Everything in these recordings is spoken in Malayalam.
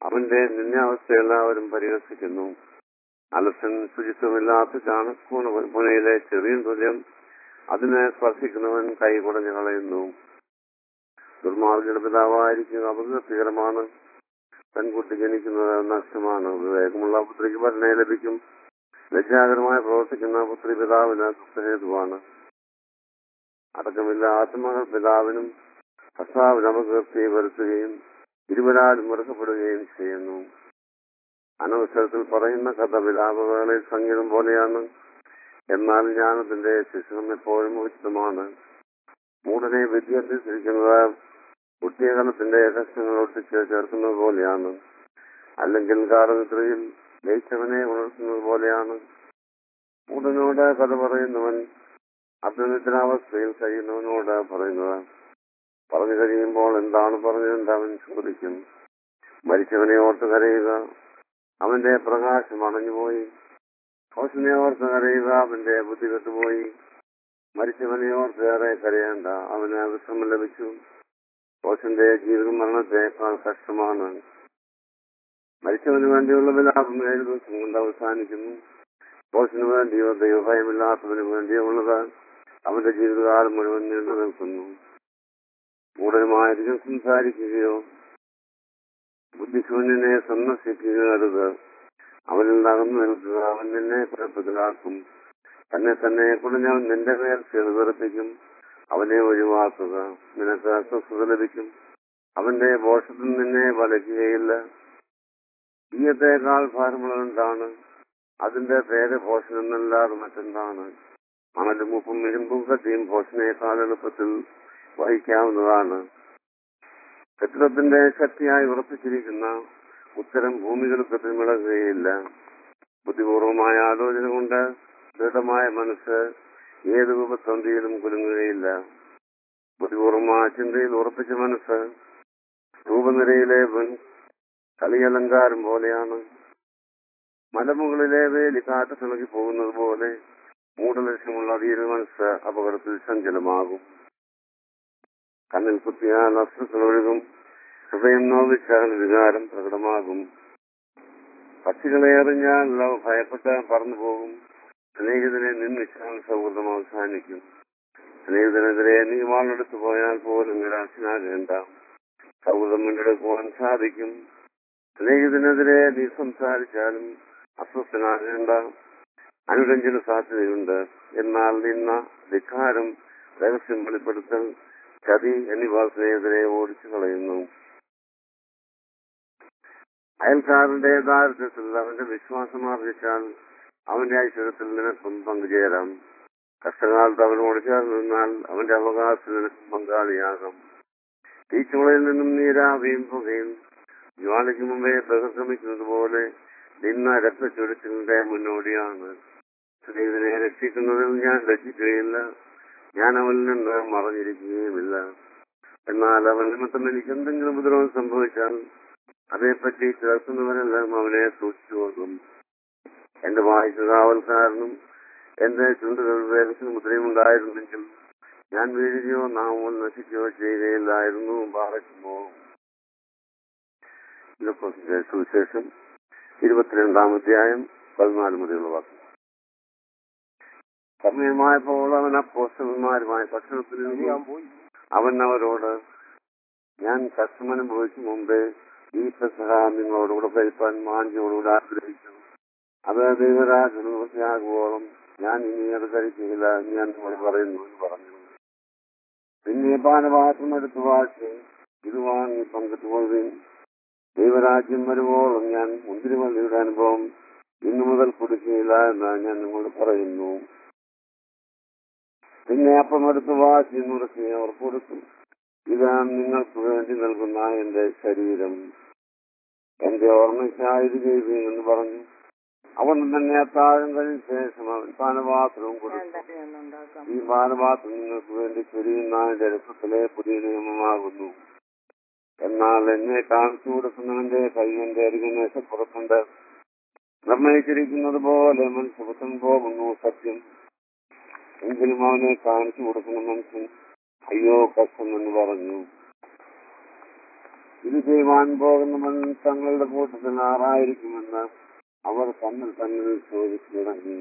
അവന്റെ നിന്യാവസ്ഥ എല്ലാവരും പരിഹസിക്കുന്നു അലസൻ ശുചിത്വമില്ലാത്ത ചാണക്കൂണ പുനയിലെ ചെറിയ തുല്യം അതിനെ സ്പർശിക്കുന്നവൻ കൈ കുടഞ്ഞു കളയുന്നു ദുർമാർഗയുടെ പിതാവായിരിക്കും അപകടകരമാണ് പെൺകുട്ടി ജനിക്കുന്നത് നഷ്ടമാണ് വിവേകമുള്ള പുത്രിക്ക് ഭരണയെ ലഭിക്കും ലജ്ജാകരമായി പ്രവർത്തിക്കുന്ന പുത്രി പിതാവിന് ദുഃഖഹേതുവാണ് അടക്കമില്ലാത്ത മകൾ പിതാവിനും കർത്താവിന് അപകീർത്തി വരുത്തുകയും ഇരുവരാലും വെറുക്കപ്പെടുകയും ചെയ്യുന്നു അനവസരത്തിൽ പറയുന്ന കഥ വിലാപവേളയിൽ സംഗീതം പോലെയാണ് എന്നാൽ ജ്ഞാനത്തിന്റെ ശിശുരം എപ്പോഴും ഉചിതമാണ് മൂടനെ വിദ്യാഭ്യസിക്കുന്നത് കുട്ടിയകലത്തിന്റെ കഷ്ണങ്ങൾ ഒട്ടിച്ച് ചേർക്കുന്നത് പോലെയാണ് അല്ലെങ്കിൽ കാലനിദ്രയിൽ ലയിച്ചവനെ ഉണർത്തുന്നത് പോലെയാണ് മൂടനോട് കഥ പറയുന്നവൻ അഭ്യനിദ്രാവസ്ഥയിൽ കഴിയുന്നവനോട് പറയുന്നത് പറഞ്ഞു കഴിയുമ്പോൾ എന്താണ് പറഞ്ഞതെന്ന് അവൻ ചോദിക്കും മരിച്ചവനെ ഓർത്ത് കരയുക അവന്റെ പ്രകാശം അണഞ്ഞുപോയി ഹോസിനെ ഓർത്ത് കരയുക അവന്റെ ബുദ്ധി കെട്ടുപോയി മരിച്ചവനെ ഓർത്ത് ഏറെ കരയേണ്ട അവന് വിശ്രമം ലഭിച്ചു ഹോസിന്റെ ജീവിതം മരണത്തെക്കാൾ കഷ്ടമാണ് മരിച്ചവന് വേണ്ടിയുള്ള വിലാപം ഏഴ് ദിവസം കൊണ്ട് അവസാനിക്കുന്നു ഹോസിന് വേണ്ടിയോ ദൈവഭയമില്ലാത്തവന് വേണ്ടിയോ ഉള്ളത് അവന്റെ ജീവിതകാലം മുഴുവൻ നീണ്ടു നിൽക്കുന്നു കൂടുതലുമായിരിക്കും സംസാരിക്കുകയോ ബുദ്ധിശൂന്യനെ സന്ദർശിക്കുക അരുത് അവനിൽ നടന്നു നിൽക്കുക അവൻ നിന്നെ കുഴപ്പത്തിലാക്കും തന്നെ തന്നെ കുടിഞ്ഞവൻ നിന്റെ മേൽ ചെറുതെറിപ്പിക്കും അവനെ ഒഴിവാക്കുക നിനക്ക് അസ്വസ്ഥത ലഭിക്കും അവന്റെ ദോഷത്തിൽ നിന്നെ വലയ്ക്കുകയില്ല ഈയത്തേക്കാൾ ഭാരമുള്ളതെന്താണ് അതിന്റെ പേര് പോഷൻ എന്നല്ലാതെ മറ്റെന്താണ് മണലും ഉപ്പും ഇരുമ്പും കത്തിയും പോഷനേക്കാൾ എളുപ്പത്തിൽ വഹിക്കാവുന്നതാണ് കെട്ടിടത്തിന്റെ ശക്തിയായി ഉറപ്പിച്ചിരിക്കുന്ന ഉത്തരം ഭൂമികൾക്ക് പിന്മിളകുകയില്ല ബുദ്ധിപൂർവമായ ആലോചന കൊണ്ട് ദൃഢമായ മനസ്സ് ഏത് ഉപസന്ധിയിലും കുലുങ്ങുകയില്ല ബുദ്ധിപൂർവമായ ചിന്തയിൽ ഉറപ്പിച്ച മനസ്സ് രൂപനിരയിലെ കളിയലങ്കാരം പോലെയാണ് മലമുകളിലെ വേലി കാറ്റ് തിളകി പോകുന്നത് പോലെ മൂടലക്ഷ്യമുള്ള വീര മനസ്സ് അപകടത്തിൽ ചഞ്ചലമാകും കണ്ണിൽ കുത്തിയാൽ അസ്വസ്ഥ ഒഴുകും ഹൃദയം നോവിച്ചാൽ വികാരം പ്രകടമാകും പക്ഷികളെ എറിഞ്ഞാൽ അവ ഭയപ്പെട്ട് പറന്നു പോകും സ്നേഹിതനെ നിന്ദിച്ചാൽ സൗഹൃദം അവസാനിക്കും സ്നേഹിതനെതിരെ നീ വാളെടുത്തു പോയാൽ പോലും നിരാശനാകേണ്ട സൗഹൃദം വീണ്ടെടുക്കുവാൻ സാധിക്കും സ്നേഹിതനെതിരെ നീ സംസാരിച്ചാലും അസ്വസ്ഥനാകേണ്ട അനുരഞ്ജന സാധ്യതയുണ്ട് എന്നാൽ നിന്ന ധിക്കാരം രഹസ്യം വെളിപ്പെടുത്തൽ ചതി എന്നിവ സ്നേഹിതരെ ഓടിച്ചു കളയുന്നു അയൽക്കാരന്റെ യഥാർത്ഥത്തിൽ അവന്റെ വിശ്വാസം ആർജിച്ചാൽ അവന്റെ ഐശ്വര്യത്തിൽ നിനക്കും പങ്കുചേരാം കഷ്ടകാലത്ത് അവനോട് ചേർന്ന് നിന്നാൽ അവന്റെ അവകാശം നിനക്കും പങ്കാളിയാകും തീച്ചുളയിൽ നിന്നും നീരാവിയും പുകയും ജ്വാലയ്ക്ക് മുമ്പേ ബഹുശ്രമിക്കുന്നത് പോലെ നിന്ന രക്തച്ചൊരിച്ചിലിന്റെ മുന്നോടിയാണ് സ്നേഹിതനെ രക്ഷിക്കുന്നതിൽ ഞാൻ രക്ഷിക്കുകയില്ല ഞാൻ അവനിൽ നിന്ന് മറഞ്ഞിരിക്കുകയുമില്ല എന്നാൽ അവൻ നിമിത്തം എനിക്ക് എന്തെങ്കിലും ഉപദ്രവം സംഭവിച്ചാൽ അതേപ്പറ്റി ചേർക്കുന്നവരെല്ലാം അവനെ സൂക്ഷിച്ചു നോക്കും എന്റെ വായിച്ച കാവൽക്കാരനും എന്റെ ചുണ്ടുകൾ വേഗത്തിന് മുദ്രയുണ്ടായിരുന്നെങ്കിൽ ഞാൻ വീഴുകയോ നാമോ നശിക്കുകയോ ചെയ്യുകയില്ലായിരുന്നു പാറയ്ക്കുമോ സുവിശേഷം ഇരുപത്തിരണ്ടാം അധ്യായം പതിനാല് മുതലുള്ള വാക്ക് സമയമായപ്പോൾ അവൻ അപ്പോസ്റ്റന്മാരുമായ ഭക്ഷണത്തിൽ നിന്ന് അവൻ അവരോട് ഞാൻ കഷ്ടം അനുഭവിച്ചു മുമ്പേ ഈ പെസഹ നിങ്ങളോടുകൂടെ കഴിപ്പാൻ മാഞ്ചോടുകൂടെ ആഗ്രഹിച്ചു അത് ദൈവരാജ നിവൃത്തിയാകുവോളം ഞാൻ ഇനി അത് കഴിക്കുകയില്ല എന്ന് ഞാൻ നിങ്ങൾ പറയുന്നു എന്ന് പറഞ്ഞു പിന്നെ പാനപാത്രം എടുത്തു വാഴ്ച ഇത് വാങ്ങി പങ്കിട്ടുകൊള്ളുകയും ദൈവരാജ്യം വരുവോളം ഞാൻ മുന്തിരിവള്ളിയുടെ അനുഭവം ഇന്നു മുതൽ കൊടുക്കുകയില്ല എന്ന് ഞാൻ നിങ്ങളോട് പറയുന്നു പിന്നെ അപ്പം എടുത്ത് വാശി നുറുക്കി അവർ കൊടുത്തു ഇതാണ് നിങ്ങൾക്ക് വേണ്ടി നൽകുന്ന എന്റെ ശരീരം എന്റെ ഓർമ്മയ്ക്കായത് ചെയ്യുകയും എന്ന് പറഞ്ഞു അവൻ തന്നെ അത്താഴം കഴിഞ്ഞ ശേഷം അവൻ പാനപാത്രവും കൊടുത്തു ഈ പാനപാത്രം നിങ്ങൾക്ക് വേണ്ടി ചൊരിയുന്ന എന്റെ രക്തത്തിലെ പുതിയ നിയമമാകുന്നു എന്നാൽ എന്നെ കാണിച്ചു കൊടുക്കുന്നവന്റെ കൈയന്റെ അരികിനേശ പുറത്തുണ്ട് നിർണയിച്ചിരിക്കുന്നത് പോലെ മനുഷ്യപുത്രൻ പോകുന്നു സത്യം എങ്കിലും അവനെ കാണിച്ചു കൊടുക്കുന്ന മനുഷ്യൻ അയ്യോ കഷ്ടം എന്ന് പറഞ്ഞു ഇത് ചെയ്യുവാൻ പോകുന്നവൻ തങ്ങളുടെ കൂട്ടത്തിൽ ആറായിരിക്കുമെന്ന് അവർ തമ്മിൽ തമ്മിൽ ചോദിച്ചു തുടങ്ങി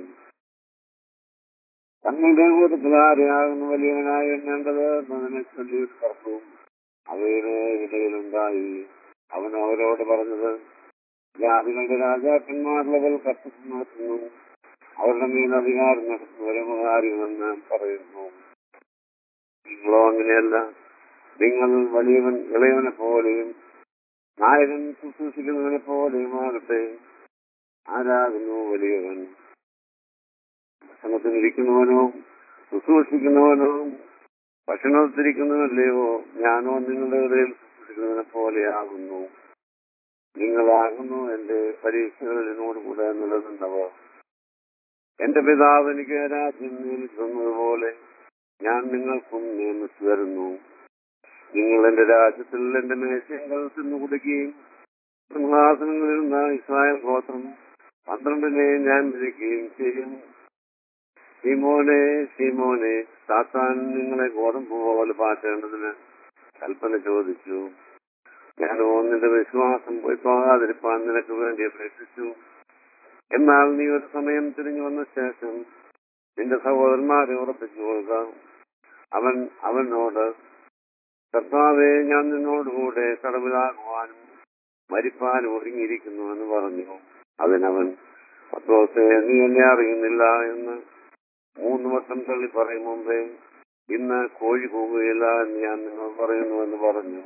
തങ്ങളുടെ കൂട്ടത്തിൽ ആരെയാകുന്നു വലിയവനായി എണ്ണേണ്ടത് എന്നതിനെ ചൊല്ലി ഒരു തർക്കവും അവയുടെ ഇടയിലുണ്ടായി അവൻ അവരോട് പറഞ്ഞത് ജാതികളുടെ രാജാക്കന്മാർ ലെവൽ കർത്തൃത്വം നടത്തുന്നു അവരുടെ മേൽ അധികാരം നടത്തുന്നവരെന്ന് പറയുന്നു നിങ്ങളോ അങ്ങനെയല്ല നിങ്ങൾ വലിയവൻ ഇളയവനെ പോലെയും നായകൻ ശുശ്രൂഷിക്കുന്നവനെ പോലെയും ആകട്ടെ ആരാകുന്നു വലിയവൻ ഭക്ഷണത്തിനിരിക്കുന്നവനോ ശുശ്രൂഷിക്കുന്നവനോ ഭക്ഷണത്തിരിക്കുന്നവല്ലയോ ഞാനോ നിങ്ങളുടെ ഇടയിൽ ശുശ്രൂഷിക്കുന്നവനെ പോലെയാകുന്നു നിങ്ങളാകുന്നു എന്റെ പരീക്ഷകളിൽ എന്നോട് കൂടെ നിലനിന്നവർ എന്റെ പിതാവ് എനിക്ക് രാജ്യം നിയമിച്ചതുപോലെ ഞാൻ നിങ്ങൾക്കും നിയമിച്ചു തരുന്നു നിങ്ങൾ എന്റെ രാജ്യത്തിൽ എന്റെ മേശകൾ തിന്നു കുടിക്കുകയും സിംഹാസനങ്ങളിൽ നിന്ന് ഇസ്രായേൽ ഗോത്രം പന്ത്രണ്ടിനെ ഞാൻ വിധിക്കുകയും ചെയ്യും സീമോനെ സീമോനെ സാത്താൻ നിങ്ങളെ ഗോതമ്പ് പോലെ പാറ്റേണ്ടതിന് കൽപ്പന ചോദിച്ചു ഞാനോ നിന്റെ വിശ്വാസം പോയി പോകാതിരിപ്പാൻ നിനക്ക് വേണ്ടി അപേക്ഷിച്ചു എന്നാൽ നീ ഒരു സമയം തിരിഞ്ഞു വന്ന ശേഷം നിന്റെ സഹോദരന്മാരെ ഉറപ്പിച്ചു കൊടുക്ക അവൻ അവനോട് കർത്താവെ ഞാൻ നിന്നോടുകൂടെ കടവിലാകുവാനും മരിപ്പാനും ഒരുങ്ങിയിരിക്കുന്നു എന്ന് പറഞ്ഞു അതിനവൻ പത്രോസെ നീ എന്നെ അറിയുന്നില്ല എന്ന് മൂന്ന് വട്ടം തള്ളി പറയും മുമ്പേ ഇന്ന് കോഴി പോവുകയില്ല എന്ന് ഞാൻ നിങ്ങൾ പറയുന്നു എന്ന് പറഞ്ഞു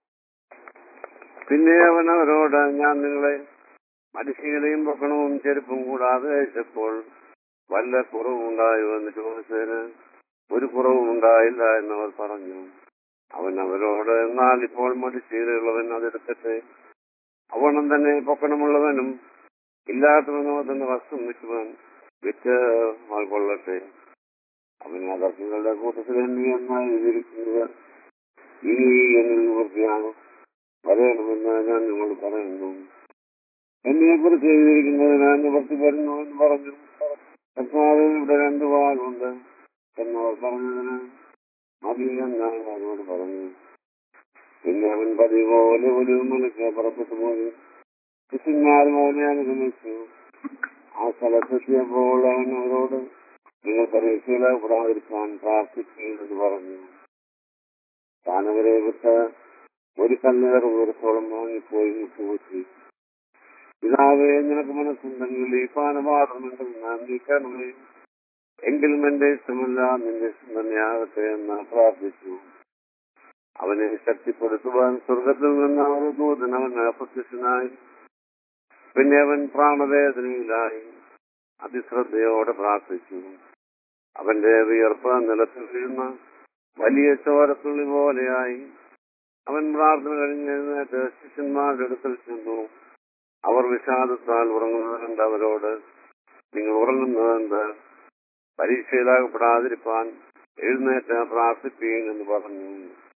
പിന്നെ അവൻ അവരോട് ഞാൻ നിങ്ങളെ മനുഷ്യനെയും ഭക്ഷണവും ചെരുപ്പും കൂടാതെ അയച്ചപ്പോൾ വല്ല കുറവുണ്ടായോ എന്ന് ചോദിച്ചതിന് ഒരു കുറവും ഉണ്ടായില്ല എന്നവർ പറഞ്ഞു അവൻ അവരോട് എന്നാൽ ഇപ്പോൾ മടിച്ചീരുള്ളവൻ അതെടുക്കട്ടെ അവണം തന്നെ പൊക്കണമുള്ളവനും ഇല്ലാത്തവനോ തന്നെ വസ്ത്രം വിൽക്കുവാൻ വിറ്റ് കൊള്ളട്ടെ അവൻ അതർക്കുകളുടെ കൂട്ടത്തിൽ എണ്ണി എന്നായി എഴുതിയിരിക്കുന്നത് ഇനി എന്നിൽ നിവൃത്തിയാണ് പറയണമെന്ന് ഞാൻ നിങ്ങൾ പറയുന്നു എന്നെ കുറിച്ച് എഴുതിയിരിക്കുന്നത് ഞാൻ നിവർത്തി വരുന്നു എന്ന് പറഞ്ഞു കർത്താവ് ഇവിടെ രണ്ടു വാളുണ്ട് എന്നവർ പറഞ്ഞതിന് മതി എന്നാണ് അവരോട് പറഞ്ഞു പിന്നെ അവൻ പതിവ് പോലെ ഒരു മലക്ക് പുറപ്പെട്ടു പോയി ശിഷ്യന്മാരും അവനെ അനുഗമിച്ചു ആ സ്ഥലത്തെത്തിയപ്പോൾ അവൻ അവരോട് നിങ്ങൾ പരീക്ഷയിലാപ്പെടാതിരിക്കാൻ പ്രാർത്ഥിക്കുമെന്ന് പറഞ്ഞു താനവരെ വിട്ട് ഒരു കല്ലേർ ഉയരത്തോളം വാങ്ങിപ്പോയി മുട്ടുകൂട്ടി പിതാവേ നിനക്ക് മനസ്സുണ്ടെങ്കിൽ ഈ പാനപാത്രമെങ്കിൽ ഞാൻ നീക്കണമേ എങ്കിലും എന്റെ ഇഷ്ടമല്ല നിന്റെ ഇഷ്ടം തന്നെയാകട്ടെ എന്ന് പ്രാർത്ഥിച്ചു അവനെ ശക്തിപ്പെടുത്തുവാൻ സ്വർഗത്തിൽ നിന്ന് ഒരു ദൂതൻ അവന് അപ്രത്യക്ഷനായി പിന്നെ അവൻ പ്രാണവേദനയിലായി അതിശ്രദ്ധയോടെ പ്രാർത്ഥിച്ചു അവന്റെ വിയർപ്പ് നിലത്തിൽ വീഴുന്ന വലിയ ചോരത്തുള്ളി പോലെയായി അവൻ പ്രാർത്ഥന കഴിഞ്ഞ് എഴുന്നേറ്റ് ശിഷ്യന്മാരുടെ അടുക്കൽ ചെന്നു അവർ വിഷാദത്താൽ ഉറങ്ങുന്നതുകൊണ്ട് അവരോട് നിങ്ങൾ ഉറങ്ങുന്നതെന്ത് പരീക്ഷയിലാകപ്പെടാതിരിപ്പാൻ എഴുന്നേറ്റ് പ്രാർത്ഥിപ്പീൻ എന്ന് പറഞ്ഞു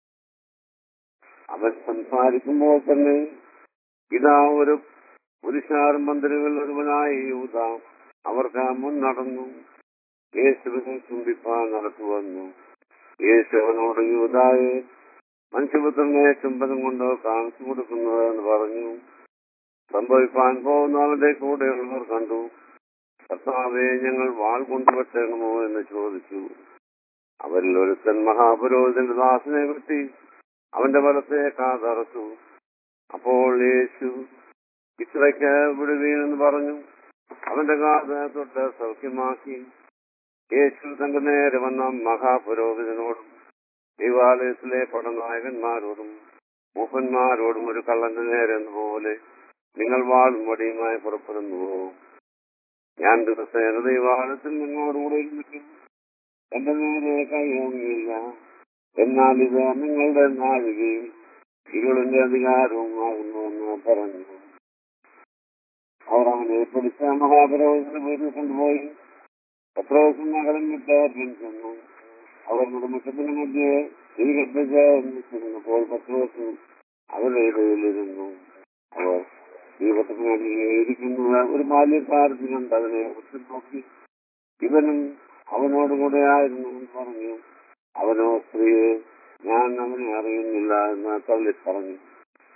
അവൻ സംസാരിക്കുമ്പോൾ തന്നെ ഇതാ ഒരു പുരുഷാരം മന്ദിരങ്ങളിൽ ഒരുവനായി യൂത അവർക്ക് മുൻ നടന്നു യേശുവിനെ ചുംബിപ്പാൻ നടത്തു വന്നു യേശു അവനോട് യൂതായെ മനുഷ്യപുത്രനെ ചുംബനം കൊണ്ട് കാണിച്ചു കൊടുക്കുന്നത് എന്ന് പറഞ്ഞു സംഭവിപ്പാൻ പോകുന്ന അവന്റെ കൂടെയുള്ളവർ കണ്ടു കർത്താവെ ഞങ്ങൾ വാൾ കൊണ്ടുവെട്ടണമോ എന്ന് ചോദിച്ചു അവരിൽ ഒരുത്തൻ മഹാപുരോഹിതന്റെ ദാസനെ വെട്ടി അവന്റെ വലത്തെ കാതറച്ചു അപ്പോൾ യേശു ഇത്രയ്ക്ക് വിടുവീനെന്ന് പറഞ്ഞു അവന്റെ കാത് തൊട്ട് സൗഖ്യമാക്കി യേശു തന്റെ നേരെ വന്ന മഹാപുരോഹിതനോടും ദൈവാലയത്തിലെ പടനായകന്മാരോടും മൂപ്പന്മാരോടും ഒരു കള്ളന്റെ നേരെ പോലെ നിങ്ങൾ വാളും വടിയുമായി പുറപ്പെടുന്നുവോ ഞാൻ ദിവസേന ദൈവാലയത്തിൽ നിങ്ങളോടുകൂടെ ഇരുന്നിട്ടും എന്റെ നേരെ കൈയോങ്ങിയില്ല എന്നാൽ ഇത് നിങ്ങളുടെ നാഴികയും ഇരുളിന്റെ അധികാരവും ആകുന്നുവെന്ന് പറഞ്ഞു അവർ അവനെ പിടിച്ച മഹാപുരോഹിതന്റെ വീട്ടിൽ കൊണ്ടുപോയി പത്രോസും നഗരം വിട്ട് ചെന്നു അവർ കുടുംബത്തിന് മധ്യേ തീകത്തിച്ചപ്പോൾ പത്രോസ് അവരുടെ ഇടയിലിരുന്നു അവർ ദീപത്തിനിരിക്കുന്നത് ഒരു ബാല്യക്കാരത്തിനുണ്ട് അതിനെ കുറിച്ച് നോക്കി ഇവനും അവനോടുകൂടെ ആയിരുന്നു എന്ന് പറഞ്ഞു അവനോ സ്ത്രീയെ ഞാൻ അവനെ അറിയുന്നില്ല എന്ന് തള്ളി പറഞ്ഞു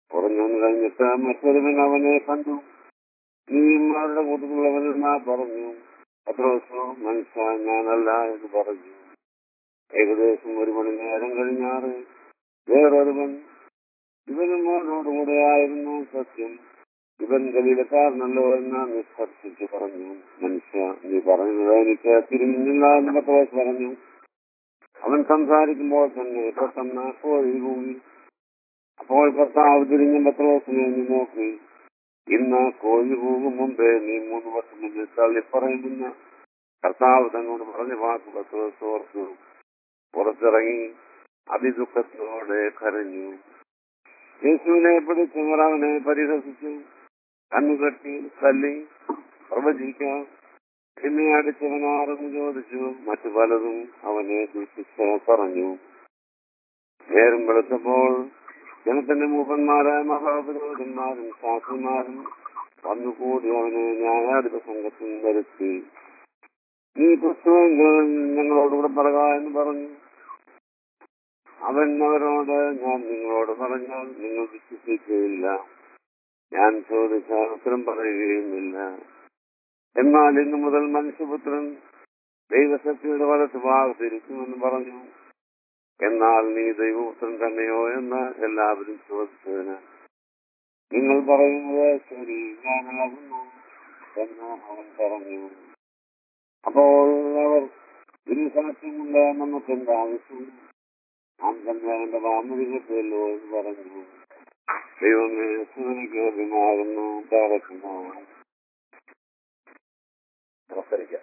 കുറഞ്ഞു കഴിഞ്ഞിട്ട് മറ്റൊരുവൻ അവനെ കണ്ടു നീമാരുടെ കൂട്ടത്തിലുള്ളവനെന്നാ പറഞ്ഞു പത്രോസോ മനുഷ്യ ഞാനല്ല എന്ന് പറഞ്ഞു ഏകദേശം ഒരു മണി നേരം കഴിഞ്ഞാറ് വേറൊരുവൻ ഇവനും അവനോടുകൂടെ ആയിരുന്നു സത്യം ഇവൻ ഗലീലക്കാരനല്ലോ എന്ന് നിസ്സർശിച്ച് പറഞ്ഞു മനുഷ്യ നീ പറഞ്ഞത് എനിക്ക് തിരിഞ്ഞില്ല എന്ന് പത്രോസ് പറഞ്ഞു അവൻ സംസാരിക്കുമ്പോൾ തന്നെ പെട്ടെന്ന് കോഴി കൂടി അപ്പോൾ കർത്താവ് തിരിഞ്ഞ പത്രോസിനെ നീ നോക്കി ഇന്ന് കോഴി പോകും മുമ്പേ നീ മൂന്ന് വർഷം മുന്നേ തള്ളിപ്പറയുമെന്ന് കർത്താവ് തന്നോട് പറഞ്ഞ വാക്ക് പത്രോസ് ഓർത്തു പുറത്തിറങ്ങി അതിദുഃഖത്തോടെ കരഞ്ഞു യേശുവിനെ പിടിച്ചവർ അവനെ പരിഹസിച്ചു കണ്ണുകെട്ടി തല്ലി പ്രവചിക്കാം എന്നെ അടിച്ചവനാരെന്ന് ചോദിച്ചു മറ്റു പലതും അവനെ ദുഷിച്ച് പറഞ്ഞു നേരം വെളുത്തപ്പോൾ ജനത്തിന്റെ മൂപ്പന്മാരായ മഹാപുരോഹിതന്മാരും ശാസ്ത്രന്മാരും വന്നുകൂടി അവനെ ന്യായാധിപ സംഘത്തിൽ വരുത്തി നീ ക്രിസ്തുവെങ്കിൽ ഞങ്ങളോടുകൂടെ പറയുക എന്ന് പറഞ്ഞു അവൻ അവരോട് ഞാൻ നിങ്ങളോട് പറഞ്ഞാൽ നിങ്ങൾ വിശ്വസിക്കുകയില്ല ഞാൻ ചോദിച്ചാൽ ഉത്തരം പറയുകയുമില്ല എന്നാൽ ഇന്നു മുതൽ മനുഷ്യപുത്രൻ ദൈവശക്തിയുടെ വലത്ത് ഭാഗത്തിരിക്കുമെന്ന് പറഞ്ഞു എന്നാൽ നീ ദൈവപുത്രൻ തന്നെയോ എന്ന് എല്ലാവരും ചോദിച്ചതിന് നിങ്ങൾ പറയുന്നത് ശരി ഞാനാകുന്നു എന്ന് അവൻ പറഞ്ഞു അപ്പോൾ അവർ ഇരുസാക്ഷ്യമുണ്ട് നമുക്ക് എന്താ ആവശ്യം നാം തന്നെ അവന്റെ വാമതികത്തല്ലോ എന്ന് പറഞ്ഞു ദൈവമേ സൂര്യക്ക് അഭിമാകുന്നു പാറക്കുന്നു നമസ്കരിക്കാം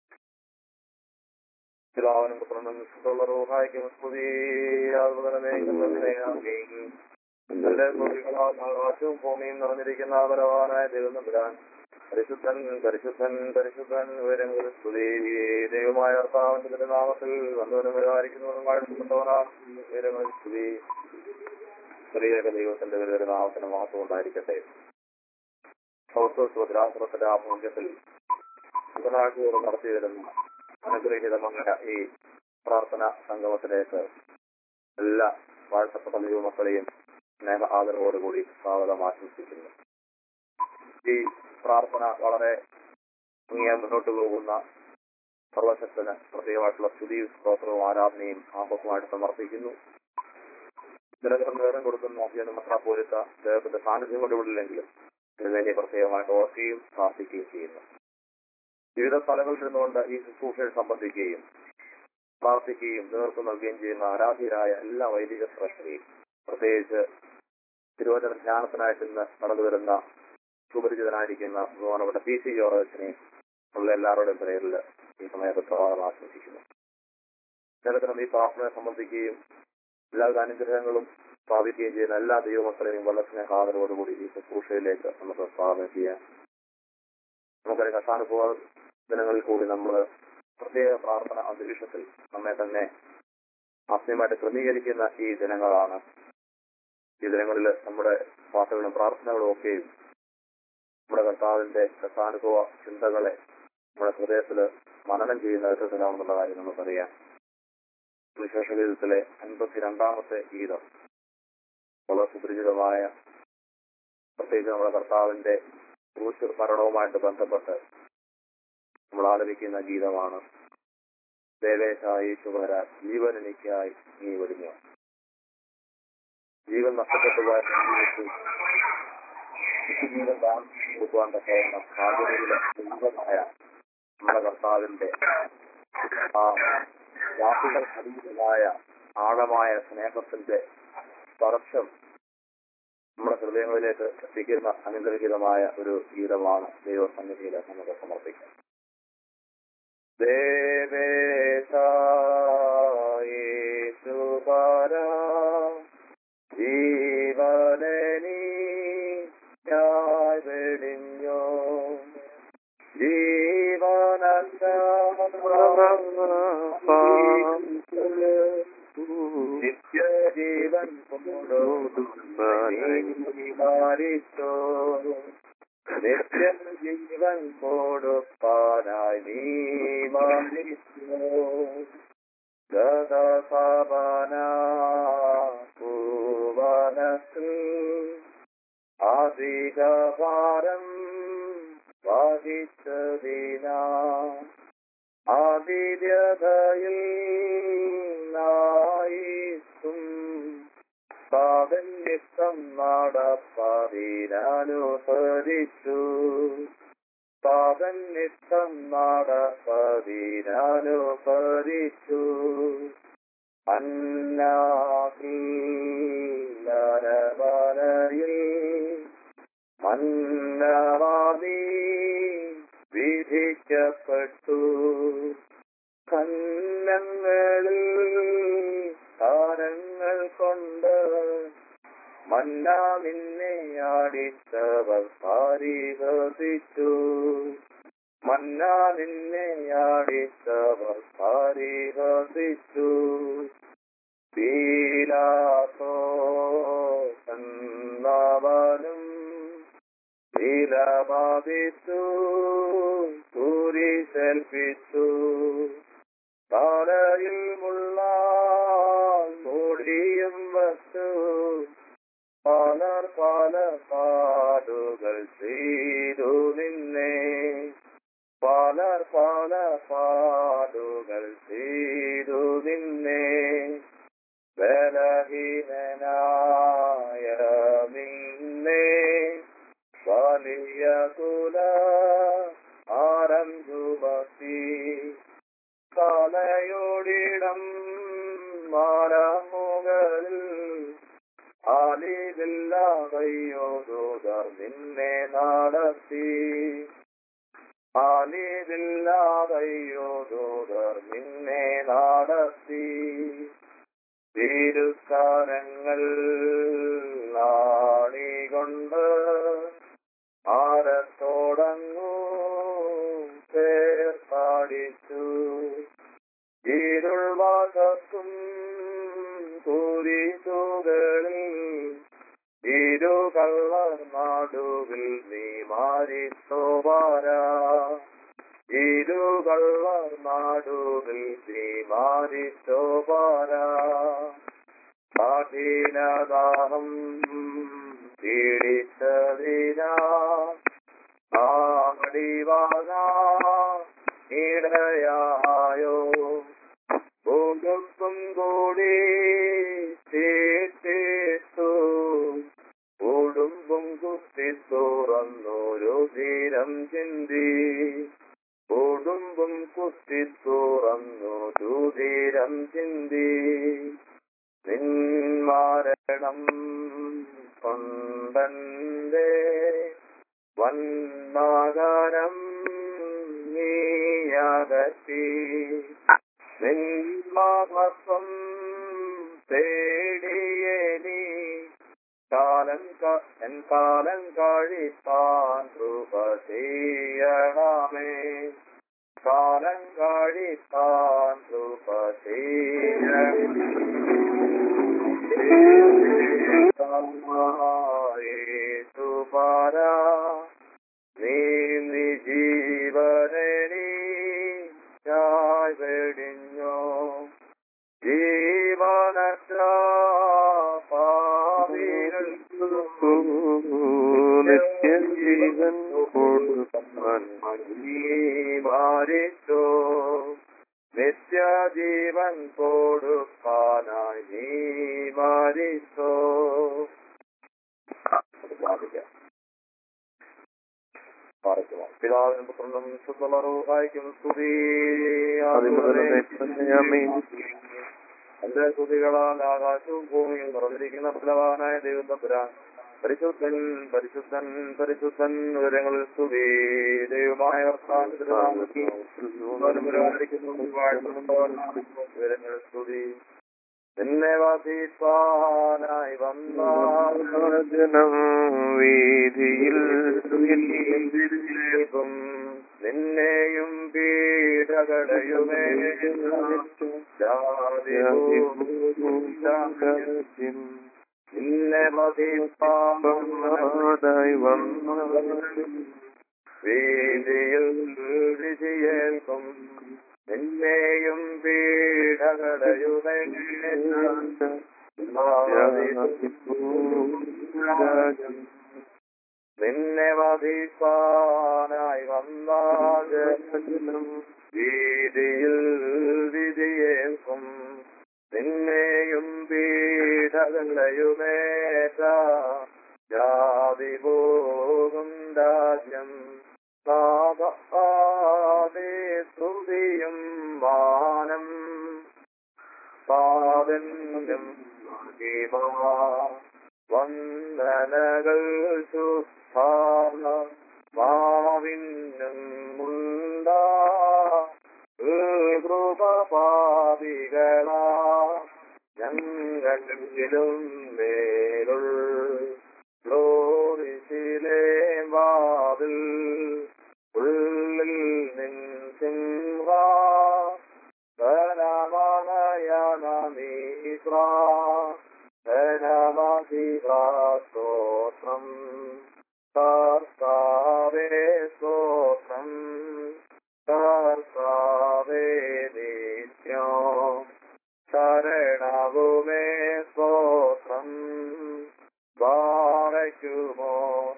പിതാവിനും പുത്രനും വിശുദ്ധുള്ള റോഹായിക്കും ആകാശവും ഭൂമിയും നിറഞ്ഞിരിക്കുന്ന ബലവാനായ ദൈവം നമ്പുരാൻ പരിശുദ്ധൻ പരിശുദ്ധൻ പരിശുദ്ധൻ ഉയരങ്ങളിൽ സ്തുതി ദൈവമായ കർത്താവിന്റെ തിരുനാമത്തിൽ വന്നവനും വികാരിക്കുന്നവരും വാഴ്ത്തപ്പെട്ടവനാ ഉയരങ്ങളിൽ സ്തുതി സ്ത്രീയൊക്കെ ദൈവത്തിന്റെ ഒരു നാമത്തിന് മാത്രം ഉണ്ടായിരിക്കട്ടെ ഭദ്രാസുരത്തിന്റെ ആഭിമുഖ്യത്തിൽ ബുധനാഴ്ചയോട് നടത്തി വരുന്ന അനുഗ്രഹീതമായ ഈ പ്രാർത്ഥന സംഗമത്തിലേക്ക് എല്ലാ വാഴ്ത്തപ്പെട്ട ദൈവമക്കളെയും സ്നേഹ ആദരവോടുകൂടി സ്വാഗതം ആശംസിക്കുന്നു ഈ പ്രാർത്ഥന വളരെ ഭംഗിയായി മുന്നോട്ട് പോകുന്ന സർവശക്തന് പ്രത്യേകമായിട്ടുള്ള സ്തുതിയും സ്തോത്രവും ആരാധനയും ആപകമായിട്ട് സമർപ്പിക്കുന്നു നിരന്തരം നേരം കൊടുക്കുന്ന അഭിയന് മത്രാപോലിത്ത അദ്ദേഹത്തിന്റെ സാന്നിധ്യം കൊണ്ട് വിടില്ലെങ്കിലും ഇതിനുവേണ്ടി പ്രത്യേകമായിട്ട് ഓർക്കുകയും പ്രാർത്ഥിക്കുകയും ചെയ്യുന്നു വിവിധ സ്ഥലങ്ങളിൽ നിന്നുകൊണ്ട് ഈ ശുശ്രൂഷയിൽ സംബന്ധിക്കുകയും പ്രാർത്ഥിക്കുകയും നേതൃത്വം നൽകുകയും ചെയ്യുന്ന ആരാധ്യരായ എല്ലാ വൈദിക ശ്രേഷ്ഠരെയും പ്രത്യേകിച്ച് തിരുവചന ജ്ഞാനത്തിനായിട്ട് ഇന്ന് നടന്നു വരുന്ന സുപരിചിതനായിരിക്കുന്ന ബഹുമാനപ്പെട്ട പി സി ജോർജിനെയും ഉള്ള എല്ലാവരുടെയും പേരിൽ ഈ സമയത്ത് സ്വാഗതം ആശംസിക്കുന്നു നിരന്തരം ഈ പ്രാർത്ഥനയെ സംബന്ധിക്കുകയും എല്ലാവിധ അനുഗ്രഹങ്ങളും സ്ഥാപിക്കുകയും ചെയ്യുന്ന എല്ലാ ദൈവമക്കളെയും വളരെ സ്നേഹാദരോടുകൂടി ഈ ശുശ്രൂഷയിലേക്ക് നമുക്ക് സ്വാഗതം ചെയ്യാം നമുക്കൊരു കഥാനുഭവ ദിനങ്ങളിൽ കൂടി നമ്മൾ പ്രത്യേക പ്രാർത്ഥന അന്തരീക്ഷത്തിൽ നമ്മെ തന്നെ ആത്മീയമായിട്ട് ക്രമീകരിക്കുന്ന ഈ ദിനങ്ങളാണ് ഈ ദിനങ്ങളിൽ നമ്മുടെ വാർത്തകളും പ്രാർത്ഥനകളും ഒക്കെയും നമ്മുടെ കർത്താവിന്റെ കഥാനുഭവ ചിന്തകളെ നമ്മുടെ ഹൃദയത്തിൽ മനനം ചെയ്യുന്ന വിധത്തിലാണെന്നുള്ള കാര്യം നമുക്കറിയാം വിശേഷ ഗീതത്തിലെ അൻപത്തിരണ്ടാമത്തെ ഗീതം വളരെ സുപരിചിതമായ പ്രത്യേകിച്ച് നമ്മുടെ കർത്താവിന്റെ ക്രൂശ് മരണവുമായിട്ട് ബന്ധപ്പെട്ട് നമ്മൾ ആലപിക്കുന്ന ഗീതമാണ് ദേവേശായി ശുഭര ജീവൻ എനിക്കായി നീ വെടിഞ്ഞു ജീവൻ നഷ്ടപ്പെട്ടു പോയ ജീവിതത്തിൽ ജീവൻ ദാനം കൊടുക്കുവാൻ തക്കവണ്ണം ആഗ്രഹിക്കുന്ന ദൈവമായ നമ്മുടെ കർത്താവിന്റെ ആ വാക്കുകൾ അതീതമായ ആഴമായ സ്നേഹത്തിന്റെ സ്പർശം നമ്മുടെ ഹൃദയങ്ങളിലേക്ക് എത്തിക്കുന്ന അനുഗ്രഹീതമായ ഒരു ഗീതമാണ് ദൈവസന്നിധിയിൽ നമുക്ക് സമർപ്പിക്കാം ദേവേശായേശുപര ജീവനീ വെടിഞ്ഞോ ജീവനന്ദ നിത്യജീവൻ കൊണ്ടോ നിത്യജീവൻ കൊടുപ്പാനായി നീ മാറിച്ചോ ഗതസവന പൂവനത്തിൽ ഭാരം വഹിച്ചതിന ആതിര്യതയിൽ നായിസും പാവന്യക്കം നടപ്പതിനനുസരിച്ചു പാവന്യക്കം നടപ്പതിനനുസരിച്ചു അന്നാഹീലരവരയിൽ മന്നവാദി വിധിക്കപ്പെട്ടു കന്നങ്ങളിൽ താരങ്ങൾ കൊണ്ട് മന്ന നിന്നെ ആടിച്ചവർ പരിഹസിച്ചു മന്ന നിന്നെ ആടിച്ചവർ പരിഹസിച്ചു പീലാസോ എന്നവനും വിലബാധിച്ചു കുരിശൽപ്പിച്ചു തലയിൽ മുള്ള കൊടിയും വച്ചു പലർ പല പാടുകൾ ചെയ്തു നിന്നെ പലർ പല പാടുകൾ ചെയ്തു നിന്നെ ബലഹീനനായ നിന്നെ വലിയ കുല ആരം ചുമത്തി തലയോടിടം മാരമുകളിൽ ആലിതില്ലാതയോദോദർ നിന്നെ നടത്തി ആലിതില്ലാതയോദോദർ നിന്നെ നടത്തി തിരുക്കാരങ്ങൾ നാണികൊണ്ട് ആരത്തോടങ്ങൂ പേർപ്പാടിച്ചു ഇരുൾവാസത്തും കുരിതുകളിൽ ഇരു കള്ളർ നാടുവിൽ നീ മാരിത്തോവാര ഇരു കള്ളർ നാടുവിൽ നീ മാരിത്തോവാര കഠിനദാഹം പീഡിച്ചതിനാ ആടിവാന ഇടയായോ കൊടുക്കും കൂടി തീർത്തിട്ടു കുടുംബം കുത്തി തുറന്നൊരു തീരം ചിന്തി കുടുംബം കുത്തി തുറന്നൊരു തീരം ചിന്തി നിന്മാരണം കൊണ്ടന്റെ വന്മാകാരം നീയകത്തി നിന്മാഹത്വം തേടിയേനി കാലം ക- എൻ കാലം കഴിപ്പാൻ കൃപ ചെയ്യണമേ കാലം കഴിപ്പാൻ കൃപ ചെയ്യണമേതുപാര നീ നീ ജീവനീ ചായ് വെടിഞ്ഞോ ജീവനത്ര പാവികൾക്കു നിത്യജീവൻ കൊടുക്കാൻ മാരിച്ചോ നിത്യജീവൻ കൊടുക്കാനായി നീ മാരിച്ചോ പിതാവിനും പുത്രനും ശുദ്ധമറുഹായിക്കും സ്തുതി എന്റെ സ്തുതികളാൽ ആകാശവും ഭൂമിയും നിറഞ്ഞിരിക്കുന്ന ബലവാനായ ദൈവം തമ്പുരാൻ പരിശുദ്ധൻ പരിശുദ്ധൻ പരിശുദ്ധൻ വിവരങ്ങളിൽ സ്തുതി ദൈവമായ വിവരങ്ങളിൽ സ്തുതി നിന്നെ വധിപ്പാനായി വന്ന ജനം വീതിയിൽ നിന്നെയും പീഡകടയുമേ നിന്നെ വധിപ്പാൻ വീതിയിൽ വിധിയേൽക്കും നിന്നെയും പീഡകടയുമേ നിന്നെ വധിപ്പാനായി വന്നാലും വീതിയിൽ വിധിയേൽക്കും നിന്നെയും പീഡകളയുമേറ്റ ജാതി പോകും രാജ്യം സ്തുതിയും മാനം പാദന്യം വന്ദനകൾ സുധാർണ മാവിന്നും ഉണ്ടാ കൃപപാപികളാ ഞങ്ങളിലും മേലുൾ ഗ്ലോറിസിലെ വാതിൽ ഉള്ളിൽ നിൻ സിംഹ ധനമണയനമീശ്രാ ധനമധികാസ്തോത്രം കർത്താവേ സ്തോത്രം കർത്താവേ നിത്യം ശരണവുമേ സ്തോത്രം ബാറയ്ക്കുമോ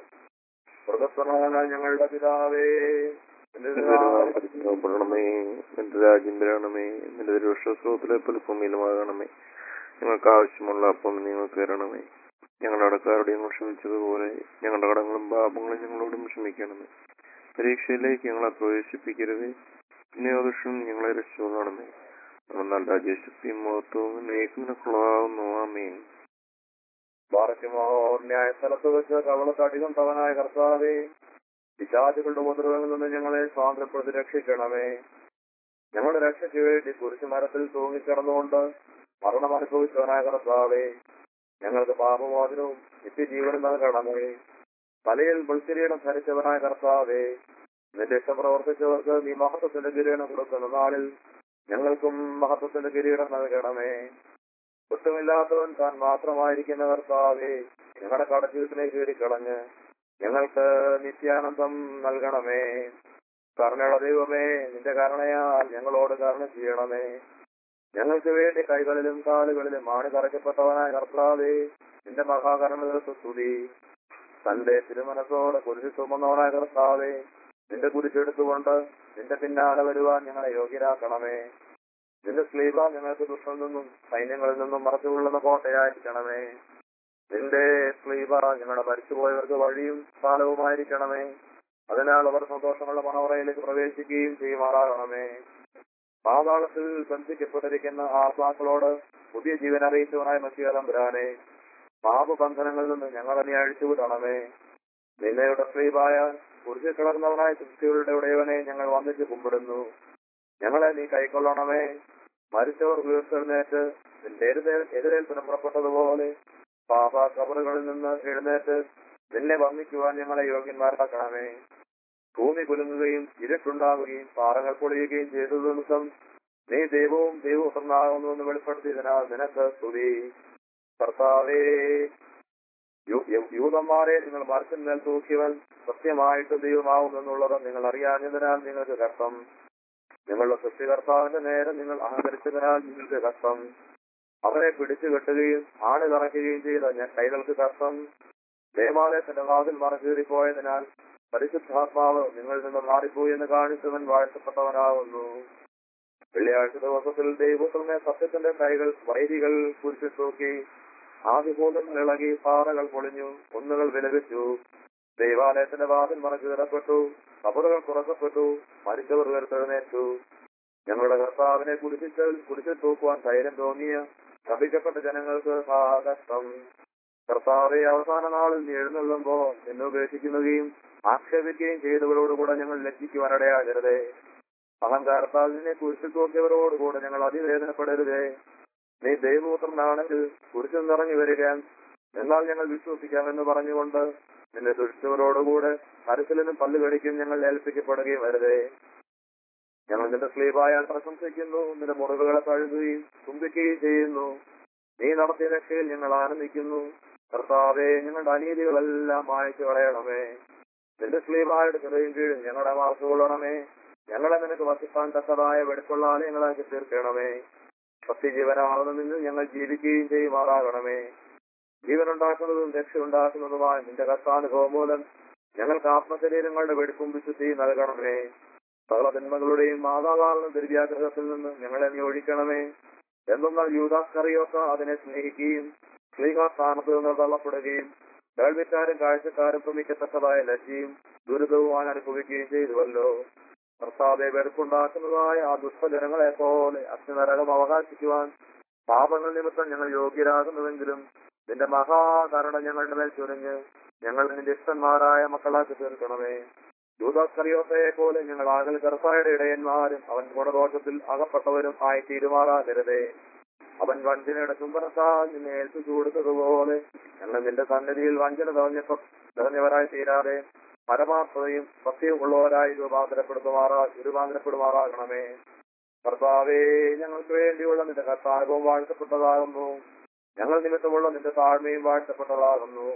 പ്രദർശനമാണ് ഞങ്ങളുടെ പിതാവേ നിന്റെ നാമം പരിശുദ്ധപ്പെടണമേ നിന്റെ രാജ്യം വരണമേ നിന്റെ തിരുവക്ഷസ്രോത്തിലെ പുൽഭൂമിയിലുമാകണമേ ഞങ്ങൾക്ക് ആവശ്യമുള്ള അപ്പം നിങ്ങൾക്ക് തരണമേ ഞങ്ങളുടെ അടക്കാരോട് ഞങ്ങൾ ക്ഷമിച്ചതുപോലെ ഞങ്ങളുടെ കടങ്ങളും പാപങ്ങളും ഞങ്ങളോടും ക്ഷമിക്കണമേ പരീക്ഷയിലേക്ക് ഞങ്ങളെ പ്രവേശിപ്പിക്കരുതേ പിന്നെ ദുഷ്ടം ഞങ്ങളെ രക്ഷിച്ചുകൊള്ളണമേ എന്നാൽ രാജ്യശക്തിയും മഹത്വവും നിനക്കുള്ളതാവുന്നു ആമീൻ ബാറയ്ക്കുമോ ന്യായസ്ഥലത്ത് വെച്ച് കവളത്തടികം തവനായ കർത്താവേ പിശാചുകളുടെ ഉപദ്രവങ്ങളിൽ നിന്ന് ഞങ്ങളെ സ്വാതന്ത്ര്യപ്പെടുത്തി രക്ഷിക്കണമേ ഞങ്ങളുടെ രക്ഷയ്ക്ക് വേണ്ടി കുരിശുമരത്തിൽ തൂങ്ങിക്കിടന്നുകൊണ്ട് മരണം അനുഭവിച്ചവനായ കർത്താവേ ഞങ്ങൾക്ക് പാപമോചനവും നിത്യജീവനും നൽകണമേ തലയിൽ മുൾക്കിരീടം ധരിച്ചവനായ കർത്താവേ നിന്റെ ഇഷ്ടം പ്രവർത്തിച്ചവർക്ക് നീ മഹത്വത്തിന്റെ കിരീടം കൊടുക്കുന്ന നാളിൽ ഞങ്ങൾക്കും മഹത്വത്തിന്റെ കിരീടം നൽകണമേ കുറ്റമില്ലാത്തവൻ താൻ മാത്രമായിരിക്കുന്ന കർത്താവേ ഞങ്ങളുടെ കടച്ചീട്ടിനെ കീറിക്കളഞ്ഞ് ഞങ്ങൾക്ക് നിത്യാനന്ദം നൽകണമേ കരുണയുള്ള ദൈവമേ നിന്റെ കരുണയാൽ ഞങ്ങളോട് കരുണ ചെയ്യണമേ ഞങ്ങൾക്ക് വേണ്ടി കൈകളിലും കാലുകളിലും ആണി തറയ്ക്കപ്പെട്ടവനായ കർത്താവേ നിന്റെ മഹാകരണങ്ങൾക്ക് സ്തുതി തന്റെ തിരുമനത്തോടെ കുരിശി ചുമന്നവനായ കർത്താവേ നിന്റെ കുരിശെടുത്തുകൊണ്ട് നിന്റെ പിന്നാലെ വരുവാൻ ഞങ്ങളെ യോഗ്യരാക്കണമേ നിന്റെ സ്ലീബ ഞങ്ങൾക്ക് ദുഷ്ടം നിന്നും സൈന്യങ്ങളിൽ നിന്നും മറച്ചുകൊള്ളുന്ന കോട്ടയായിരിക്കണമേ നിന്റെ സ്ലീബ ഞങ്ങളുടെ മരിച്ചുപോയവർക്ക് വഴിയും സ്ഥലവുമായിരിക്കണമേ അതിനാൽ അവർ സന്തോഷമുള്ള മണവറയിലേക്ക് പ്രവേശിക്കുകയും ചെയ്യുമാറാകണമേ പാതാളത്തിൽ ബന്ധിക്കപ്പെട്ടിരിക്കുന്ന ആത്മാക്കളോട് പുതിയ ജീവൻ അറിയിച്ചവനായ മത്സ്യതമ്പുരാനെ പാപബന്ധനങ്ങളിൽ നിന്ന് ഞങ്ങളെ നീ അഴിച്ചുവിടണമേ നിന്നയുടെ സ്ലീബായ കുറിച്ച് കിടന്നവനായ സൃഷ്ടികളുടെ ഉടയവനെ ഞങ്ങൾ വന്നിച്ച് കുമ്പിടുന്നു ഞങ്ങളെ നീ കൈക്കൊള്ളണമേ മരിച്ചവർ ഉയർത്തെഴുന്നേറ്റ് നിന്റെ എതിരേ- എതിരേൽപ്പിന് പുറപ്പെട്ടതുപോലെ പാപ കബറുകളിൽ നിന്ന് എഴുന്നേറ്റ് നിന്നെ വർണ്ണിക്കുവാൻ ഞങ്ങളെ യോഗ്യന്മാരാക്കണമേ ഭൂമി കുലുങ്ങുകയും ഇരുട്ടുണ്ടാവുകയും പാറകൾ പൊളിയുകയും ചെയ്തത് നിമിത്തം നീ ദൈവവും ദൈവപുത്രനാകുന്നുവെന്ന് വെളിപ്പെടുത്തിയതിനാൽ നിനക്ക് സ്തുതി കർത്താവേ യൂ- യൂ- യൂതന്മാരെ നിങ്ങൾ മരത്തിന്മേൽ തൂക്കിയവൻ സത്യമായിട്ട് ദൈവമാവുമെന്നുള്ളത് നിങ്ങൾ അറിയാഞ്ഞതിനാൽ നിങ്ങൾക്ക് കഷ്ടം നിങ്ങളുടെ സൃഷ്ടികർത്താവിന്റെ നേരെ നിങ്ങൾ അഹങ്കരിച്ചതിനാൽ നിങ്ങൾക്ക് കഷ്ടം അവരെ പിടിച്ചു കെട്ടുകയും ആണി തറയ്ക്കുകയും ചെയ്ത ഞാൻ കൈകൾക്ക് കഷ്ടം ദേവാലയത്തിന്റെ വാതിൽ മറകീറിപ്പോയതിനാൽ പരിശുദ്ധാത്മാവ് നിങ്ങളിൽ നിന്ന് മാറിപ്പോയി എന്ന് കാണിച്ചവൻ വാഴ്ത്തപ്പെട്ടവനാകുന്നു വെള്ളിയാഴ്ച ദിവസത്തിൽ ദൈവത്തിനെ സത്യത്തിന്റെ കൈകൾ വൈരികൾ കുരിശിൽ തൂക്കി ആദിഭൂതങ്ങൾ ഇളകി പാറകൾ പൊളിഞ്ഞു കുന്നുകൾ വിലപിച്ചു ദൈവാലയത്തിന്റെ വാതിൽ മറകീറപ്പെട്ടു കബറുകൾ തുറക്കപ്പെട്ടു മരിച്ചവർ ഉയർത്തെഴുന്നേറ്റു ഞങ്ങളുടെ കർത്താവിനെ കുടിച്ചിട്ട് കുടിച്ചിൽ തൂക്കുവാൻ ധൈര്യം തോന്നിയ ശപിക്കപ്പെട്ട ജനങ്ങൾക്ക് ആ കഷ്ടം കർത്താവെ അവസാന നാളിൽ നീ എഴുന്നള്ളുമ്പോ നിന്നെ ഉപേക്ഷിക്കുകയും ആക്ഷേപിക്കുകയും ചെയ്തവരോടുകൂടെ ഞങ്ങൾ ലജ്ജിക്കുവാനിടയാകരുതേ അഹങ്കാരത്താൽ നിന്നെ കുരിശിൽ തൂക്കിയവരോടുകൂടെ ഞങ്ങൾ അതിവേദനപ്പെടരുതേ നീ ദൈവപുത്രനാണെങ്കിൽ കുരിശിൽ നിറങ്ങി വരിക എന്നാൽ ഞങ്ങൾ വിശ്വസിക്കാമെന്ന് പറഞ്ഞുകൊണ്ട് നിന്നെ ദുഷിച്ചവരോടുകൂടെ മനസ്സിലും പല്ല് കടിക്കും ഞങ്ങൾ ഏൽപ്പിക്കപ്പെടുകയും വരുതേ ഞങ്ങൾ നിന്റെ സ്ലീപായാൽ പ്രശംസിക്കുന്നു നിന്റെ മുറിവുകളെ കഴുകുകയും തുമ്പിക്കുകയും ചെയ്യുന്നു നീ നടത്തിയ രക്ഷയിൽ ഞങ്ങൾ ആനന്ദിക്കുന്നു കർത്താവെ ഞങ്ങളുടെ അനീതികളെല്ലാം മായച്ചു കളയണമേ നിന്റെ സ്ലീപായുടെ ചെറിയും കീഴും ഞങ്ങളുടെ വാക്കുകൊള്ളണമേ ഞങ്ങളെ നിനക്ക് വസിപ്പാൻ തക്കതായ വെടുപ്പുള്ള ആലയങ്ങളാക്കി തീർക്കണമേ സത്യജീവനാണെന്ന് നിന്ന് ഞങ്ങൾ ജീവിക്കുകയും ചെയ്യുമാറാകണമേ ജീവനുണ്ടാക്കുന്നതും രക്ഷ ഉണ്ടാക്കുന്നതുമായ നിന്റെ കർത്താനുഭവം മൂലം ഞങ്ങൾക്ക് ആത്മശരീരങ്ങളുടെ വെടിപ്പും വിശുദ്ധിയും നൽകണമേ സകല തിന്മകളുടെയും മാതാവാകുന്ന ദുര്വ്യാഗ്രഹത്തിൽ നിന്ന് ഞങ്ങളെ നിയോഗിക്കണമേ എന്തെന്നാൽ യൂതാസ്കറിയൊക്കെ അതിനെ സ്നേഹിക്കുകയും സ്ത്രീകാസ്ഥാനത്ത് നിന്ന് തള്ളപ്പെടുകയും കേൾവിക്കാരും കാഴ്ചക്കാരും ഭ്രമിക്കത്തക്കതായ ലജ്ജയും ദുരിതവും അനുഭവിക്കുകയും ചെയ്തുവല്ലോ കർത്താവെ വെറുപ്പുണ്ടാക്കുന്നതായ ആ ദുഷ്ടജനങ്ങളെ പോലെ അഗ്നിനരകം അവകാശിക്കുവാൻ പാപങ്ങൾ നിമിത്തം ഞങ്ങൾ യോഗ്യരാകുന്നുവെങ്കിലും നിന്റെ മഹാകരുണ ഞങ്ങളുടെ മേൽ ചുരുങ്ങ് ഞങ്ങൾ നിന്റെ ഇഷ്ടന്മാരായ മക്കളാക്കി തീർക്കണമേ യൂതാസ്കറിയോത്തയെ പോലെ ഞങ്ങൾ ആകൽ കർത്തായുടെ ഇടയന്മാരും അവൻ ഗുണദോഷത്തിൽ അകപ്പെട്ടവരും ആയി തീരുമാറാകരുതേ അവൻ വഞ്ചനയുടെ ചുംബനത്താൽ നിന്നെ ഏൽപ്പിച്ചു കൊടുത്തതുപോലെ ഞങ്ങൾ നിന്റെ സന്നിധിയിൽ വഞ്ചന തെളിഞ്ഞപ്പോ തെളിഞ്ഞവരായി തീരാതെ പരമാർത്ഥതയും സത്യവും ഉള്ളവരായി രൂപാന്തരപ്പെടുത്തുമാറാ രൂപാന്തരപ്പെടുമാറാകണമേ കർത്താവേ ഞങ്ങൾക്ക് വേണ്ടിയുള്ള നിന്റെ കർത്താരവും വാഴ്ത്തപ്പെട്ടതാകുന്നു ഞങ്ങൾ നിമിത്തമുള്ള നിന്റെ താഴ്മയും വാഴ്ത്തപ്പെട്ടതാകുന്നു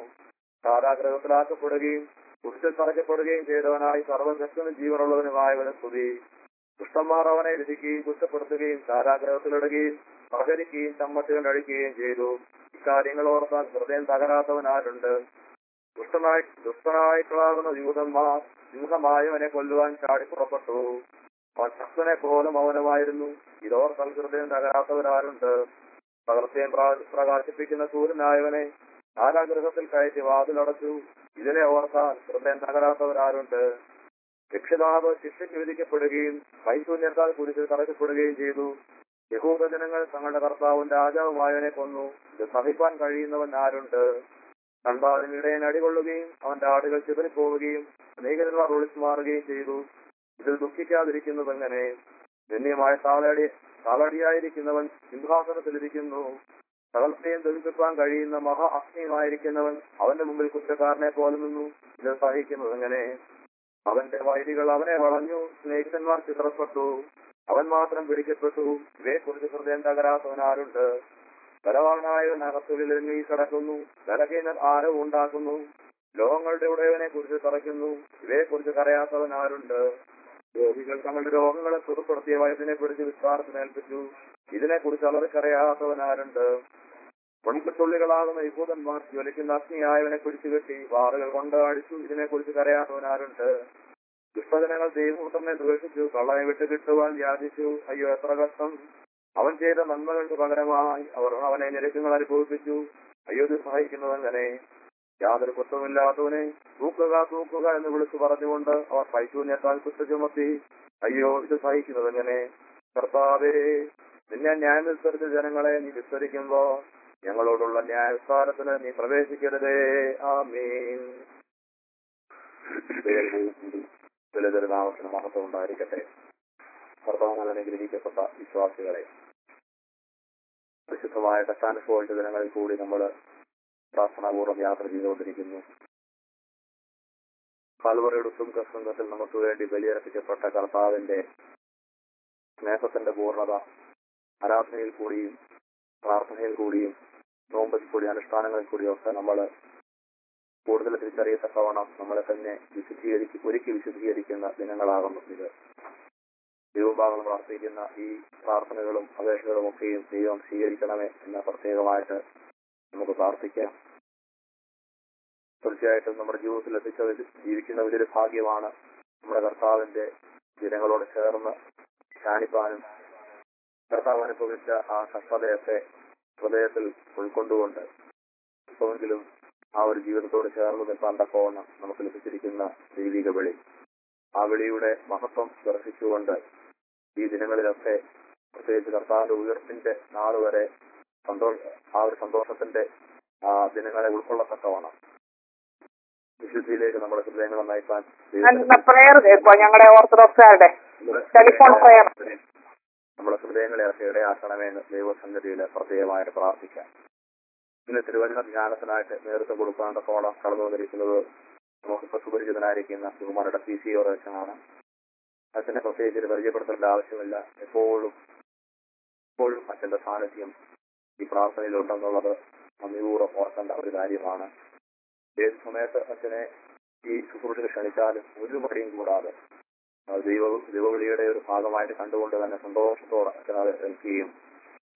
കാരാഗ്രഹത്തിലാക്കപ്പെടുകയും കുറിച്ചിൽ തറയ്ക്കപ്പെടുകയും ചെയ്തവനായി സർവശക്തനും ജീവനുള്ളവനുമായവന് സ്തുതി ദുഷ്ടന്മാർ അവനെ വിധിക്കുകയും കുറ്റപ്പെടുത്തുകയും കാരാഗ്രഹത്തിലിടുകയും പ്രഹരിക്കുകയും ചമ്മട്ടുകൾ കഴിക്കുകയും ചെയ്തു ഇക്കാര്യങ്ങൾ ഓർത്താൽ ഹൃദയം തകരാത്തവനാരുണ്ട് ദുഷ്ടനായി ദുഷ്ടനായിട്ടുള്ളാകുന്ന യൂതന്മാർ യൂതമായവനെ കൊല്ലുവാൻ ചാടി പുറപ്പെട്ടു അവൻ ശക്തനെ പോലെ മൗനമായിരുന്നു ഇതോർത്താൽ ഹൃദയം തകരാത്തവരാരുണ്ട് പകർച്ചയും പ്രകാശിപ്പിക്കുന്ന സൂര്യനായവനെ കാരാഗ്രഹത്തിൽ കയറ്റി വാതിലടച്ചു ഇതിനെ ഓർത്താൽ ഹൃദയം തകരാത്തവരാരുണ്ട് രക്ഷിതാവ് ശിക്ഷയ്ക്ക് വിധിക്കപ്പെടുകയും വൈശൂന്യത്താൽ കുരിശിൽ തറയ്ക്കപ്പെടുകയും ചെയ്തു യഹൂദജനങ്ങൾ തങ്ങളുടെ കർത്താവും രാജാവുമായവനെ കൊന്നു ഇത് സഹിപ്പാൻ കഴിയുന്നവൻ ആരുണ്ട് കണ്ടാലും ഇടയൻ അടികൊള്ളുകയും അവന്റെ ആടുകൾ ചിതറിപ്പോവുകയും അനേകന്മാർ ഒളിച്ചു മാറുകയും ചെയ്തു ഇതിൽ ദുഃഖിക്കാതിരിക്കുന്നത് എങ്ങനെ ധന്യമായ താളടി താളടിയായിരിക്കുന്നവൻ സിംഹാസനത്തിലിരിക്കുന്നു സകലത്തെയും ദുരിപ്പിക്കാൻ കഴിയുന്ന മഹാ അഗ്നിയുമായിരിക്കുന്നവൻ അവന്റെ മുമ്പിൽ കുറ്റക്കാരനെ പോലെ നിന്നു ഇത് സഹിക്കുന്നത് എങ്ങനെ അവന്റെ വൈരികൾ അവനെ വളഞ്ഞു സ്നേഹിതന്മാർ ചിത്രപ്പെട്ടു അവൻ മാത്രം പിടിക്കപ്പെട്ടു ഇവയെക്കുറിച്ച് ഹൃദയം തകരാത്തവൻ ആരുണ്ട് ബലവാനായവൻ അകത്തുള്ളിൽ ഇറങ്ങി കിടക്കുന്നു ബലഹീനർ ആരവും ഉണ്ടാക്കുന്നു ലോകങ്ങളുടെ ഉടയവനെ കുറിച്ച് തറയ്ക്കുന്നു ഇവയെക്കുറിച്ച് കരയാത്തവൻ ആരുണ്ട് രോഗികൾ തങ്ങളുടെ രോഗങ്ങളെ സുഖപ്പെടുത്തിയ വയസ്സിനെ പിടിച്ച് വിസ്താരത്തിനേൽപ്പിച്ചു ഇതിനെക്കുറിച്ച് അലറിക്കറിയാത്തവൻ ആരുണ്ട് പൊൺകുത്തുള്ളികളാകുന്ന യഹൂദന്മാർ ജ്വലിക്കുന്ന അഗ്നിയായവനെ പിടിച്ചുകെട്ടി വാറുകൾ കൊണ്ട് അടിച്ചു ഇതിനെക്കുറിച്ച് കരയാത്തവൻ ആരുണ്ട് ദുഷ്ടജനങ്ങൾ ദൈവപുത്രനെ ദ്വേഷിച്ചു കള്ളനെ വിട്ടു കിട്ടുവാൻ യാചിച്ചു അയ്യോ എത്ര കഷ്ടം അവൻ ചെയ്ത നന്മകൾക്ക് പകരമായി അവർ അവനെ നിരക്കുകൾ അനുഭവിപ്പിച്ചു അയ്യോ ഇത് സഹായിക്കുന്നതങ്ങനെ യാതൊരു കുറ്റമില്ലാത്തവനെ തൂക്കുക തൂക്കുക എന്ന് വിളിച്ചു പറഞ്ഞുകൊണ്ട് അവർ പൈശൂന്യത്താൽ കുറ്റ ചുമത്തി അയ്യോ ഇത് സഹിക്കുന്നതെങ്ങനെ കർത്താവേ നിന്നെ ന്യായം വിസ്തരിച്ച ജനങ്ങളെ നീ വിസ്തരിക്കുമ്പോ ഞങ്ങളോടുള്ള ന്യായസ്ഥാനത്തിന് നീ പ്രവേശിക്കരുതേ ആമീൻ ദുരിതനാമത്തിന് മഹത്വം ഉണ്ടായിരിക്കട്ടെ കർത്താവിനാൽ അനുഗ്രഹിക്കപ്പെട്ട വിശ്വാസികളെ വിശുദ്ധമായ കഷ്ടാനുഭവ ദിനങ്ങളിൽ കൂടി നമ്മൾ പ്രാർത്ഥനാപൂർവ്വം യാത്ര ചെയ്തുകൊണ്ടിരിക്കുന്നു കാൽവറയുടെ സംഘത്തിൽ നമുക്ക് വേണ്ടി ബലിയർപ്പിക്കപ്പെട്ട കർത്താവിന്റെ സ്നേഹത്തിന്റെ പൂർണ്ണത ആരാധനയിൽ കൂടിയും പ്രാർത്ഥനയിൽ കൂടിയും നോമ്പതിൽ കൂടി അനുഷ്ഠാനങ്ങളിൽ കൂടിയും ഒക്കെ നമ്മൾ കൂടുതൽ തിരിച്ചറിയത്തക്കവണ്ണം നമ്മളെ തന്നെ വിശുദ്ധീകരിക്കും ഒരുക്കി വിശുദ്ധീകരിക്കുന്ന ദിനങ്ങളാകുന്നു ഇത് ദൈവഭാഗം പ്രാർത്ഥിക്കുന്ന ഈ പ്രാർത്ഥനകളും അപേക്ഷകളും ഒക്കെയും ദൈവം സ്വീകരിക്കണമേ എന്ന് പ്രത്യേകമായിട്ട് നമുക്ക് പ്രാർത്ഥിക്കാം തീർച്ചയായിട്ടും നമ്മുടെ ജീവിതത്തിൽ എത്തിച്ച ജീവിക്കുന്ന വലിയൊരു ഭാഗ്യമാണ് നമ്മുടെ കർത്താവിന്റെ ജനങ്ങളോട് ചേർന്ന് ധ്യാനിപ്പാനും കർത്താവ് അനുഭവിച്ച ആ കഷ്ടതയൊക്കെ ഹൃദയത്തിൽ ഉൾക്കൊണ്ടുകൊണ്ട് ഇപ്പോഴെങ്കിലും ആ ഒരു ജീവിതത്തോട് ചേർന്ന് നിൽക്കാൻ തക്കവണ്ണം നമുക്ക് ലഭിച്ചിരിക്കുന്ന ദൈവിക വിളി ആ വിളിയുടെ മഹത്വം ദർശിച്ചുകൊണ്ട് ഈ ദിനങ്ങളിലൊക്കെ പ്രത്യേകിച്ച് കർത്താവിന്റെ ഉയർപ്പിന്റെ നാളുവരെ സന്തോഷ ആ ഒരു സന്തോഷത്തിന്റെ ആ ദിനങ്ങളെ ഉൾക്കൊള്ളത്തക്കവണ്ണം വിശുദ്ധിയിലേക്ക് നമ്മുടെ ഹൃദയങ്ങളെ നയിക്കാൻ പ്രയർ കേൾക്കോ ഞങ്ങളുടെ ഓർത്തഡോക്സുകാരുടെ ടെലിഫോൺ പ്രയർ നമ്മുടെ ഹൃദയങ്ങളെ ഒക്കെ ഇടയാക്കണമേ എന്ന് ദൈവസന്നിധിയിൽ പ്രത്യേകമായിട്ട് പ്രാർത്ഥിക്കാം ഇന്ന് തിരുവചന ധ്യാനത്തിനായിട്ട് നേതൃത്വം കൊടുക്കാൻ തക്കോളം കടന്നു വന്നിരിക്കുന്നത് നമുക്കിപ്പോ സുപരിചിതനായിരിക്കുന്ന ബഹുമാനയുടെ പി സി ഓറച്ചനാണ് അച്ഛനെ പ്രത്യേകിച്ച് ഒരു പരിചയപ്പെടുത്തേണ്ട ആവശ്യമില്ല എപ്പോഴും എപ്പോഴും അച്ഛന്റെ സാന്നിധ്യം ഈ പ്രാർത്ഥനയിലുണ്ടെന്നുള്ളത് നന്ദിപൂർവ്വം ഓർക്കേണ്ട ഒരു കാര്യമാണ് ഏത് സമയത്ത് അച്ഛനെ ഈ ശുശ്രൂഷകൾ ക്ഷണിച്ചാലും ഒരു മടിയും കൂടാതെ ആ ദൈവ ദൈവവിളിയുടെ ഒരു ഭാഗമായിട്ട് കണ്ടുകൊണ്ട് തന്നെ സന്തോഷത്തോടെ അച്ഛൻ അത് ഏൽക്കുകയും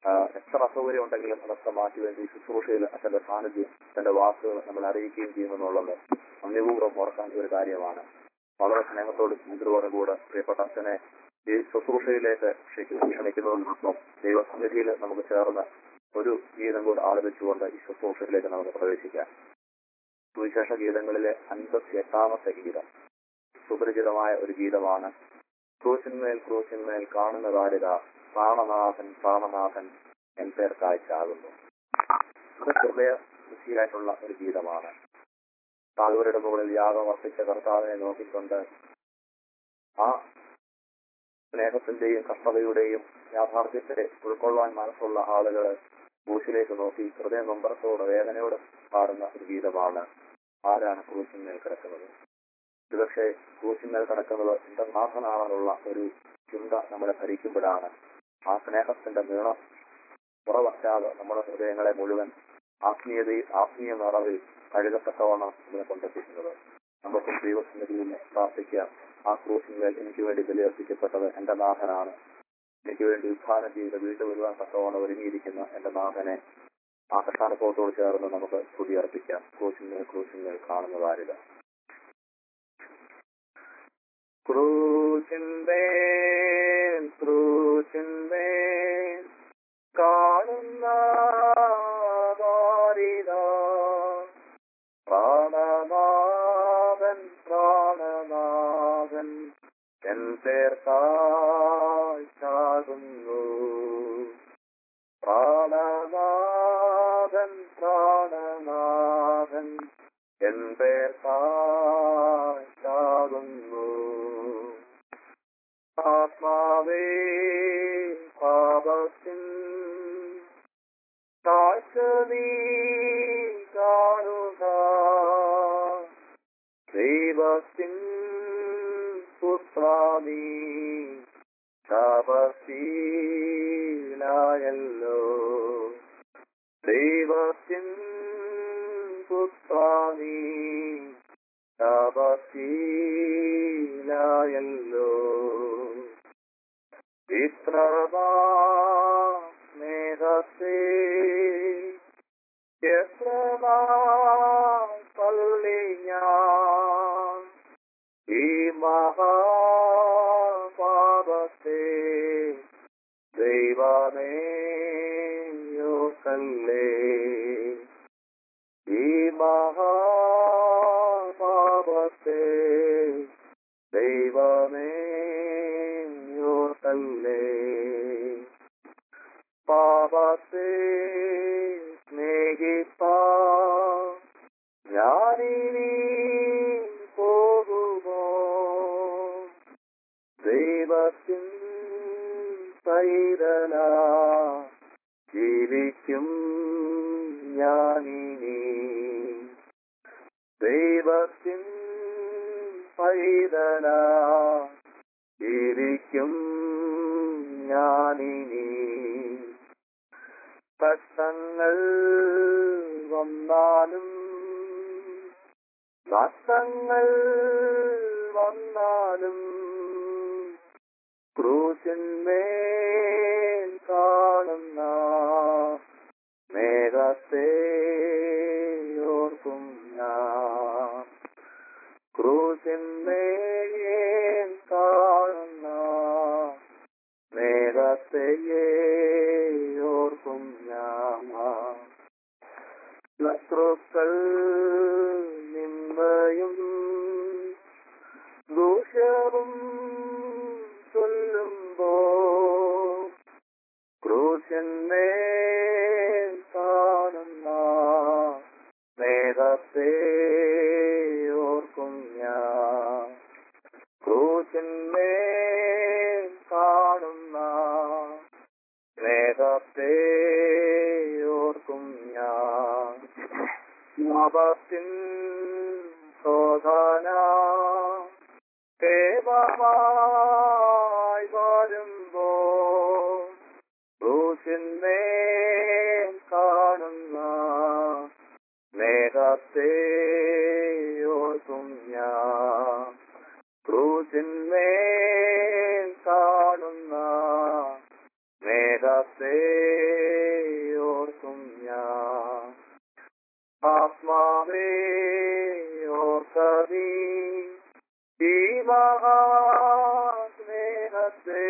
ആ, എത്ര അസൗകര്യം ഉണ്ടെങ്കിലും അതൊക്കെ മാറ്റിവെച്ച് ഈ ശുശ്രൂഷയിൽ അച്ഛന്റെ സാന്നിധ്യം തന്റെ വാക്കുകൾ നമ്മൾ അറിയിക്കുകയും ചെയ്യുമെന്നുള്ളത് നന്ദിപൂർവ്വം ഓർക്കാൻ ഒരു കാര്യമാണ് വളരെ സ്നേഹത്തോടും മുദ്രയോടും കൂടെ പ്രിയപ്പെട്ട അച്ഛനെ ഈ ശുശ്രൂഷയിലേക്ക് ക്ഷണിക്കുന്നു ക്ഷണിക്കുന്നതോടൊപ്പം ദൈവസന്നിധിയിൽ നമുക്ക് ചേർന്ന് ഒരു ഗീതം കൂടെ ആലപിച്ചുകൊണ്ട് ഈ ശുശ്രൂഷയിലേക്ക് നമുക്ക് പ്രവേശിക്കാം സുവിശേഷ ഗീതങ്ങളിലെ അൻപത്തി എട്ടാമത്തെ ഗീതം സുപരിചിതമായ ഒരു ഗീതമാണ് ക്രൂശിന്മേൽ ക്രൂശിന്മേൽ കാണുന്ന കാലിക പ്രാണനാഥൻ പ്രാണനാഥൻ എൻ പേർക്കായി ചാകുന്നു ഇത് ഹൃദയശുദ്ധിയായിട്ടുള്ള ഒരു ഗീതമാണ് താഴ്വരുടെ മുകളിൽ യാഗം അർപ്പിച്ച കർത്താവിനെ നോക്കിക്കൊണ്ട് ആ സ്നേഹത്തിന്റെയും കഷ്ടതയുടെയും യാഥാർത്ഥ്യത്തെ ഉൾക്കൊള്ളാൻ മനസ്സുള്ള ആളുകൾ ക്രൂശിലേക്ക് നോക്കി ഹൃദയ നൊമ്പരത്തോടെ വേദനയോടെ പാടുന്ന ഒരു ഗീതമാണ് ആരാണ് ക്രൂശിന്മേൽ കിടക്കുന്നത് ഒരുപക്ഷെ ക്രൂശിന്മേൽ കിടക്കുന്നത് എന്റെ നാഥനാണെന്നുള്ള ഒരു ചിന്ത നമ്മളെ ഭരിക്കുമ്പോഴാണ് ആ സ്നേഹത്തിന്റെ നീളം കുറവറ്റാതെ നമ്മുടെ ഹൃദയങ്ങളെ മുഴുവൻ ആത്മീയതയിൽ ആത്മീയ നിറവിൽ കഴുകത്തക്കവണ്ണം നമ്മളെ കൊണ്ടെത്തിക്കുന്നത് നമുക്കും ദൈവസന്നിധിയിൽ പ്രാർത്ഥിക്കാം ആ ക്രൂശിന്മേൽ എനിക്ക് വേണ്ടി ബലിയർപ്പിക്കപ്പെട്ടത് എന്റെ നാഥനാണ് എനിക്ക് വേണ്ടി ഉദ്ധാനം ചെയ്ത് വീണ്ടും വരുവാൻ തക്കവണ്ണം ഒരുങ്ങിയിരിക്കുന്ന എന്റെ നാഥനെ ആ കഷ്ടാനുഭവത്തോട് ചേർന്ന് നമുക്ക് സ്തുതിയർപ്പിക്കാം ക്രൂശിന്മേൽ ക്രൂശിന്മേൽ കാണുന്നതാരില്ല ക്രൂശിന്മേൽ ക്രൂശിന്മേൽ കാണുന്ന വാരിതാ പ്രാണനാഥൻ പ്രാണനാഥൻ എൻ പേർക്കായി ചാകുന്നു പ്രാണനാഥൻ പ്രാണനാഥൻ എൻ പേർക്കായി ചാകുന്നു ആത്മാവേ പാപത്തിൻ കാഴ്ച നീ കാണുക ദൈവത്തിൻ പുത്രാദി ശാപശീലായല്ലോ ദൈവത്തിൻ പുത്രാദി ശാപശീലായല്ലോ ഇത്രമാ സ്നേഹത്തെ എത്രമാ പള്ളി ഞാൻ ഈ മഹാപാപത്തെ ദൈവമേ യോക്കല്ലേ ഈ മഹാപാപത്തെ ദൈവമേ യോക്കല്ലേ പാപത്തെ സ്നേഹിപ്പാ ഞാനിനി പോകുമോ ദൈവത്തിൻ പൈതല ജീവിക്കും ഞാനിനി ദൈവത്തിൻ പൈതല ജീവിക്കും ഞാനിനി കഷ്ടങ്ങൾ വന്നാലും നഷ്ടങ്ങൾ വന്നാലും ക്രൂശന്മേൽ കാണുന്ന മേഘത്തെ ഓർക്കും ഞാൻ ക്രൂശന്മേൽ കാണുന്ന മേഘത്തെ ഓർക്കും ഞാൻ ശത്രുക്കൾ നിന്ദയും ദൂഷ്യവും ചൊല്ലുമ്പോ ക്രൂശന്മേൽ കാണുന്ന മേഘത്തെ ഓർക്കും ഞാൻ ക്രൂശന്മേൽ കാണുന്ന മേഘത്തെ ഓർക്കും ഞാൻ പാപത്തിൻ ശോധന കേവമായി വരുമ്പോ ക്രൂശന്മേൽ കാണുന്ന മേഘത്തെ ഓർക്കും ഞാൻ ക്രൂശന്മേൽ കാണുന്ന മേഘത്തെ മഹാസ്നേഹത്തെ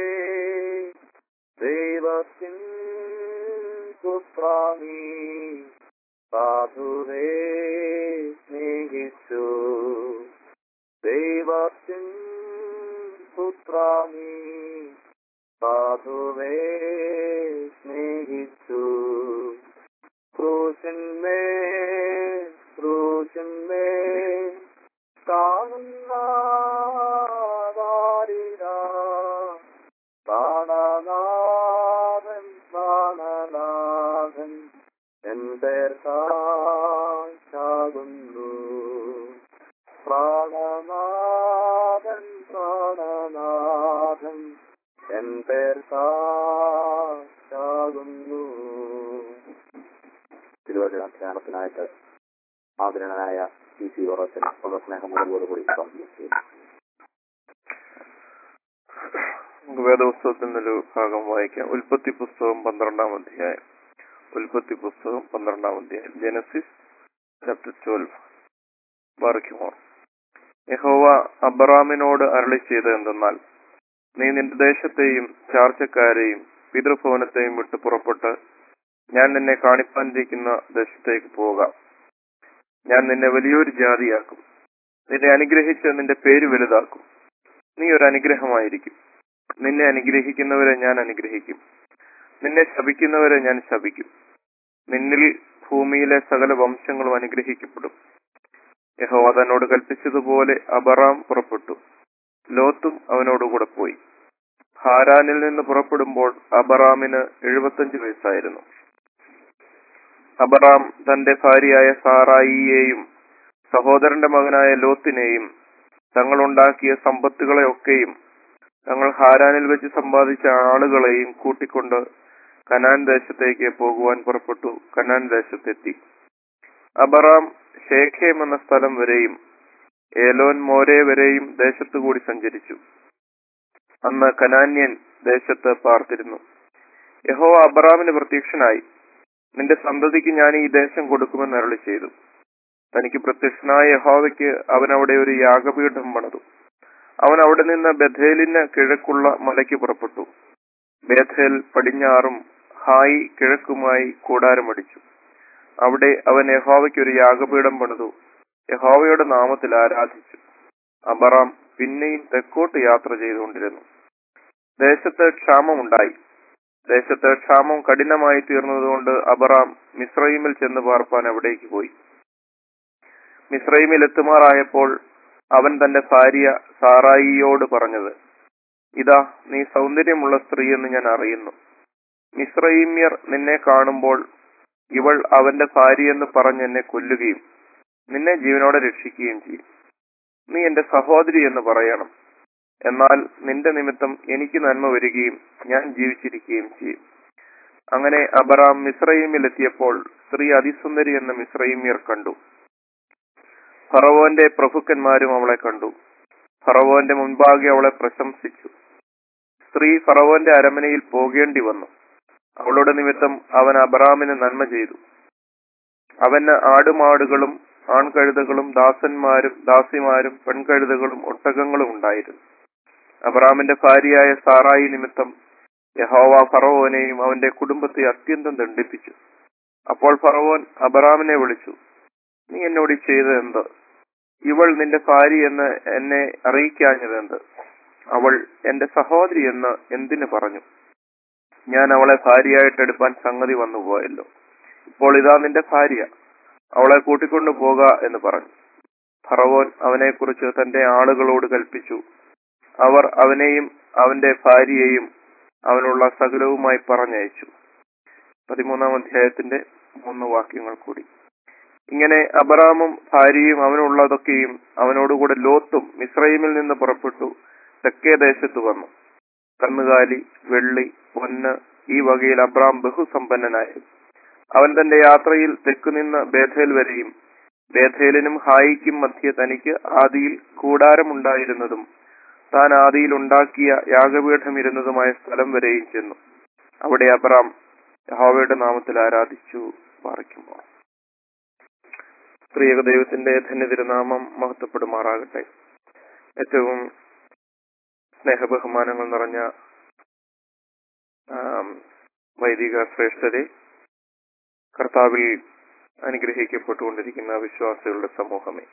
ദൈവത്തിൻ പുത്രാമി സാധുവേ സ്നേഹിച്ചു ദൈവത്തിൻ പുത്രാമി സാധുവേ സ്നേഹിച്ചു ക്രൂശന്മേ ക്രൂശന്മേ കാണുന്ന വാരിരാ പ്രാണനാഥൻ പ്രാണനാഥൻ എന്റെ സാക്ഷാകുന്നു പ്രാണനാഥൻ പ്രാണനാഥൻ എന്റെ സാക്ഷാകുന്നു തിരുവചന ധ്യാനത്തിനായിട്ട് ആദരണനായ പി സി ഓറച്ചൻ ഉള്ള സ്നേഹമുള്ളതോടുകൂടി സംബന്ധിച്ചു നമുക്ക് വേദപുസ്തകത്തിൽ നിന്നൊരു ഭാഗം വായിക്കാം ഉൽപ്പത്തി പുസ്തകം പന്ത്രണ്ടാം അധ്യായം ഉൽപ്പത്തി പുസ്തകം പന്ത്രണ്ടാം അധ്യായം ജനസിസ് ചാപ്റ്റർ ട്വൽവ് ബാർക്കുമോ യഹോവ അബ്രാമിനോട് അരളി ചെയ്ത് എന്തെന്നാൽ നീ നിന്റെ ദേശത്തെയും ചാർച്ചക്കാരെയും പിതൃഭവനത്തെയും വിട്ട് പുറപ്പെട്ട് ഞാൻ നിന്നെ കാണിപ്പാനിരിക്കുന്ന ദേശത്തേക്ക് പോകാം ഞാൻ നിന്നെ വലിയൊരു ജാതിയാക്കും നിന്നെ അനുഗ്രഹിച്ച് നിന്റെ പേര് വലുതാക്കും നീ ഒരു അനുഗ്രഹമായിരിക്കും നിന്നെ അനുഗ്രഹിക്കുന്നവരെ ഞാൻ അനുഗ്രഹിക്കും നിന്നെ ശപിക്കുന്നവരെ ഞാൻ ശപിക്കും നിന്നിൽ ഭൂമിയിലെ സകല വംശങ്ങളും അനുഗ്രഹിക്കപ്പെടും യഹോവ തന്നോട് കൽപ്പിച്ചതുപോലെ അബറാം പുറപ്പെട്ടു ലോത്തും അവനോടുകൂടെ പോയി ഹാരാനിൽ നിന്ന് പുറപ്പെടുമ്പോൾ അബറാമിന് എഴുപത്തഞ്ച് വയസ്സായിരുന്നു അബറാം തന്റെ ഭാര്യയായ സാറായിയെയും സഹോദരന്റെ മകനായ ലോത്തിനെയും തങ്ങളുണ്ടാക്കിയ സമ്പത്തുകളെയൊക്കെയും തങ്ങൾ ഹാരാനിൽ വെച്ച് സമ്പാദിച്ച ആളുകളെയും കൂട്ടിക്കൊണ്ട് കനാൻ ദേശത്തേക്ക് പോകുവാൻ പുറപ്പെട്ടു കനാൻ ദേശത്തെത്തി അബറാം ഷേഖേം എന്ന സ്ഥലം വരെയും ഏലോൻ മോരെ വരെയും ദേശത്തുകൂടി സഞ്ചരിച്ചു അന്ന് കനാന്യൻ ദേശത്ത് പാർത്തിരുന്നു യഹോ അബ്രാമിന് പ്രത്യക്ഷനായി നിന്റെ സന്തതിക്ക് ഞാൻ ഈ ദേശം കൊടുക്കുമെന്ന് അരുളി ചെയ്തു തനിക്ക് പ്രത്യക്ഷനായ യഹോവയ്ക്ക് അവൻ അവിടെ ഒരു യാഗപീഠം പണിതു അവൻ അവിടെ നിന്ന് ബഥേലിന് കിഴക്കുള്ള മലയ്ക്ക് പുറപ്പെട്ടു ബേഥേൽ പടിഞ്ഞാറും ഹായി കിഴക്കുമായി കൂടാരമടിച്ചു അവിടെ അവൻ യഹോവയ്ക്ക് ഒരു യാഗപീഠം പണിതു യഹോവയുടെ നാമത്തിൽ ആരാധിച്ചു അബറാം പിന്നെയും തെക്കോട്ട് യാത്ര ചെയ്തുകൊണ്ടിരുന്നു ദേശത്ത് ക്ഷാമമുണ്ടായി ദേശത്ത് ക്ഷാമം കഠിനമായി തീർന്നതുകൊണ്ട് അബറാം മിസ്രൈമിൽ ചെന്ന് പാർപ്പാൻ അവിടേക്ക് പോയി മിസ്രൈമിൽ എത്തുമാറായപ്പോൾ അവൻ തന്റെ ഭാര്യ സാറായിയോട് പറഞ്ഞത് ഇതാ നീ സൗന്ദര്യമുള്ള സ്ത്രീ എന്ന് ഞാൻ അറിയുന്നു മിസ്രൈമ്യർ നിന്നെ കാണുമ്പോൾ ഇവൾ അവന്റെ ഭാര്യയെന്ന് പറഞ്ഞ് എന്നെ കൊല്ലുകയും നിന്നെ ജീവനോടെ രക്ഷിക്കുകയും ചെയ്യും നീ എന്റെ സഹോദരി എന്ന് പറയണം എന്നാൽ നിന്റെ നിമിത്തം എനിക്ക് നന്മ വരികയും ഞാൻ ജീവിച്ചിരിക്കുകയും ചെയ്യും അങ്ങനെ അബറാം മിസ്രൈമിൽ എത്തിയപ്പോൾ സ്ത്രീ അതിസുന്ദരി എന്ന മിസ്രൈമ്യർ കണ്ടു ഫറവോന്റെ പ്രഭുക്കന്മാരും അവളെ കണ്ടു ഫറവോന്റെ മുൻപാകെ അവളെ പ്രശംസിച്ചു സ്ത്രീ ഫറവോന്റെ അരമനയിൽ പോകേണ്ടി വന്നു അവളുടെ നിമിത്തം അവൻ അബറാമിന് നന്മ ചെയ്തു അവന് ആടുമാടുകളും ആൺകഴുതകളും ദാസന്മാരും ദാസിമാരും പെൺകഴുതകളും ഒട്ടകങ്ങളും ഉണ്ടായിരുന്നു അബ്രാമിന്റെ ഭാര്യയായ സാറായി നിമിത്തം യഹോവ ഫറവോനെയും അവന്റെ കുടുംബത്തെ അത്യന്തം ദണ്ഡിപ്പിച്ചു അപ്പോൾ ഫറവോൻ അബ്രാമിനെ വിളിച്ചു നീ എന്നോട് ഈ ചെയ്തത് എന്ത് ഇവൾ നിന്റെ ഭാര്യ എന്ന് എന്നെ അറിയിക്കാഞ്ഞത് എന്ത് അവൾ എന്റെ സഹോദരി എന്ന് എന്തിനു പറഞ്ഞു ഞാൻ അവളെ ഭാര്യയായിട്ട് എടുപ്പാൻ സംഗതി വന്നുപോയല്ലോ ഇപ്പോൾ ഇതാ നിന്റെ ഭാര്യ അവളെ കൂട്ടിക്കൊണ്ടു പോക എന്ന് പറഞ്ഞു ഫറവോൻ അവനെക്കുറിച്ച് തന്റെ ആളുകളോട് കൽപ്പിച്ചു അവർ അവനെയും അവന്റെ ഭാര്യയെയും അവനുള്ള സകലവുമായി പറഞ്ഞയച്ചു പതിമൂന്നാം അധ്യായത്തിന്റെ മൂന്ന് വാക്യങ്ങൾ കൂടി ഇങ്ങനെ അബറാമും ഭാര്യയും അവനുള്ളതൊക്കെയും അവനോടുകൂടെ ലോത്തും മിസ്രൈമിൽ നിന്ന് പുറപ്പെട്ടു തെക്കേ ദേശത്ത് വന്നു കന്നുകാലി വെള്ളി പൊന്ന് ഈ വകയിൽ അബ്രാം ബഹുസമ്പന്നനായിരുന്നു അവൻ തന്റെ യാത്രയിൽ തെക്കുനിന്ന് ബേഥേൽ വരെയും ബേഥേലിനും ഹായിക്കും മധ്യ തനിക്ക് ആദിയിൽ കൂടാരമുണ്ടായിരുന്നതും താൻ ആദിയിൽ ഉണ്ടാക്കിയ യാഗപീഠം ഇരുന്നതുമായ സ്ഥലം വരെയും ചെന്നു അവിടെ അബ്രാം യഹോവയുടെ നാമത്തിൽ ആരാധിച്ചു പാറിക്കുമ്പോൾ സ്ത്രീക ദൈവത്തിന്റെ ധന്യ തിരുനാമം മഹത്വപ്പെടുമാറാകട്ടെ ഏറ്റവും സ്നേഹബഹുമാനങ്ങൾ നിറഞ്ഞ ആം, വൈദിക ശ്രേഷ്ഠരെ കർത്താവിൽ അനുഗ്രഹിക്കപ്പെട്ടുകൊണ്ടിരിക്കുന്ന വിശ്വാസികളുടെ സമൂഹമേ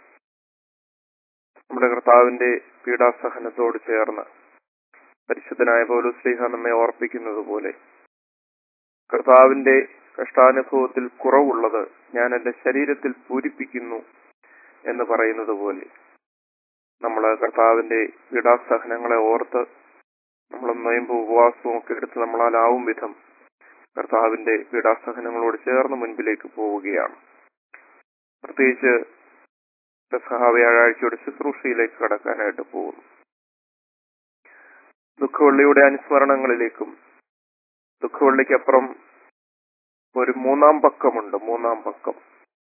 നമ്മുടെ കർത്താവിന്റെ പീഡാസഹനത്തോട് ചേർന്ന് പരിശുദ്ധനായ പൗലോസ്ലീഹ നമ്മെ ഓർപ്പിക്കുന്നത് പോലെ കർത്താവിന്റെ കഷ്ടാനുഭവത്തിൽ കുറവുള്ളത് ഞാൻ എന്റെ ശരീരത്തിൽ പൂരിപ്പിക്കുന്നു എന്ന് പറയുന്നത് പോലെ നമ്മൾ കർത്താവിന്റെ പീഡാസഹനങ്ങളെ ഓർത്ത് നമ്മൾ നൊയമ്പ് ഉപവാസവും ഒക്കെ എടുത്ത് നമ്മളാലാവും വിധം കർത്താവിന്റെ പീഡാസഹനങ്ങളോട് ചേർന്ന് മുൻപിലേക്ക് പോവുകയാണ് പ്രത്യേകിച്ച് പെസഹ വ്യാഴാഴ്ചയുടെ ശുശ്രൂഷയിലേക്ക് കടക്കാനായിട്ട് പോകുന്നു ദുഃഖവെള്ളിയുടെ അനുസ്മരണങ്ങളിലേക്കും ദുഃഖവെള്ളിക്കപ്പുറം ഒരു മൂന്നാം പക്കമുണ്ട് മൂന്നാം പക്കം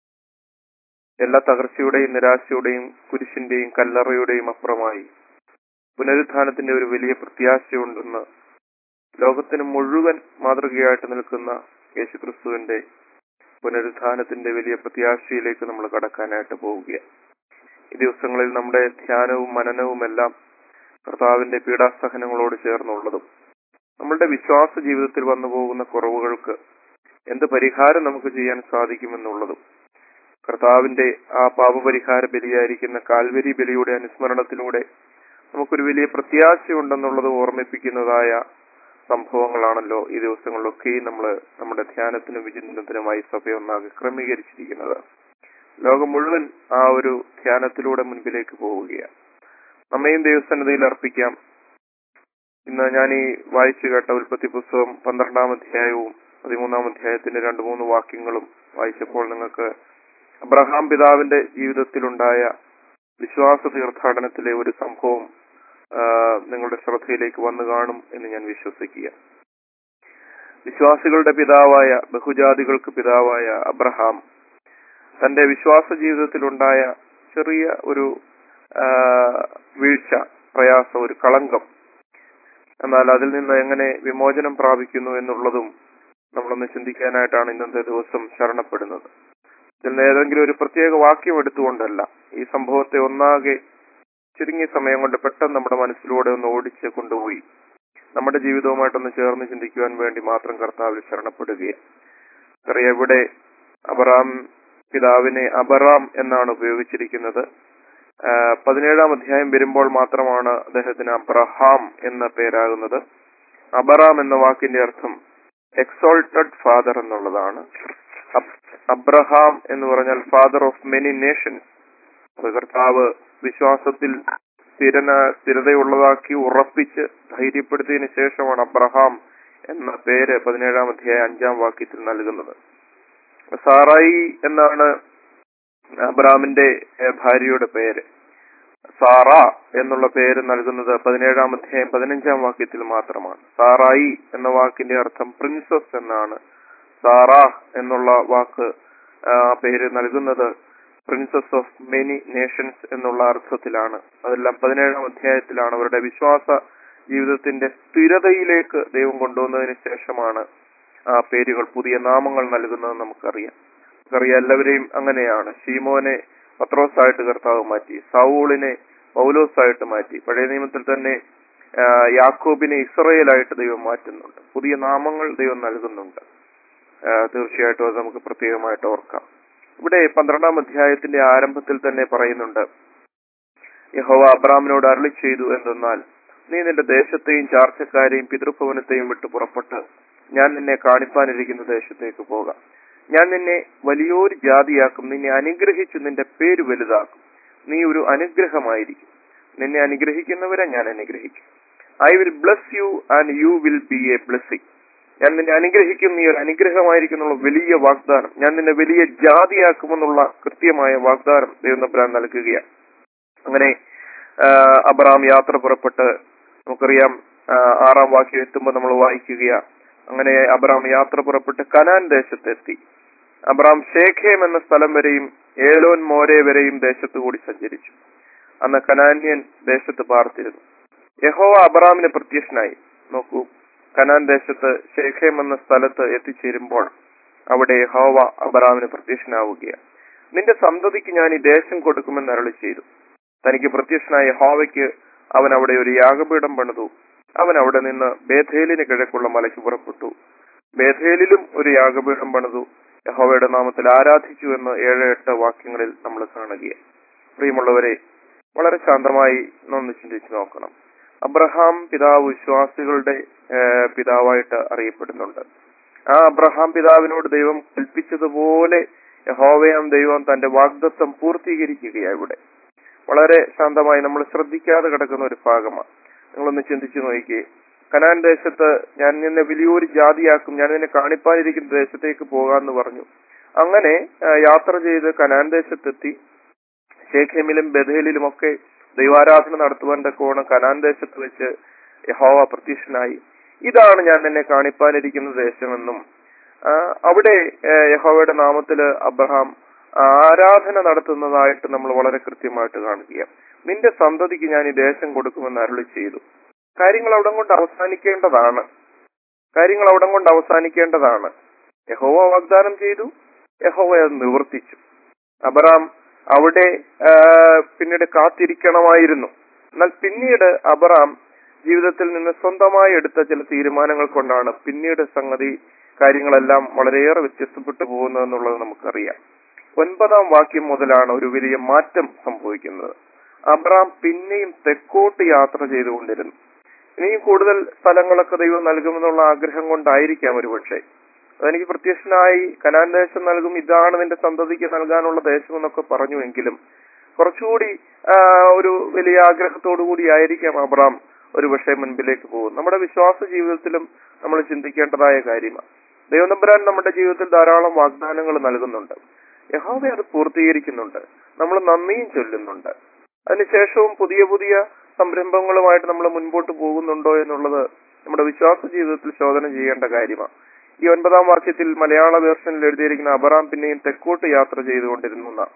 എല്ലാ തകർച്ചയുടെയും നിരാശയുടെയും കുരിശിന്റെയും കല്ലറയുടെയും അപ്പുറമായി പുനരുത്ഥാനത്തിന്റെ ഒരു വലിയ പ്രത്യാശയുണ്ടെന്ന് ലോകത്തിന് മുഴുവൻ മാതൃകയായിട്ട് നിൽക്കുന്ന യേശുക്രിസ്തുവിന്റെ പുനരുത്ഥാനത്തിന്റെ വലിയ പ്രത്യാശയിലേക്ക് നമ്മൾ കടക്കാനായിട്ട് പോവുകയാണ് ഈ ദിവസങ്ങളിൽ നമ്മുടെ ധ്യാനവും മനനവും എല്ലാം കർത്താവിന്റെ പീഡാസഹനങ്ങളോട് ചേർന്നുള്ളതും നമ്മളുടെ വിശ്വാസ ജീവിതത്തിൽ വന്നു പോകുന്ന കുറവുകൾക്ക് എന്ത് പരിഹാരം നമുക്ക് ചെയ്യാൻ സാധിക്കുമെന്നുള്ളതും കർത്താവിന്റെ ആ പാപപരിഹാര ബലിയായിരിക്കുന്ന കാൽവരി ബലിയുടെ അനുസ്മരണത്തിലൂടെ നമുക്കൊരു വലിയ പ്രത്യാശയുണ്ടെന്നുള്ളത് ഓർമ്മിപ്പിക്കുന്നതായ സംഭവങ്ങളാണല്ലോ ഈ ദിവസങ്ങളിലൊക്കെയും നമ്മൾ നമ്മുടെ ധ്യാനത്തിനും വിചിന്തനത്തിനുമായി സഭയൊന്നാകെ ക്രമീകരിച്ചിരിക്കുന്നത് ലോകം മുഴുവൻ ആ ഒരു ധ്യാനത്തിലൂടെ മുൻപിലേക്ക് പോവുകയാണ് നമ്മയും ദൈവസന്നിധിയിൽ അർപ്പിക്കാം ഇന്ന് ഞാൻ ഈ വായിച്ചു കേട്ട ഉൽപ്പത്തി പുസ്തകം പന്ത്രണ്ടാം അധ്യായവും പതിമൂന്നാം അധ്യായത്തിന്റെ രണ്ട് മൂന്ന് വാക്യങ്ങളും വായിച്ചപ്പോൾ നിങ്ങൾക്ക് അബ്രഹാം പിതാവിന്റെ ജീവിതത്തിലുണ്ടായ വിശ്വാസ തീർത്ഥാടനത്തിലെ ഒരു സംഭവം ആ, നിങ്ങളുടെ ശ്രദ്ധയിലേക്ക് വന്നു കാണും എന്ന് ഞാൻ വിശ്വസിക്കുക വിശ്വാസികളുടെ പിതാവായ ബഹുജാതികൾക്ക് പിതാവായ അബ്രഹാം തന്റെ വിശ്വാസ ജീവിതത്തിലുണ്ടായ ചെറിയ ഒരു ആ, വീഴ്ച പ്രയാസം ഒരു കളങ്കം എന്നാൽ അതിൽ നിന്ന് എങ്ങനെ വിമോചനം പ്രാപിക്കുന്നു എന്നുള്ളതും നമ്മളൊന്ന് ചിന്തിക്കാനായിട്ടാണ് ഇന്നത്തെ ദിവസം ശരണപ്പെടുന്നത് ഇതിൽ നിന്ന് ഏതെങ്കിലും ഒരു പ്രത്യേക വാക്യം എടുത്തുകൊണ്ടല്ല ഈ സംഭവത്തെ ഒന്നാകെ ചുരുങ്ങിയ സമയം കൊണ്ട് പെട്ടെന്ന് നമ്മുടെ മനസ്സിലൂടെ ഒന്ന് ഓടിച്ച് കൊണ്ടുപോയി നമ്മുടെ ജീവിതവുമായിട്ടൊന്ന് ചേർന്ന് ചിന്തിക്കുവാൻ വേണ്ടി മാത്രം കർത്താവിൽ ശരണപ്പെടുകയാണ് അറിയാം ഇവിടെ അബറാം പിതാവിനെ അബറാം എന്നാണ് ഉപയോഗിച്ചിരിക്കുന്നത് ആ, പതിനേഴാം അധ്യായം വരുമ്പോൾ മാത്രമാണ് അദ്ദേഹത്തിന് അബ്രഹാം എന്ന പേരാകുന്നത് അബറാം എന്ന വാക്കിന്റെ അർത്ഥം എക്സോൾട്ടഡ് ഫാദർ എന്നുള്ളതാണ് അബ്- അബ്രഹാം എന്ന് പറഞ്ഞാൽ ഫാദർ ഓഫ് മെനി നേഷൻസ് അത് കർത്താവ് വിശ്വാസത്തിൽ സ്ഥിരന സ്ഥിരതയുള്ളതാക്കി ഉറപ്പിച്ച് ധൈര്യപ്പെടുത്തിയതിനു ശേഷമാണ് അബ്രഹാം എന്ന പേര് പതിനേഴാം അധ്യായ അഞ്ചാം വാക്യത്തിൽ നൽകുന്നത് സാറായി എന്നാണ് അബ്രഹാമിന്റെ ഏഹ്, ഭാര്യയുടെ പേര് സാറ എന്നുള്ള പേര് നൽകുന്നത് പതിനേഴാം അധ്യായം പതിനഞ്ചാം വാക്യത്തിൽ മാത്രമാണ് സാറായി എന്ന വാക്കിന്റെ അർത്ഥം പ്രിൻസസ് എന്നാണ് സാറ എന്നുള്ള വാക്ക് ആ, പേര് നൽകുന്നത് പ്രിൻസസ് ഓഫ് മെനി നേഷൻസ് എന്നുള്ള അർത്ഥത്തിലാണ് അതെല്ലാം പതിനേഴാം അധ്യായത്തിലാണ് അവരുടെ വിശ്വാസ ജീവിതത്തിന്റെ സ്ഥിരതയിലേക്ക് ദൈവം കൊണ്ടുവന്നതിന് ശേഷമാണ് ആ പേരുകൾ പുതിയ നാമങ്ങൾ നൽകുന്നത് നമുക്കറിയാം നമുക്കറിയാം എല്ലാവരെയും അങ്ങനെയാണ് ഷീമോനെ പത്രോസായിട്ട് കർത്താവ് മാറ്റി സൗളിനെ പൗലോസായിട്ട് മാറ്റി പഴയ നിയമത്തിൽ തന്നെ ആ, യാക്കോബിനെ ഇസ്രയേലായിട്ട് ദൈവം മാറ്റുന്നുണ്ട് പുതിയ നാമങ്ങൾ ദൈവം നൽകുന്നുണ്ട് ആ, തീർച്ചയായിട്ടും അത് നമുക്ക് പ്രത്യേകമായിട്ട് ഓർക്കാം ഇവിടെ പന്ത്രണ്ടാം അധ്യായത്തിന്റെ ആരംഭത്തിൽ തന്നെ പറയുന്നുണ്ട് യഹോവ അബ്രാമിനോട് അരളി ചെയ്തു എന്തെന്നാൽ നീ നിന്റെ ദേശത്തെയും ചാർച്ചക്കാരെയും പിതൃഭവനത്തെയും വിട്ടു പുറപ്പെട്ട് ഞാൻ നിന്നെ കാണിപ്പാനിരിക്കുന്ന ദേശത്തേക്ക് പോകാം ഞാൻ നിന്നെ വലിയൊരു ജാതിയാക്കും നിന്നെ അനുഗ്രഹിച്ചു നിന്റെ പേര് വലുതാക്കും നീ ഒരു അനുഗ്രഹമായിരിക്കും നിന്നെ അനുഗ്രഹിക്കുന്നവരെ ഞാൻ അനുഗ്രഹിക്കും I will bless you and you will be a blessing ഞാൻ നിന്നെ അനുഗ്രഹിക്കും നീ ഒരു അനുഗ്രഹമായിരിക്കും എന്നുള്ള വലിയ വാഗ്ദാനം ഞാൻ നിന്നെ വലിയ ജാതിയാക്കുമെന്നുള്ള കൃത്യമായ വാഗ്ദാനം ദൈവം തമ്പുരാൻ നൽകുകയാണ് അങ്ങനെ ആ, അബ്രഹാം യാത്ര പുറപ്പെട്ട് നമുക്കറിയാം ആ, ആറാം വാക്യം എത്തുമ്പോൾ നമ്മൾ വായിക്കുക അങ്ങനെ അബ്രഹാം യാത്ര പുറപ്പെട്ട് കനാൻ ദേശത്തെത്തി അബ്രഹാം ഷേഖേം എന്ന സ്ഥലം വരെയും ഏലോൻ മോരെ വരെയും ദേശത്തു കൂടി സഞ്ചരിച്ചു അന്ന് കനാന്യൻ ദേശത്ത് പാർത്തിരുന്നു യഹോവ അബ്രഹാമിന് പ്രത്യക്ഷനായി നോക്കൂ കനാൻ ദേശത്ത് ഷേഖേം എന്ന സ്ഥലത്ത് എത്തിച്ചേരുമ്പോൾ അവിടെ യഹോവ അബ്രഹാമിന് പ്രത്യക്ഷനാവുകയാണ് നിന്റെ സന്തതിക്ക് ഞാൻ ഈ ദേശം കൊടുക്കുമെന്ന് അരളി ചെയ്തു തനിക്ക് പ്രത്യക്ഷനായ യഹോവയ്ക്ക് അവൻ അവിടെ ഒരു യാഗപീഠം പണിതു അവൻ അവിടെ നിന്ന് ബേഥേലിന് കിഴക്കുള്ള മലയ്ക്ക് പുറപ്പെട്ടു ബേഥേലിലും ഒരു യാഗപീഠം പണിതു യഹോവയുടെ നാമത്തിൽ ആരാധിച്ചു എന്ന് ഏഴ് എട്ട് വാക്യങ്ങളിൽ നമ്മൾ കാണുകയാണ് പ്രിയമുള്ളവരെ വളരെ ശാന്തമായി ഒന്ന് ചിന്തിച്ചു നോക്കണം അബ്രഹാം പിതാവ് വിശ്വാസികളുടെ ഏഹ്, പിതാവായിട്ട് അറിയപ്പെടുന്നുണ്ട് ആ അബ്രഹാം പിതാവിനോട് ദൈവം കൽപ്പിച്ചതുപോലെ യഹോവയാം ദൈവം തന്റെ വാഗ്ദത്വം പൂർത്തീകരിക്കുകയാണ് ഇവിടെ വളരെ ശാന്തമായി നമ്മൾ ശ്രദ്ധിക്കാതെ കിടക്കുന്ന ഒരു ഭാഗമാണ് നിങ്ങളൊന്ന് ചിന്തിച്ചു നോക്കിയേ കനാൻ ദേശത്ത് ഞാൻ നിന്നെ വലിയൊരു ജാതിയാക്കും ഞാൻ നിന്നെ കാണിപ്പാനിരിക്കുന്ന ദേശത്തേക്ക് പോകാന്ന് പറഞ്ഞു അങ്ങനെ ആ, യാത്ര ചെയ്ത് കനാൻ ദേശത്തെത്തി ഷേഖേമിലും ബഥേലിലും ഒക്കെ ദൈവാരാധന നടത്തുവാൻ തക്കോണം കനാൻ ദേശത്ത് വെച്ച് യഹോവ പ്രത്യക്ഷനായി ഇതാണ് ഞാൻ നിന്നെ കാണിപ്പാനിരിക്കുന്ന ദേശമെന്നും ആ, അവിടെ ഏ, യഹോവയുടെ നാമത്തില് അബ്രഹാം ആരാധന നടത്തുന്നതായിട്ട് നമ്മൾ വളരെ കൃത്യമായിട്ട് കാണുകയാണ് നിന്റെ സന്തതിക്ക് ഞാൻ ഈ ദേശം കൊടുക്കുമെന്ന് അരുളി ചെയ്തു കാര്യങ്ങൾ അവിടം കൊണ്ട് അവസാനിക്കേണ്ടതാണ് കാര്യങ്ങൾ അവിടം കൊണ്ട് അവസാനിക്കേണ്ടതാണ് യഹോവ വാഗ്ദാനം ചെയ്തു യഹോവ അത് നിവർത്തിച്ചു അബ്രഹാം അവിടെ ആ, പിന്നീട് കാത്തിരിക്കണമായിരുന്നു എന്നാൽ പിന്നീട് അബ്രഹാം ജീവിതത്തിൽ നിന്ന് സ്വന്തമായി എടുത്ത ചില തീരുമാനങ്ങൾ കൊണ്ടാണ് പിന്നീട് സംഗതി കാര്യങ്ങളെല്ലാം വളരെയേറെ വ്യത്യസ്തപ്പെട്ടു പോകുന്നതെന്നുള്ളത് നമുക്കറിയാം ഒൻപതാം വാക്യം മുതലാണ് ഒരു വലിയ മാറ്റം സംഭവിക്കുന്നത് അബ്രഹാം പിന്നെയും തെക്കോട്ട് യാത്ര ചെയ്തുകൊണ്ടിരുന്നു ഇനിയും കൂടുതൽ സ്ഥലങ്ങളൊക്കെ ദൈവം നൽകുമെന്നുള്ള ആഗ്രഹം കൊണ്ടായിരിക്കാം ഒരുപക്ഷെ അതെനിക്ക് പ്രത്യക്ഷനായി കനാൻ ദേശം നൽകും ഇതാണ് നിന്റെ സന്തതിക്ക് നൽകാനുള്ള ദേശം എന്നൊക്കെ പറഞ്ഞുവെങ്കിലും കുറച്ചുകൂടി ആ, ഒരു വലിയ ആഗ്രഹത്തോടു കൂടി ആയിരിക്കാം അബ്രാം ഒരു പക്ഷേ മുൻപിലേക്ക് പോകും നമ്മുടെ വിശ്വാസ ജീവിതത്തിലും നമ്മൾ ചിന്തിക്കേണ്ടതായ കാര്യമാണ് ദൈവനമ്പുരാൻ നമ്മുടെ ജീവിതത്തിൽ ധാരാളം വാഗ്ദാനങ്ങൾ നൽകുന്നുണ്ട് യഹോവ അത് പൂർത്തീകരിക്കുന്നുണ്ട് നമ്മൾ നന്ദിയും ചൊല്ലുന്നുണ്ട് അതിനുശേഷവും പുതിയ പുതിയ സംരംഭങ്ങളുമായിട്ട് നമ്മൾ മുൻപോട്ട് പോകുന്നുണ്ടോ എന്നുള്ളത് നമ്മുടെ വിശ്വാസ ജീവിതത്തിൽ ശോധന ചെയ്യേണ്ട കാര്യമാണ് ഈ ഒൻപതാം വാക്യത്തിൽ മലയാള വേർഷനിൽ എഴുതിയിരിക്കുന്ന അബറാം പിന്നെയും തെക്കോട്ട് യാത്ര ചെയ്തുകൊണ്ടിരുന്നു എന്നാ.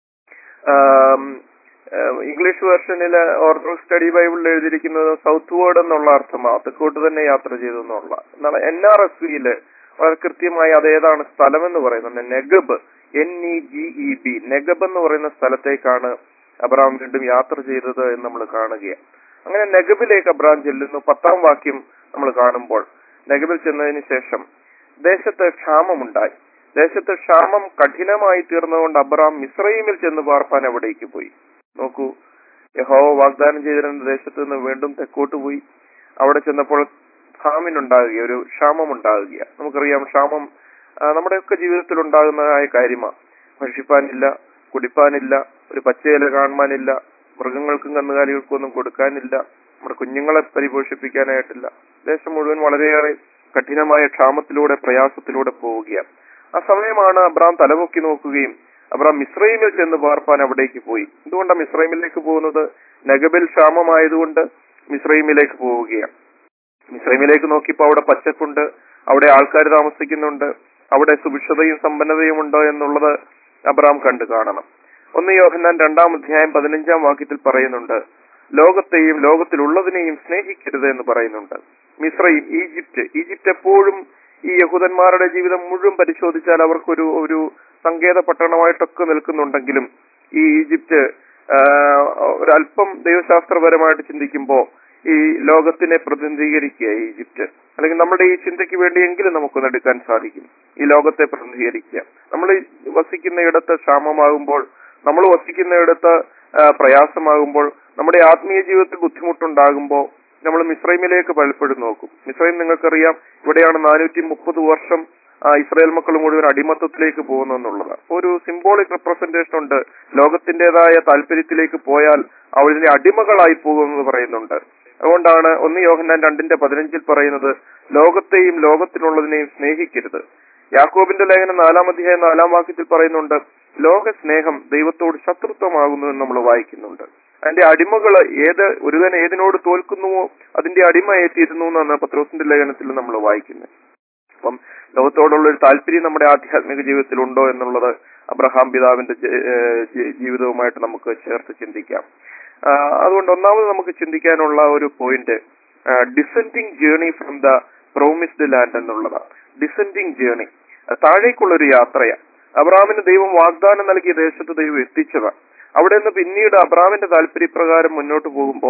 ആം, ഏഹ് ഇംഗ്ലീഷ് വേർഷനിൽ ഓർത്തഡോക്സ് സ്റ്റഡി ബൈബിളിൽ എഴുതിയിരിക്കുന്നത് സൗത്ത് വേർഡ് എന്നുള്ള അർത്ഥമാണ് തെക്കോട്ട് തന്നെ യാത്ര ചെയ്തു എന്നുള്ള എന്നാൽ എൻ ആർ എസ് വിയില് വളരെ കൃത്യമായി അതേതാണ് സ്ഥലം എന്ന് പറയുന്നത് Negeb N E G E B Negeb എന്ന് പറയുന്ന സ്ഥലത്തേക്കാണ് അബ്രാം വീണ്ടും യാത്ര ചെയ്തത് എന്ന് നമ്മൾ കാണുകയാണ് അങ്ങനെ നെഗബിലേക്ക് അബ്രാം ചെല്ലുന്നു പത്താം വാക്യം നമ്മൾ കാണുമ്പോൾ നെഗബിൽ ചെന്നതിന് ശേഷം ദേശത്ത് ക്ഷാമമുണ്ടായി ദേശത്ത് ക്ഷാമം കഠിനമായി തീർന്നുകൊണ്ട് അബ്രാം മിസ്രൈമിൽ ചെന്ന് പാർപ്പാൻ അവിടേക്ക് പോയി നോക്കൂ യഹോവ വാഗ്ദാനം ചെയ്തിരുന്ന ദേശത്ത് നിന്ന് വീണ്ടും തെക്കോട്ട് പോയി അവിടെ ചെന്നപ്പോൾ ഫാമിനുണ്ടാകുക ഒരു ക്ഷാമം ഉണ്ടാകുക നമുക്കറിയാം ക്ഷാമം ആ, നമ്മുടെയൊക്കെ ജീവിതത്തിൽ ഉണ്ടാകുന്നതായ കാര്യമാണ് ഭക്ഷിപ്പാനില്ല കുടിപ്പാനില്ല ഒരു പച്ചയില കാണുവാനില്ല മൃഗങ്ങൾക്കും കന്നുകാലികൾക്കും ഒന്നും കൊടുക്കാനില്ല നമ്മുടെ കുഞ്ഞുങ്ങളെ പരിപോഷിപ്പിക്കാനായിട്ടില്ല ദേശം മുഴുവൻ വളരെയേറെ കഠിനമായ ക്ഷാമത്തിലൂടെ പ്രയാസത്തിലൂടെ പോവുകയാണ് ആ സമയമാണ് അബ്രാം തലമുക്കി നോക്കുകയും അബ്രാം മിസ്രൈമിൽ ചെന്ന് പാർപ്പാൻ അവിടേക്ക് പോയി എന്തുകൊണ്ടാണ് മിസ്രൈമിലേക്ക് പോകുന്നത് നഗബിൽ ക്ഷാമമായതുകൊണ്ട് മിസ്രൈമിലേക്ക് പോവുകയാണ് മിസ്രൈമിലേക്ക് നോക്കിയപ്പോൾ അവിടെ പച്ചപ്പുണ്ട് അവിടെ ആൾക്കാർ താമസിക്കുന്നുണ്ട് അവിടെ സുഭിക്ഷതയും സമ്പന്നതയും ഉണ്ടോ എന്നുള്ളത് അബ്രാം കണ്ടു കാണണം ഒന്ന് യോഹന്നാൻ രണ്ടാം അധ്യായം പതിനഞ്ചാം വാക്യത്തിൽ പറയുന്നുണ്ട് ലോകത്തെയും ലോകത്തിലുള്ളതിനെയും സ്നേഹിക്കരുത് എന്ന് പറയുന്നുണ്ട് മിസ്രൈം ഈജിപ്റ്റ് ഈജിപ്റ്റ് എപ്പോഴും ഈ യഹൂദന്മാരുടെ ജീവിതം മുഴുവൻ പരിശോധിച്ചാൽ അവർക്കൊരു ഒരു സങ്കേത പട്ടണമായിട്ടൊക്കെ നിൽക്കുന്നുണ്ടെങ്കിലും ഈ ഈജിപ്റ്റ് ആ, ഒരല്പം ദൈവശാസ്ത്രപരമായിട്ട് ചിന്തിക്കുമ്പോൾ ഈ ലോകത്തിനെ പ്രതിനിധീകരിക്കുക ഈ ഈജിപ്റ്റ് അല്ലെങ്കിൽ നമ്മുടെ ഈ ചിന്തയ്ക്ക് വേണ്ടിയെങ്കിലും നമുക്കൊന്ന് എടുക്കാൻ സാധിക്കും ഈ ലോകത്തെ പ്രതിനിധീകരിക്കുക നമ്മൾ ഈ വസിക്കുന്ന ഇടത്ത് ക്ഷാമമാകുമ്പോൾ നമ്മൾ വസിക്കുന്ന ഇടത്ത് ആ, പ്രയാസമാകുമ്പോൾ നമ്മുടെ ആത്മീയ ജീവിതത്തിൽ ബുദ്ധിമുട്ടുണ്ടാകുമ്പോൾ നമ്മൾ മിസ്രൈമിലേക്ക് പലപ്പോഴും നോക്കും മിസ്രൈം നിങ്ങൾക്കറിയാം ഇവിടെയാണ് നാനൂറ്റി മുപ്പത് വർഷം ആ, ഇസ്രായേൽ മക്കൾ മുഴുവൻ അടിമത്തത്തിലേക്ക് പോകുന്നു എന്നുള്ളത് ഒരു സിംബോളിക് റെപ്രസെന്റേഷൻ ഉണ്ട് ലോകത്തിന്റേതായ താല്പര്യത്തിലേക്ക് പോയാൽ അവരിലെ അടിമകളായി പോകുമെന്ന് പറയുന്നുണ്ട് അതുകൊണ്ടാണ് ഒന്ന് യോഹന്നാൻ രണ്ടിന്റെ പതിനഞ്ചിൽ പറയുന്നത് ലോകത്തെയും ലോകത്തിനുള്ളതിനെയും സ്നേഹിക്കരുത് യാക്കോബിന്റെ ലേഖനം നാലാം അധ്യായം നാലാം വാക്യത്തിൽ പറയുന്നുണ്ട് ലോക സ്നേഹം ദൈവത്തോട് ശത്രുത്വമാകുന്നു എന്ന് നമ്മൾ വായിക്കുന്നുണ്ട് അതിന്റെ അടിമകൾ ഏത് ഒരുവൻ ഏതിനോട് തോൽക്കുന്നുവോ അതിന്റെ അടിമയേറ്റിരുന്നു എന്നാണ് പത്രോസിന്റെ ലേഖനത്തിൽ നമ്മൾ വായിക്കുന്നത് അപ്പം ലോകത്തോടുള്ള ഒരു താല്പര്യം നമ്മുടെ ആധ്യാത്മിക ജീവിതത്തിൽ ഉണ്ടോ എന്നുള്ളത് അബ്രഹാം പിതാവിന്റെ ജ- ഏഹ് ജി- ജീവിതവുമായിട്ട് നമുക്ക് ചേർത്ത് ചിന്തിക്കാം ആ, അതുകൊണ്ട് ഒന്നാമത് നമുക്ക് ചിന്തിക്കാനുള്ള ഒരു point descending journey from the promised land എന്നുള്ളതാണ് ഡിസെൻഡിങ് ജേർണി താഴേക്കുള്ള ഒരു യാത്രയാണ് അബ്രാമിന് ദൈവം വാഗ്ദാനം നൽകിയ ദേശത്ത് ദൈവം എത്തിച്ചതാണ് അവിടെ നിന്ന് പിന്നീട് അബ്രാമിന്റെ താല്പര്യപ്രകാരം മുന്നോട്ട് പോകുമ്പോൾ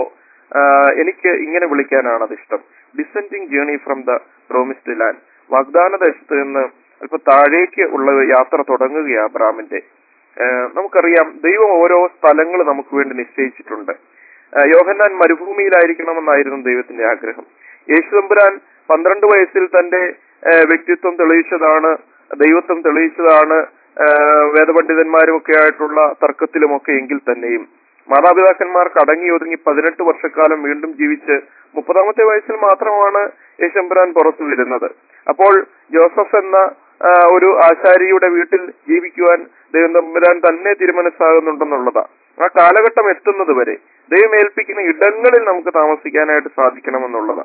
ആ, എനിക്ക് ഇങ്ങനെ വിളിക്കാനാണ് അത് ഇഷ്ടം descending journey from the promised land വാഗ്ദാന ദേശത്ത് നിന്ന് അല്പം താഴേക്ക് ഉള്ള യാത്ര തുടങ്ങുകയാണ് അബ്രാമിന്റെ ആ, നമുക്കറിയാം ദൈവം ഓരോ സ്ഥലങ്ങൾ നമുക്ക് വേണ്ടി നിശ്ചയിച്ചിട്ടുണ്ട് ആ, യോഹന്നാൻ മരുഭൂമിയിലായിരിക്കണമെന്നായിരുന്നു ദൈവത്തിന്റെ ആഗ്രഹം യേശുദമ്പുരാൻ പന്ത്രണ്ട് വയസ്സിൽ തന്റെ ആ, വ്യക്തിത്വം തെളിയിച്ചതാണ് ദൈവത്വം തെളിയിച്ചതാണ് ആ, വേദപണ്ഡിതന്മാരും ഒക്കെ ആയിട്ടുള്ള തർക്കത്തിലുമൊക്കെ എങ്കിൽ തന്നെയും മാതാപിതാക്കന്മാർക്ക് അടങ്ങി ഒതുങ്ങി പതിനെട്ട് വർഷക്കാലം വീണ്ടും ജീവിച്ച് മുപ്പതാമത്തെ വയസ്സിൽ മാത്രമാണ് യേശമ്പുരാൻ പുറത്തു വരുന്നത് അപ്പോൾ ജോസഫ് എന്ന ആ, ഒരു ആശാരിയുടെ വീട്ടിൽ ജീവിക്കുവാൻ ദൈവം തമ്പുരാൻ തന്നെ തീരുമാനസാകുന്നുണ്ടെന്നുള്ളതാ ആ കാലഘട്ടം എത്തുന്നത് വരെ ദൈവം ഏൽപ്പിക്കുന്ന ഇടങ്ങളിൽ നമുക്ക് താമസിക്കാനായിട്ട് സാധിക്കണമെന്നുള്ളതാ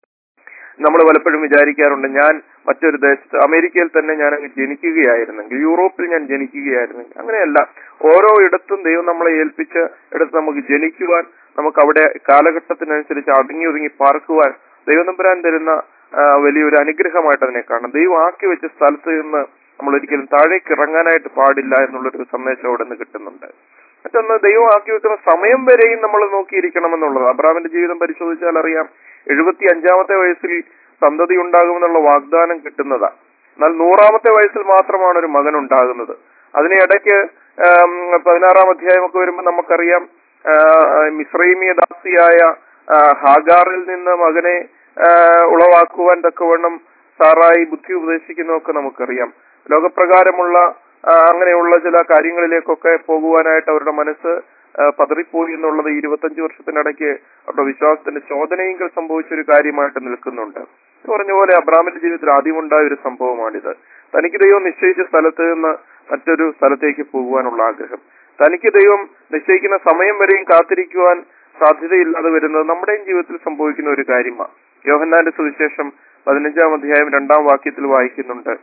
നമ്മൾ പലപ്പോഴും വിചാരിക്കാറുണ്ട് ഞാൻ മറ്റൊരു ദേശത്ത് അമേരിക്കയിൽ തന്നെ ഞാൻ അങ്ങ് ജനിക്കുകയായിരുന്നെങ്കിൽ യൂറോപ്പിൽ ഞാൻ ജനിക്കുകയായിരുന്നെങ്കിൽ അങ്ങനെയല്ല ഓരോ ഇടത്തും ദൈവം നമ്മളെ ഏൽപ്പിച്ച ഇടത്ത് നമുക്ക് ജനിക്കുവാൻ നമുക്ക് അവിടെ കാലഘട്ടത്തിനനുസരിച്ച് അടങ്ങി ഒതുങ്ങി പാർക്കുവാൻ ദൈവം തമ്പുരാൻ തരുന്ന ആ, വലിയൊരു അനുഗ്രഹമായിട്ട് അതിനെ കാണണം ദൈവം ആക്കി വെച്ച സ്ഥലത്ത് നിന്ന് നമ്മൾ ഒരിക്കലും താഴേക്ക് ഇറങ്ങാനായിട്ട് പാടില്ല എന്നുള്ളൊരു സന്ദേശം അവിടെ നിന്ന് കിട്ടുന്നുണ്ട് മറ്റൊന്ന് ദൈവം ആക്കി വെക്കുന്ന സമയം വരെയും നമ്മൾ നോക്കിയിരിക്കണമെന്നുള്ളത് അബ്രാമിന്റെ ജീവിതം പരിശോധിച്ചാൽ അറിയാം എഴുപത്തി അഞ്ചാമത്തെ വയസ്സിൽ സന്തതി ഉണ്ടാകുമെന്നുള്ള വാഗ്ദാനം കിട്ടുന്നതാ എന്നാൽ നൂറാമത്തെ വയസ്സിൽ മാത്രമാണ് ഒരു മകൻ ഉണ്ടാകുന്നത് അതിന് ഇടയ്ക്ക് ആം, പതിനാറാം അധ്യായമൊക്കെ വരുമ്പോൾ നമുക്കറിയാം ആ, മിശ്രൈമിയ ദാസിയായ ആ, ഹാഗാറിൽ നിന്ന് മകനെ ആ, ഉളവാക്കുവാൻ തക്കവണ്ണം സാറായി ബുദ്ധി ഉപദേശിക്കുന്നതൊക്കെ നമുക്കറിയാം ലോകപ്രകാരമുള്ള ആ, അങ്ങനെയുള്ള ചില കാര്യങ്ങളിലേക്കൊക്കെ പോകുവാനായിട്ട് അവരുടെ മനസ്സ് ആ, പതറിപ്പോയി എന്നുള്ളത് ഈ ഇരുപത്തഞ്ച് വർഷത്തിനിടയ്ക്ക് അവരുടെ വിശ്വാസത്തിന്റെ ചോദനയെങ്കിൽ സംഭവിച്ച ഒരു കാര്യമായിട്ട് നിൽക്കുന്നുണ്ട് ഈ പറഞ്ഞ പോലെ അബ്രാമിന്റെ ജീവിതത്തിൽ ആദ്യമുണ്ടായ ഒരു സംഭവമാണിത് തനിക്ക് ദൈവം നിശ്ചയിച്ച സ്ഥലത്ത് നിന്ന് മറ്റൊരു സ്ഥലത്തേക്ക് പോകുവാനുള്ള ആഗ്രഹം തനിക്ക് ദൈവം നിശ്ചയിക്കുന്ന സമയം വരെയും കാത്തിരിക്കുവാൻ സാധ്യതയില്ലാതെ വരുന്നത് നമ്മുടെയും ജീവിതത്തിൽ സംഭവിക്കുന്ന ഒരു കാര്യമാണ് യോഹന്നാന്റെ സുവിശേഷം പതിനഞ്ചാം അധ്യായം രണ്ടാം വാക്യത്തിൽ വായിക്കുന്നുണ്ട്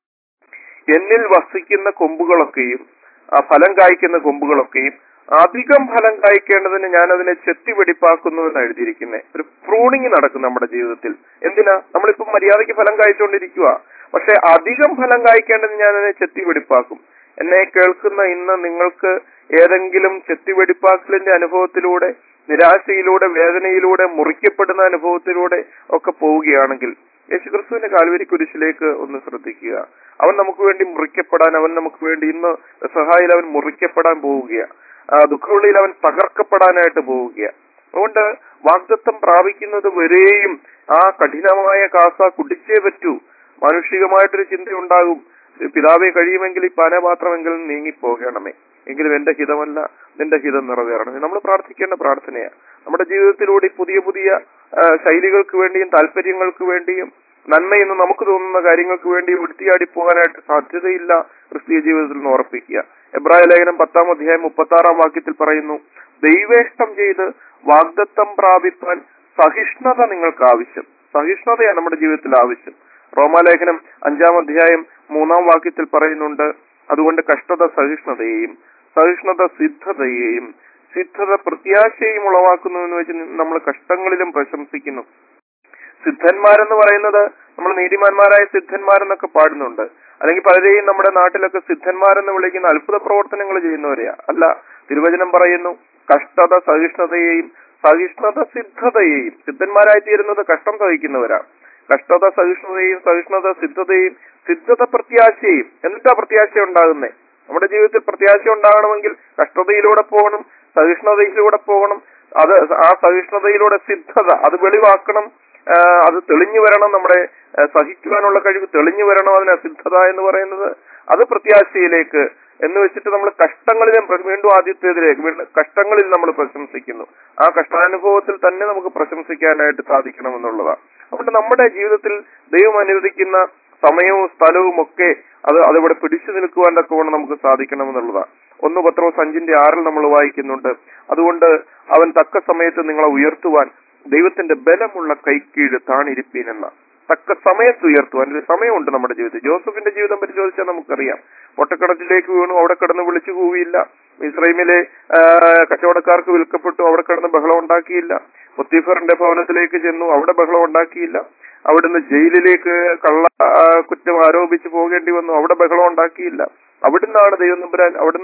എന്നിൽ വസിക്കുന്ന കൊമ്പുകളൊക്കെയും ആ ഫലം കായ്ക്കുന്ന കൊമ്പുകളൊക്കെയും അധികം ഫലം കായ്ക്കേണ്ടതിന് ഞാൻ അതിനെ ചെത്തി വെടിപ്പാക്കുന്നു എന്ന് എഴുതിയിരിക്കുന്നത് ഒരു പ്രൂണിങ് നടക്കും നമ്മുടെ ജീവിതത്തിൽ എന്തിനാ നമ്മളിപ്പോ മര്യാദയ്ക്ക് ഫലം കായ്ച്ചുകൊണ്ടിരിക്കുക പക്ഷെ അധികം ഫലം കായ്ക്കേണ്ടതിന് ഞാൻ അതിനെ ചെത്തി വെടിപ്പാക്കും എന്നെ കേൾക്കുന്ന ഇന്ന് നിങ്ങൾക്ക് ഏതെങ്കിലും ചെത്തി വെടിപ്പാക്കലിന്റെ അനുഭവത്തിലൂടെ നിരാശയിലൂടെ വേദനയിലൂടെ മുറിക്കപ്പെടുന്ന അനുഭവത്തിലൂടെ ഒക്കെ പോവുകയാണെങ്കിൽ യേശുക്രിസ്തുവിന്റെ കാൽവരി കുരിശിലേക്ക് ഒന്ന് ശ്രദ്ധിക്കുക അവൻ നമുക്ക് വേണ്ടി മുറിക്കപ്പെടാൻ അവൻ നമുക്ക് വേണ്ടി ഇന്ന് സഹായിൽ അവൻ മുറിക്കപ്പെടാൻ പോവുകയാണ് ആ ദുഃഖവെള്ളിയിൽ അവൻ തകർക്കപ്പെടാനായിട്ട് പോവുകയാണ് അതുകൊണ്ട് വാഗ്ദത്വം പ്രാപിക്കുന്നത് വരെയും ആ കഠിനമായ കാസ കുടിച്ചേ പറ്റൂ മാനുഷികമായിട്ടൊരു ചിന്തയുണ്ടാകും പിതാവെ കഴിയുമെങ്കിൽ ഈ പാനപാത്രമെങ്കിലും നീങ്ങിപ്പോകണമേ എങ്കിലും എന്റെ ഹിതമല്ല നിന്റെ ഹിതം നിറവേറണമേ നമ്മൾ പ്രാർത്ഥിക്കേണ്ട പ്രാർത്ഥനയാണ് നമ്മുടെ ജീവിതത്തിലൂടെ ഈ പുതിയ പുതിയ ആ, ശൈലികൾക്ക് വേണ്ടിയും താല്പര്യങ്ങൾക്ക് വേണ്ടിയും നന്മയെന്ന് നമുക്ക് തോന്നുന്ന കാര്യങ്ങൾക്ക് വേണ്ടി ഉടുത്തിയാടി പോകാനായിട്ട് സാധ്യതയില്ല ക്രിസ്തീയ ജീവിതത്തിൽ നിന്ന് ഉറപ്പിക്കുക എബ്രായ ലേഖനം പത്താം അധ്യായം മുപ്പത്തി ആറാം വാക്യത്തിൽ പറയുന്നു ദൈവേഷ്ടം ചെയ്ത് വാഗ്ദത്തം പ്രാപിപ്പാൻ സഹിഷ്ണുത നിങ്ങൾക്ക് ആവശ്യം സഹിഷ്ണുതയാണ് നമ്മുടെ ജീവിതത്തിൽ ആവശ്യം റോമാലേഖനം അഞ്ചാം അധ്യായം മൂന്നാം വാക്യത്തിൽ പറയുന്നുണ്ട് അതുകൊണ്ട് കഷ്ടത സഹിഷ്ണുതയെയും സഹിഷ്ണുത സിദ്ധതയെയും സിദ്ധത പ്രത്യാശയും ഉളവാക്കുന്നു എന്ന് വെച്ച് നമ്മൾ കഷ്ടങ്ങളിലും പ്രശംസിക്കുന്നു സിദ്ധന്മാരെന്ന് പറയുന്നത് നമ്മൾ നീതിമാന്മാരായ സിദ്ധന്മാരെന്നൊക്കെ പാടുന്നുണ്ട് അല്ലെങ്കിൽ പലരെയും നമ്മുടെ നാട്ടിലൊക്കെ സിദ്ധന്മാരെന്ന് വിളിക്കുന്ന അത്ഭുത പ്രവർത്തനങ്ങൾ ചെയ്യുന്നവരെയാ അല്ല തിരുവചനം പറയുന്നു കഷ്ടത സഹിഷ്ണുതയെയും സഹിഷ്ണുത സിദ്ധതയെയും സിദ്ധന്മാരായി തീരുന്നത് കഷ്ടം സഹിക്കുന്നവരാ കഷ്ടത സഹിഷ്ണുതയും സഹിഷ്ണുത സിദ്ധതയും സിദ്ധത പ്രത്യാശയും എന്നിട്ടാ പ്രത്യാശ ഉണ്ടാകുന്നേ നമ്മുടെ ജീവിതത്തിൽ പ്രത്യാശ ഉണ്ടാകണമെങ്കിൽ കഷ്ടതയിലൂടെ പോകണം സഹിഷ്ണുതയിലൂടെ പോകണം അത് ആ സഹിഷ്ണുതയിലൂടെ സിദ്ധത അത് വെളിവാക്കണം ആ, അത് തെളിഞ്ഞു വരണം നമ്മുടെ ആ, സഹിക്കുവാനുള്ള കഴിവ് തെളിഞ്ഞു വരണം അതിന് സിദ്ധത എന്ന് പറയുന്നത് അത് പ്രത്യാശയിലേക്ക് എന്ന് വെച്ചിട്ട് നമ്മൾ കഷ്ടങ്ങളിലും പ്ര- വീണ്ടും ആദ്യത്തേതിലേക്ക് വീണ്ടും കഷ്ടങ്ങളിൽ നമ്മൾ പ്രശംസിക്കുന്നു ആ കഷ്ടാനുഭവത്തിൽ തന്നെ നമുക്ക് പ്രശംസിക്കാനായിട്ട് സാധിക്കണമെന്നുള്ളതാണ് അതുകൊണ്ട് നമ്മുടെ ജീവിതത്തിൽ ദൈവം അനുവദിക്കുന്ന സമയവും സ്ഥലവും ഒക്കെ അത് അതിവിടെ പിടിച്ചു നിൽക്കുവാൻ തക്കവണ്ണം നമുക്ക് സാധിക്കണമെന്നുള്ളതാണ് ഒന്ന് പത്രോസ് അഞ്ചിന്റെ ആറിൽ നമ്മൾ വായിക്കുന്നുണ്ട് അതുകൊണ്ട് അവൻ തക്ക സമയത്ത് നിങ്ങളെ ഉയർത്തുവാൻ ദൈവത്തിന്റെ ബലമുള്ള കൈക്കീഴ് താണിരിപ്പീൻ എന്ന തക്ക സമയത്ത് ഉയർത്തുവാൻ ഒരു സമയമുണ്ട് നമ്മുടെ ജീവിതത്തിൽ ജോസഫിന്റെ ജീവിതം പരിശോധിച്ചാൽ നമുക്കറിയാം പൊട്ടക്കടത്തിലേക്ക് വീണു അവിടെ കിടന്ന് വിളിച്ചു കൂവിയില്ല ഇസ്രൈമിലെ ആ, കച്ചവടക്കാർക്ക് വിൽക്കപ്പെട്ടു അവിടെ കിടന്ന് ബഹളം ഉണ്ടാക്കിയില്ല പൊത്തീഫറിന്റെ ഭവനത്തിലേക്ക് ചെന്നു അവിടെ ബഹളം ഉണ്ടാക്കിയില്ല അവിടുന്ന് ജയിലിലേക്ക് കള്ള ആ, കുറ്റം ആരോപിച്ച് പോകേണ്ടി വന്നു അവിടെ ബഹളം ഉണ്ടാക്കിയില്ല അവിടുന്നാണ് ദൈവം നമ്പുരാൻ അവിടുന്നും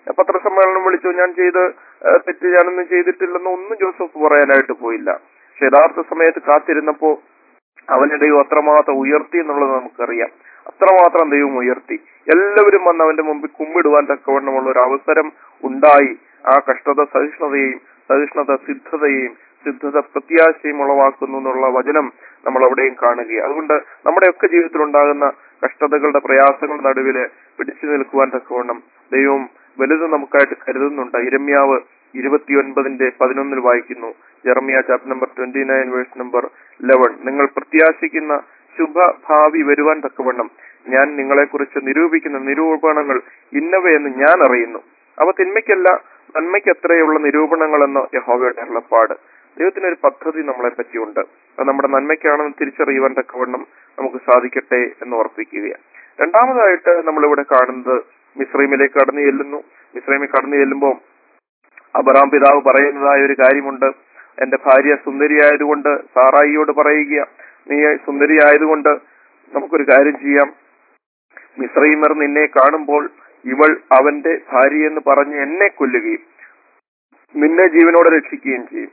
പത്രസമ്മേളനം വിളിച്ചു ഞാൻ ചെയ്ത് ഏഹ്, തെറ്റ് ഞാനൊന്നും ചെയ്തിട്ടില്ലെന്ന് ഒന്നും ജോസഫ് പറയാനായിട്ട് പോയില്ല പക്ഷെ യഥാർത്ഥ സമയത്ത് കാത്തിരുന്നപ്പോ അവനെ ദൈവം അത്രമാത്രം ഉയർത്തി എന്നുള്ളത് നമുക്കറിയാം അത്രമാത്രം ദൈവം ഉയർത്തി എല്ലാവരും വന്ന് അവന്റെ മുമ്പിൽ കുമ്പിടുവാൻ തക്കവണ്ണമുള്ള ഒരു അവസരം ഉണ്ടായി ആ കഷ്ടത സഹിഷ്ണുതയെയും സഹിഷ്ണുത സിദ്ധതയെയും സിദ്ധത പ്രത്യാശയും ഉളവാക്കുന്നു എന്നുള്ള വചനം നമ്മൾ അവിടെയും കാണുകയാണ് അതുകൊണ്ട് നമ്മുടെയൊക്കെ ജീവിതത്തിൽ ഉണ്ടാകുന്ന കഷ്ടതകളുടെ പ്രയാസങ്ങളുടെ നടുവില് പിടിച്ചു നിൽക്കുവാൻ തക്കവണ്ണം ദൈവം വലുത് നമുക്കായിട്ട് കരുതുന്നുണ്ട് ഇരമ്യാവ് ഇരുപത്തിയൊൻപതിന്റെ പതിനൊന്നിൽ വായിക്കുന്നു Jeremiah chapter number twenty nine verse number eleven നിങ്ങൾ പ്രത്യാശിക്കുന്ന ശുഭഭാവി വരുവാൻ തക്കവണ്ണം ഞാൻ നിങ്ങളെക്കുറിച്ച് നിരൂപിക്കുന്ന നിരൂപണങ്ങൾ ഇന്നവയെന്ന് ഞാൻ അറിയുന്നു അവ തിന്മയ്ക്കല്ല നന്മയ്ക്ക് എത്രയുള്ള നിരൂപണങ്ങളെന്ന് യഹോവയുടെ അരുളപ്പാട് ദൈവത്തിന് ഒരു പദ്ധതി നമ്മളെ പറ്റിയുണ്ട് അത് നമ്മുടെ നന്മയ്ക്കാണെന്ന് തിരിച്ചറിയുവാൻ തക്കവണ്ണം നമുക്ക് സാധിക്കട്ടെ എന്ന് ഓർപ്പിക്കുകയാണ് രണ്ടാമതായിട്ട് നമ്മളിവിടെ കാണുന്നത് മിശ്രൈമിലേക്ക് കടന്നു ചെല്ലുന്നു മിശ്രൈമിൽ കടന്നു ചെല്ലുമ്പോൾ അബറാം പിതാവ് പറയുന്നതായ ഒരു കാര്യമുണ്ട് എന്റെ ഭാര്യ സുന്ദരിയായതുകൊണ്ട് സാറായിയോട് പറയുക നീ സുന്ദരിയായതുകൊണ്ട് നമുക്കൊരു കാര്യം ചെയ്യാം മിശ്രൈമർ നിന്നെ കാണുമ്പോൾ ഇവൾ അവന്റെ ഭാര്യയെന്ന് പറഞ്ഞ് എന്നെ കൊല്ലുകയും നിന്നെ ജീവനോടെ രക്ഷിക്കുകയും ചെയ്യും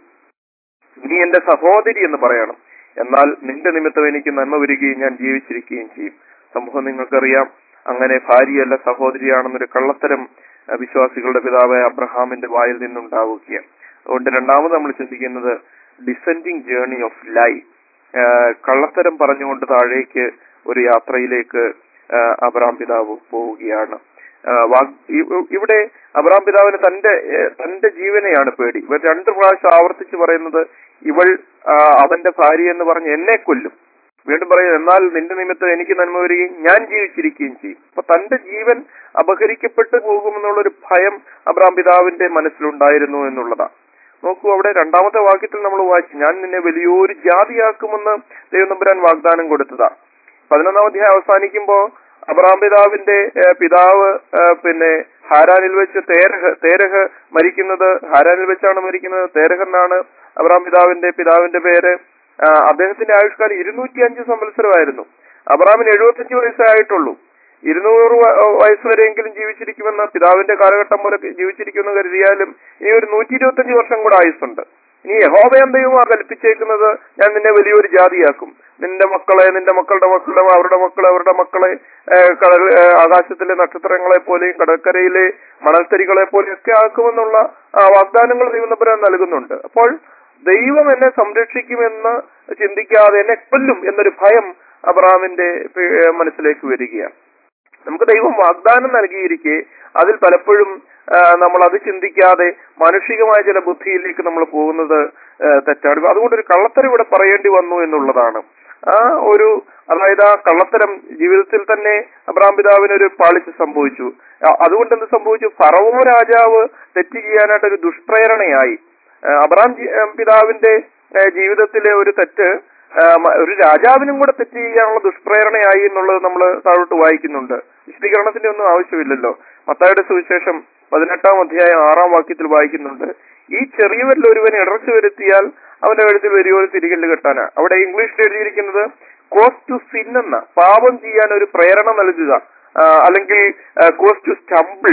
നീ എന്റെ സഹോദരി എന്ന് പറയണം എന്നാൽ നിന്റെ നിമിത്തം എനിക്ക് നന്മ വരികയും ഞാൻ ജീവിച്ചിരിക്കുകയും ചെയ്യും സംഭവം നിങ്ങൾക്കറിയാം അങ്ങനെ ഭാര്യയല്ല സഹോദരിയാണെന്നൊരു കള്ളത്തരം അഹ് വിശ്വാസികളുടെ പിതാവായ അബ്രഹാമിന്റെ വായിൽ നിന്നുണ്ടാവുകയാണ് അതുകൊണ്ട് രണ്ടാമത് നമ്മൾ ചിന്തിക്കുന്നത് ഡിസെൻഡിങ് ജേർണി ഓഫ് ലൈഫ് കള്ളത്തരം പറഞ്ഞുകൊണ്ട് താഴേക്ക് ഒരു യാത്രയിലേക്ക് ആഹ് അബ്രഹാം പിതാവ് പോവുകയാണ് ആഹ് വാഗ്- ഇ- ഇവിടെ അബ്രഹാം പിതാവിന് തന്റെ ഏഹ് തന്റെ ജീവനെയാണ് പേടി ഇവർ രണ്ടു പ്രാവശ്യം ആവർത്തിച്ച് പറയുന്നത് ഇവൾ ആഹ് അവന്റെ ഭാര്യ എന്ന് പറഞ്ഞ് എന്നെ കൊല്ലും വീണ്ടും പറയും എന്നാൽ നിന്റെ നിമിത്തം എനിക്ക് നന്മ വരികയും ഞാൻ ജീവിച്ചിരിക്കുകയും ചെയ്യും അപ്പൊ തന്റെ ജീവൻ അപഹരിക്കപ്പെട്ടു പോകുമെന്നുള്ള ഒരു ഭയം അബ്രാം പിതാവിന്റെ മനസ്സിലുണ്ടായിരുന്നു എന്നുള്ളതാണ് നോക്കൂ അവിടെ രണ്ടാമത്തെ വാക്യത്തിൽ നമ്മൾ വായിച്ചു ഞാൻ നിന്നെ വലിയൊരു ജാതിയാക്കുമെന്ന് ദൈവം നമ്പുരാൻ വാഗ്ദാനം കൊടുത്തതാ പതിനൊന്നാം അധ്യായം അവസാനിക്കുമ്പോ അബ്രഹാം പിതാവിന്റെ ഏഹ്, പിതാവ് ഏഹ്, പിന്നെ ഹാരാനിൽ വെച്ച് തേരഹ് തേരഹ് മരിക്കുന്നത് ഹാരാനിൽ വെച്ചാണ് മരിക്കുന്നത് തേരഹ് എന്നാണ് അബ്രഹാം പിതാവിന്റെ പിതാവിന്റെ പേര് ആ, അദ്ദേഹത്തിന്റെ ആയുഷ്കാലം ഇരുന്നൂറ്റി അഞ്ച് സംവത്സരമായിരുന്നു അബ്രഹാമിന് എഴുപത്തഞ്ച് വയസ്സേ ആയിട്ടുള്ളൂ ഇരുന്നൂറ് വ- വയസ്സ് വരെയെങ്കിലും ജീവിച്ചിരിക്കുമെന്ന് പിതാവിന്റെ കാലഘട്ടം പോലെ ജീവിച്ചിരിക്കുമെന്ന് കരുതിയാലും ഇനി ഒരു നൂറ്റി ഇരുപത്തഞ്ച് വർഷം കൂടെ ആയുസ്സുണ്ട് ഇനി യഹോബയം ദൈവമാ കൽപ്പിച്ചേക്കുന്നത് ഞാൻ നിന്നെ വലിയൊരു ജാതിയാക്കും നിന്റെ മക്കളെ നിന്റെ മക്കളുടെ മക്കളെ അവരുടെ മക്കളെ അവരുടെ മക്കളെ ഏഹ്, കടൽ ഏഹ്, ആകാശത്തിലെ നക്ഷത്രങ്ങളെ പോലെയും കടൽക്കരയിലെ മണൽത്തരികളെ പോലെയൊക്കെ ആക്കുമെന്നുള്ള ആ, വാഗ്ദാനങ്ങൾ ദൈവം നമ്പുരാൻ നൽകുന്നുണ്ട് അപ്പോൾ ദൈവം എന്നെ സംരക്ഷിക്കുമെന്ന് ചിന്തിക്കാതെ എന്നെ കൊല്ലും എന്നൊരു ഭയം അബ്രഹാമിന്റെ പേ- ഏഹ്, മനസ്സിലേക്ക് വരികയാണ് നമുക്ക് ദൈവം വാഗ്ദാനം നൽകിയിരിക്കെ അതിൽ പലപ്പോഴും ആ, നമ്മൾ അത് ചിന്തിക്കാതെ മാനുഷികമായ ചില ബുദ്ധിയിലേക്ക് നമ്മൾ പോകുന്നത് ആ, തെറ്റാണ് അതുകൊണ്ട് ഒരു കള്ളത്തരം ഇവിടെ പറയേണ്ടി വന്നു എന്നുള്ളതാണ് ആ ഒരു അതായത് ആ കള്ളത്തരം ജീവിതത്തിൽ തന്നെ അബ്രാം പിതാവിന് ഒരു പാളിച്ച് സംഭവിച്ചു ആ, അതുകൊണ്ട് എന്ത് സംഭവിച്ചു ഫറവോ രാജാവ് തെറ്റ് ചെയ്യാനായിട്ട് ഒരു ദുഷ്പ്രേരണയായി ആ, അബ്രാം ജി- ആ, പിതാവിന്റെ ആ, ജീവിതത്തിലെ ഒരു തെറ്റ് ആ, മ- ഒരു രാജാവിനും കൂടെ തെറ്റ് ചെയ്യാനുള്ള ദുഷ്പ്രേരണയായി എന്നുള്ളത് നമ്മൾ താഴോട്ട് വായിക്കുന്നുണ്ട് വിശദീകരണത്തിന്റെ ഒന്നും ആവശ്യമില്ലല്ലോ മത്തായുടെ സുവിശേഷം പതിനെട്ടാം അധ്യായം ആറാം വാക്യത്തിൽ വായിക്കുന്നുണ്ട് ഈ ചെറിയവരിൽ ഒരുവൻ ഇടർച്ച വരുത്തിയാൽ അവന്റെ കഴുത്തിൽ വലിയൊരു തിരികല്ല് കെട്ടാനാ അവിടെ ഇംഗ്ലീഷിൽ എഴുതിയിരിക്കുന്നത് കോസ് ടു സിൻ എന്ന പാപം ചെയ്യാൻ ഒരു പ്രേരണ നൽകുക ആ, അല്ലെങ്കിൽ കോസ് ടു സ്റ്റംബിൾ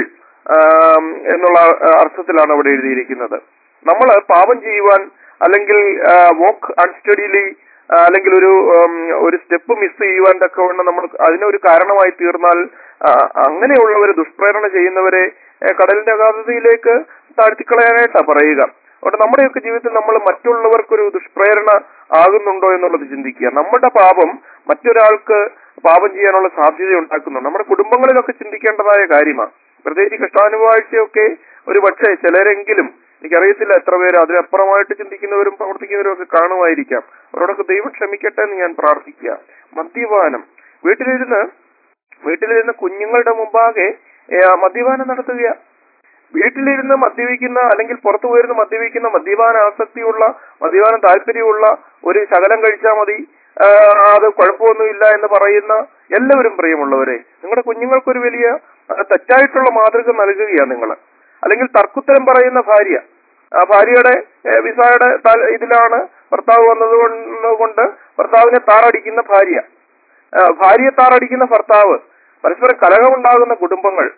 എന്നുള്ള ആ, അർത്ഥത്തിലാണ് അവിടെ എഴുതിയിരിക്കുന്നത് നമ്മൾ പാപം ചെയ്യുവാൻ അല്ലെങ്കിൽ വോക്ക് അൺസ്റ്റഡിലി അല്ലെങ്കിൽ ഒരു ഉം, ഒരു സ്റ്റെപ്പ് മിസ് ചെയ്യുവാൻ തക്കവണ്ണം നമ്മൾ അതിനൊരു കാരണമായി തീർന്നാൽ ആ, അങ്ങനെയുള്ളവരെ ദുഷ്പ്രേരണ ചെയ്യുന്നവരെ ഏ, കടലിന്റെ അഗാധതയിലേക്ക് താഴ്ത്തിക്കളയാനായിട്ടാ പറയുക അതുകൊണ്ട് നമ്മുടെയൊക്കെ ജീവിതത്തിൽ നമ്മൾ മറ്റുള്ളവർക്കൊരു ദുഷ്പ്രേരണ ആകുന്നുണ്ടോ എന്നുള്ളത് ചിന്തിക്കുക നമ്മുടെ പാപം മറ്റൊരാൾക്ക് പാപം ചെയ്യാനുള്ള സാധ്യത ഉണ്ടാക്കുന്നുണ്ട് നമ്മുടെ കുടുംബങ്ങളിലൊക്കെ ചിന്തിക്കേണ്ടതായ കാര്യമാണ് പ്രത്യേകിച്ച് കഷ്ടാനുവാഴ്ചയൊക്കെ ഒരു പക്ഷേ ചിലരെങ്കിലും എനിക്കറിയത്തില്ല എത്ര പേര് അതിനപ്പുറമായിട്ട് ചിന്തിക്കുന്നവരും പ്രവർത്തിക്കുന്നവരും ഒക്കെ കാണുമായിരിക്കാം അവരോടൊക്കെ ദൈവം ക്ഷമിക്കട്ടെ എന്ന് ഞാൻ പ്രാർത്ഥിക്കുക മദ്യപാനം വീട്ടിലിരുന്ന് വീട്ടിലിരുന്ന് കുഞ്ഞുങ്ങളുടെ മുമ്പാകെ ഏ, മദ്യപാനം നടത്തുക വീട്ടിലിരുന്ന് മദ്യപിക്കുന്ന അല്ലെങ്കിൽ പുറത്തു പോയിരുന്ന് മദ്യപിക്കുന്ന മദ്യപാന ആസക്തിയുള്ള മദ്യപാനം താല്പര്യമുള്ള ഒരു ശകലം കഴിച്ചാൽ മതി ആ, അത് കുഴപ്പമൊന്നുമില്ല എന്ന് പറയുന്ന എല്ലാവരും പ്രിയമുള്ളവരെ നിങ്ങളുടെ കുഞ്ഞുങ്ങൾക്കൊരു വലിയ ആ, തെറ്റായിട്ടുള്ള മാതൃക നൽകുകയാണ് നിങ്ങൾ അല്ലെങ്കിൽ തർക്കുത്തരം പറയുന്ന ഭാര്യ ആ ഭാര്യയുടെ ഏ, വിസായുടെ താൽ- ഇതിലാണ് ഭർത്താവ് വന്നത് കൊണ്ട് കൊണ്ട് ഭർത്താവിനെ താറടിക്കുന്ന ഭാര്യ ആ, ഭാര്യയെ താറടിക്കുന്ന ഭർത്താവ് പരസ്പരം കലഹമുണ്ടാകുന്ന കുടുംബങ്ങൾ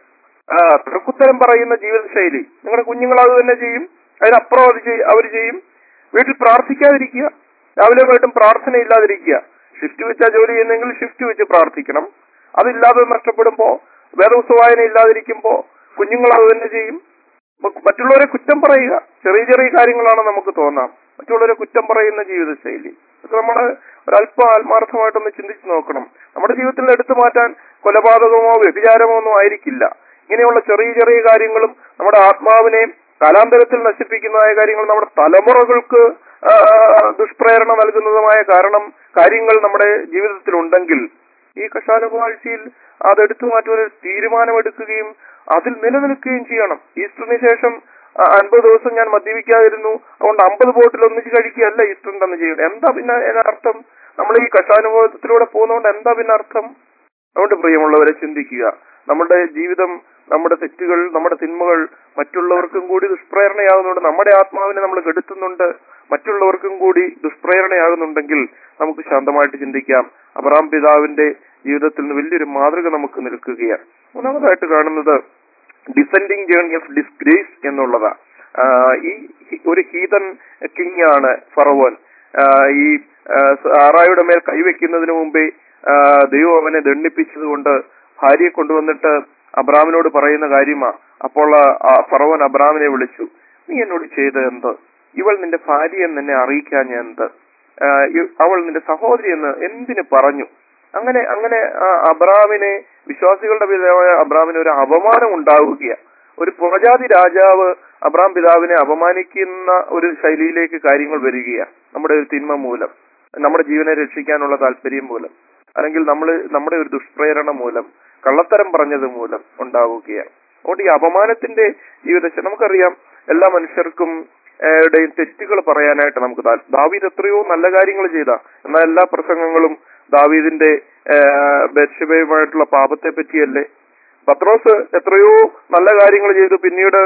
ആ, തർക്കുത്തരം പറയുന്ന ജീവിതശൈലി നിങ്ങളുടെ കുഞ്ഞുങ്ങൾ അത് തന്നെ ചെയ്യും അതിനപ്പുറം അത് ചെയ്- അവർ ചെയ്യും വീട്ടിൽ പ്രാർത്ഥിക്കാതിരിക്കുക രാവിലെ പോയിട്ടും പ്രാർത്ഥന ഇല്ലാതിരിക്കുക ഷിഫ്റ്റ് വെച്ചാ ജോലി ചെയ്യുന്നെങ്കിൽ ഷിഫ്റ്റ് വെച്ച് പ്രാർത്ഥിക്കണം അതില്ലാതെ നഷ്ടപ്പെടുമ്പോ വേദപുസ്തക വായന ഇല്ലാതിരിക്കുമ്പോ കുഞ്ഞുങ്ങൾ അത് തന്നെ ചെയ്യും മ- മറ്റുള്ളവരെ കുറ്റം പറയുക ചെറിയ ചെറിയ കാര്യങ്ങളാണ് നമുക്ക് തോന്നാം മറ്റുള്ളവരെ കുറ്റം പറയുന്ന ജീവിതശൈലി അത് നമ്മൾ ഒരല്പം ആത്മാർത്ഥമായിട്ടൊന്ന് ചിന്തിച്ചു നോക്കണം നമ്മുടെ ജീവിതത്തിൽ എടുത്തു മാറ്റാൻ കൊലപാതകമോ വ്യഭിചാരമോ ഒന്നും ആയിരിക്കില്ല ഇങ്ങനെയുള്ള ചെറിയ ചെറിയ കാര്യങ്ങളും നമ്മുടെ ആത്മാവിനെ കാലാന്തരത്തിൽ നശിപ്പിക്കുന്നതായ കാര്യങ്ങൾ നമ്മുടെ തലമുറകൾക്ക് ആ, ദുഷ്പ്രേരണ നൽകുന്നതുമായ കാരണം കാര്യങ്ങൾ നമ്മുടെ ജീവിതത്തിൽ ഉണ്ടെങ്കിൽ ഈ കഷാനുവാഴ്ചയിൽ അതെടുത്തു മാറ്റുവാൻ ഒരു തീരുമാനമെടുക്കുകയും അതിൽ നിലനിൽക്കുകയും ചെയ്യണം ഈസ്റ്ററിന് ശേഷം ആ, അൻപത് ദിവസം ഞാൻ മദ്യപിക്കാതിരുന്നു അതുകൊണ്ട് അമ്പത് ബോട്ടിൽ ഒന്നിച്ച് കഴിക്കുകയല്ല ഈസ്റ്ററിന്റെ അന്ന് ചെയ്യണം എന്താ പിന്നെ അതിനർത്ഥം നമ്മൾ ഈ കഷാനുഭവത്തിലൂടെ പോകുന്നതുകൊണ്ട് എന്താ പിന്നെ അർത്ഥം അതുകൊണ്ട് പ്രിയമുള്ളവരെ ചിന്തിക്കുക നമ്മുടെ ജീവിതം നമ്മുടെ തെറ്റുകൾ നമ്മുടെ തിന്മകൾ മറ്റുള്ളവർക്കും കൂടി ദുഷ്പ്രേരണയാകുന്നുണ്ട് നമ്മുടെ ആത്മാവിനെ നമ്മൾ കെടുത്തുന്നുണ്ട് മറ്റുള്ളവർക്കും കൂടി ദുഷ്പ്രേരണയാകുന്നുണ്ടെങ്കിൽ നമുക്ക് ശാന്തമായിട്ട് ചിന്തിക്കാം അബ്രാം പിതാവിന്റെ ജീവിതത്തിൽ നിന്ന് വലിയൊരു മാതൃക നമുക്ക് നിൽക്കുകയാണ് മൂന്നാമതായിട്ട് കാണുന്നത് ഡിസെൻഡിങ് ജേർണി ഓഫ് ഡിസ്ഗ്രേസ് എന്നുള്ളതാ ആ, ഈ ഹി- ഒരു ഹീതൻ കിങ് ആണ് ഫറവോൻ ആ, ഈ ആ, സാറായുടെ മേൽ കൈവെക്കുന്നതിന് മുമ്പേ ആ, ദൈവം അവനെ ദണ്ഡിപ്പിച്ചതുകൊണ്ട് ഭാര്യയെ കൊണ്ടുവന്നിട്ട് അബ്രാമിനോട് പറയുന്ന കാര്യമാ അപ്പോൾ ആ ഫറവോൻ അബ്രാമിനെ വിളിച്ചു നീ എന്നോട് ചെയ്ത എന്ത് ഇവൾ നിന്റെ ഭാര്യ എന്ന് എന്നെ അറിയിക്കാൻ ഞാൻ എന്ത് ആ, ഇ- അവൾ നിന്റെ സഹോദരി എന്ന് എന്തിന് പറഞ്ഞു അങ്ങനെ അങ്ങനെ ആ അബ്രാമിനെ വിശ്വാസികളുടെ പിതാവായ അബ്രാമിന് ഒരു അപമാനം ഉണ്ടാവുകയാണ് ഒരു പുറജാതി രാജാവ് അബ്രാം പിതാവിനെ അപമാനിക്കുന്ന ഒരു ശൈലിയിലേക്ക് കാര്യങ്ങൾ വരികയാണ് നമ്മുടെ ഒരു തിന്മ മൂലം നമ്മുടെ ജീവനെ രക്ഷിക്കാനുള്ള താല്പര്യം മൂലം അല്ലെങ്കിൽ നമ്മൾ നമ്മുടെ ഒരു ദുഷ്പ്രേരണ മൂലം കള്ളത്തരം പറഞ്ഞത് മൂലം ഉണ്ടാവുകയാണ് അതുകൊണ്ട് ഈ അപമാനത്തിന്റെ ജീവിത നമുക്കറിയാം എല്ലാ മനുഷ്യർക്കും ഏഹ്, ടെയും തെറ്റുകൾ പറയാനായിട്ട് നമുക്ക് താൽ- ദാവീദ് എത്രയോ നല്ല കാര്യങ്ങൾ ചെയ്ത എന്നാൽ എല്ലാ പ്രസംഗങ്ങളും ദാവീദിന്റെ ഏഹ്, ബത്ശബയുമായിട്ടുള്ള പാപത്തെ പറ്റിയല്ലേ പത്രോസ് എത്രയോ നല്ല കാര്യങ്ങൾ ചെയ്തു പിന്നീട്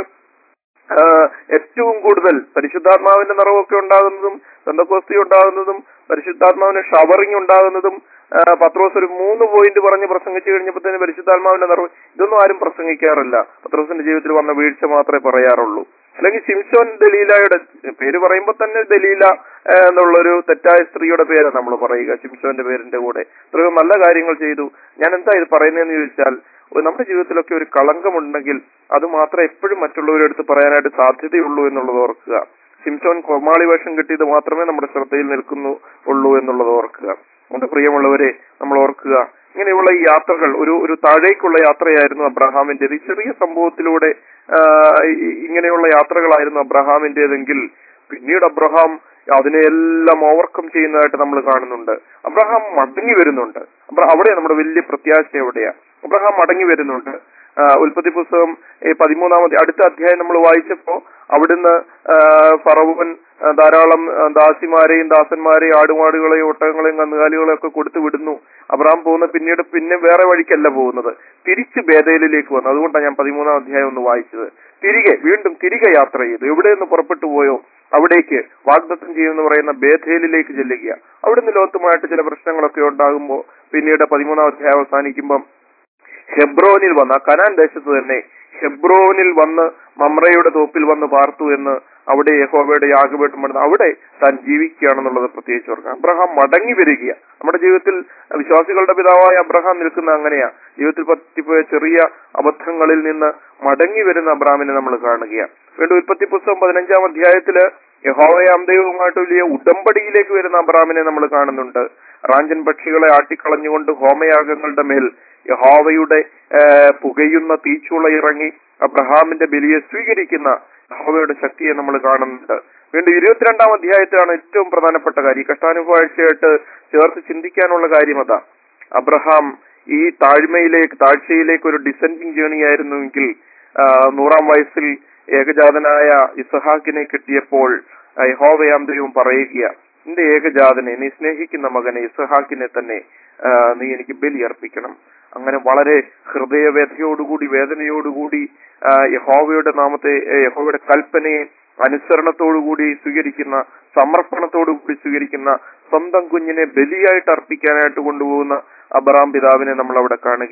ആഹ് ഏറ്റവും കൂടുതൽ പരിശുദ്ധാത്മാവിന്റെ നിറവൊക്കെ ഉണ്ടാകുന്നതും ബന്ധക്കോസ്തി ഉണ്ടാകുന്നതും പരിശുദ്ധാത്മാവിന് ഷവറിങ് ഉണ്ടാകുന്നതും ആഹ് പത്രോസ് ഒരു മൂന്ന് പോയിന്റ് പറഞ്ഞ് പ്രസംഗിച്ചു കഴിഞ്ഞപ്പോൾ തന്നെ പരിശുദ്ധാത്മാവിന്റെ നിറവ് ഇതൊന്നും ആരും പ്രസംഗിക്കാറില്ല പത്രോസിന്റെ ജീവിതത്തിൽ വന്ന വീഴ്ച മാത്രമേ പറയാറുള്ളൂ അല്ലെങ്കിൽ ശിംശോൻ ദലീലയുടെ പേര് പറയുമ്പോൾ തന്നെ ദലീല ആഹ് എന്നുള്ളൊരു തെറ്റായ സ്ത്രീയുടെ പേര് നമ്മൾ പറയുക ശിംശോന്റെ പേരിന്റെ കൂടെ എത്രയോ നല്ല കാര്യങ്ങൾ ചെയ്തു ഞാൻ എന്താ ഇത് പറയുന്നതെന്ന് ചോദിച്ചാൽ ഒരു- നമ്മുടെ ജീവിതത്തിലൊക്കെ ഒരു കളങ്കമുണ്ടെങ്കിൽ അത് മാത്രം എപ്പോഴും മറ്റുള്ളവരുടെ അടുത്ത് പറയാനായിട്ട് സാധ്യതയുള്ളൂ എന്നുള്ളത് ഓർക്കുക സിംസോൻ കോമാളി വേഷം കിട്ടിയത് മാത്രമേ നമ്മുടെ ശ്രദ്ധയിൽ നിൽക്കുന്നു ഉള്ളൂ എന്നുള്ളത് ഓർക്കുക അതുകൊണ്ട് പ്രിയമുള്ളവരെ നമ്മൾ ഓർക്കുക ഇങ്ങനെയുള്ള ഈ യാത്രകൾ ഒരു ഒരു താഴേക്കുള്ള യാത്രയായിരുന്നു അബ്രഹാമിന്റേത് ഈ ചെറിയ സംഭവത്തിലൂടെ ആ, ഈ- ഇങ്ങനെയുള്ള യാത്രകളായിരുന്നു അബ്രഹാമിന്റേതെങ്കിൽ പിന്നീട് അബ്രഹാം അതിനെയെല്ലാം ഓവർകം ചെയ്യുന്നതായിട്ട് നമ്മൾ കാണുന്നുണ്ട് അബ്രഹാം മടങ്ങി വരുന്നുണ്ട് അബ്ര- അവിടെ നമ്മുടെ വലിയ പ്രത്യാശ എവിടെയാ അബ്രഹാം മടങ്ങി വരുന്നുണ്ട് ആ, ഉൽപ്പത്തി പുസ്തകം ഈ പതിമൂന്നാമത്തെ അടുത്ത അധ്യായം നമ്മൾ വായിച്ചപ്പോ അവിടുന്ന് ആ, ഫറവോൻ ആ, ധാരാളം ആ, ദാസിമാരെയും ദാസന്മാരെയും ആടുമാടുകളെയും ഒട്ടകങ്ങളെയും കന്നുകാലികളെയും ഒക്കെ കൊടുത്തു വിടുന്നു അബ്രഹാം പോകുന്ന പിന്നീട് പിന്നെ വേറെ വഴിക്കല്ല പോകുന്നത് തിരിച്ച് ബേതേലിലേക്ക് വന്നു അതുകൊണ്ടാണ് ഞാൻ പതിമൂന്നാം അധ്യായം ഒന്ന് വായിച്ചത് തിരികെ വീണ്ടും തിരികെ യാത്ര ചെയ്തു എവിടെ നിന്ന് പുറപ്പെട്ടു പോയോ അവിടേക്ക് വാഗ്ദത്തം ചെയ്യുമെന്ന് പറയുന്ന ബേഥേലിലേക്ക് ചെല്ലുക അവിടുന്ന് ലോകത്തുമായിട്ട് ചില പ്രശ്നങ്ങളൊക്കെ ഉണ്ടാകുമ്പോൾ പിന്നീട് പതിമൂന്നാം അധ്യായം അവസാനിക്കുമ്പം ഹെബ്രോനിൽ വന്ന് ആ കനാൻ ദേശത്ത് തന്നെ ഹെബ്രോനിൽ വന്ന് മമ്രയുടെ തോപ്പിൽ വന്ന് പാർത്തു എന്ന് അവിടെ യഹോവയുടെ യാഗപീഠം പണിത് അവിടെ താൻ ജീവിക്കുകയാണെന്നുള്ളത് പ്രത്യേകിച്ച് ഓർക്കാം അബ്രഹാം മടങ്ങി വരിക നമ്മുടെ ജീവിതത്തിൽ വിശ്വാസികളുടെ പിതാവായ അബ്രഹാം നിൽക്കുന്ന അങ്ങനെയാ ജീവിതത്തിൽ പറ്റിപ്പോയ ചെറിയ അബദ്ധങ്ങളിൽ നിന്ന് മടങ്ങി വരുന്ന അബ്രഹാമിനെ നമ്മൾ കാണുകയാണ് വീണ്ടും ഉൽപ്പത്തി പുസ്തകം പതിനഞ്ചാം അധ്യായത്തില് യഹോവയാം ദൈവവുമായിട്ട് വലിയ ഉടമ്പടിയിലേക്ക് വരുന്ന അബ്രഹാമിനെ നമ്മൾ കാണുന്നുണ്ട് റാഞ്ചൻ പക്ഷികളെ ആട്ടിക്കളഞ്ഞുകൊണ്ട് ഹോമയാഗങ്ങളുടെ മേൽ യഹോവയുടെ ആ, പുകയുന്ന തീച്ചുള ഇറങ്ങി അബ്രഹാമിന്റെ ബലിയെ സ്വീകരിക്കുന്ന യഹോവയുടെ ശക്തിയെ നമ്മൾ കാണുന്നുണ്ട് വീണ്ടും ഇരുപത്തിരണ്ടാം അധ്യായത്തിലാണ് ഏറ്റവും പ്രധാനപ്പെട്ട കാര്യം ഈ കഷ്ടാനുഭവാഴ്ചയായിട്ട് ചേർത്ത് ചിന്തിക്കാനുള്ള കാര്യം അതാ അബ്രഹാം ഈ താഴ്മയിലേക്ക് താഴ്ചയിലേക്ക് ഒരു ഡിസെൻഡിങ് ജേണി ആയിരുന്നുവെങ്കിൽ ആ, നൂറാം വയസ്സിൽ ഏകജാതനായ ഇസഹാക്കിനെ കിട്ടിയപ്പോൾ ആ, യഹോവയാം ദൈവം പറയുക നിന്റെ ഏകജാതനെ നീ സ്നേഹിക്കുന്ന മകനെ ഇസഹാക്കിനെ തന്നെ ആ, നീ എനിക്ക് ബലി അർപ്പിക്കണം അങ്ങനെ വളരെ ഹൃദയവേദനയോടുകൂടി വേദനയോടുകൂടി ആ, യഹോവയുടെ നാമത്തെ ഏ, യഹോവയുടെ കൽപ്പനയെ അനുസരണത്തോടുകൂടി സ്വീകരിക്കുന്ന സമർപ്പണത്തോടുകൂടി സ്വീകരിക്കുന്ന സ്വന്തം കുഞ്ഞിനെ ബലിയായിട്ട് അർപ്പിക്കാനായിട്ട് കൊണ്ടുപോകുന്ന അബ്രഹാം പിതാവിനെ നമ്മൾ അവിടെ കാണുക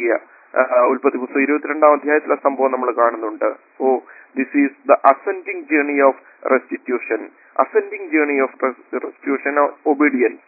ആ, ഉൽപ്പത്തി പുസ്തകം ഇരുപത്തിരണ്ടാം അധ്യായത്തിലെ സംഭവം നമ്മൾ കാണുന്നുണ്ട് oh this is the ascending journey of restitution ascending journey of restitution obedience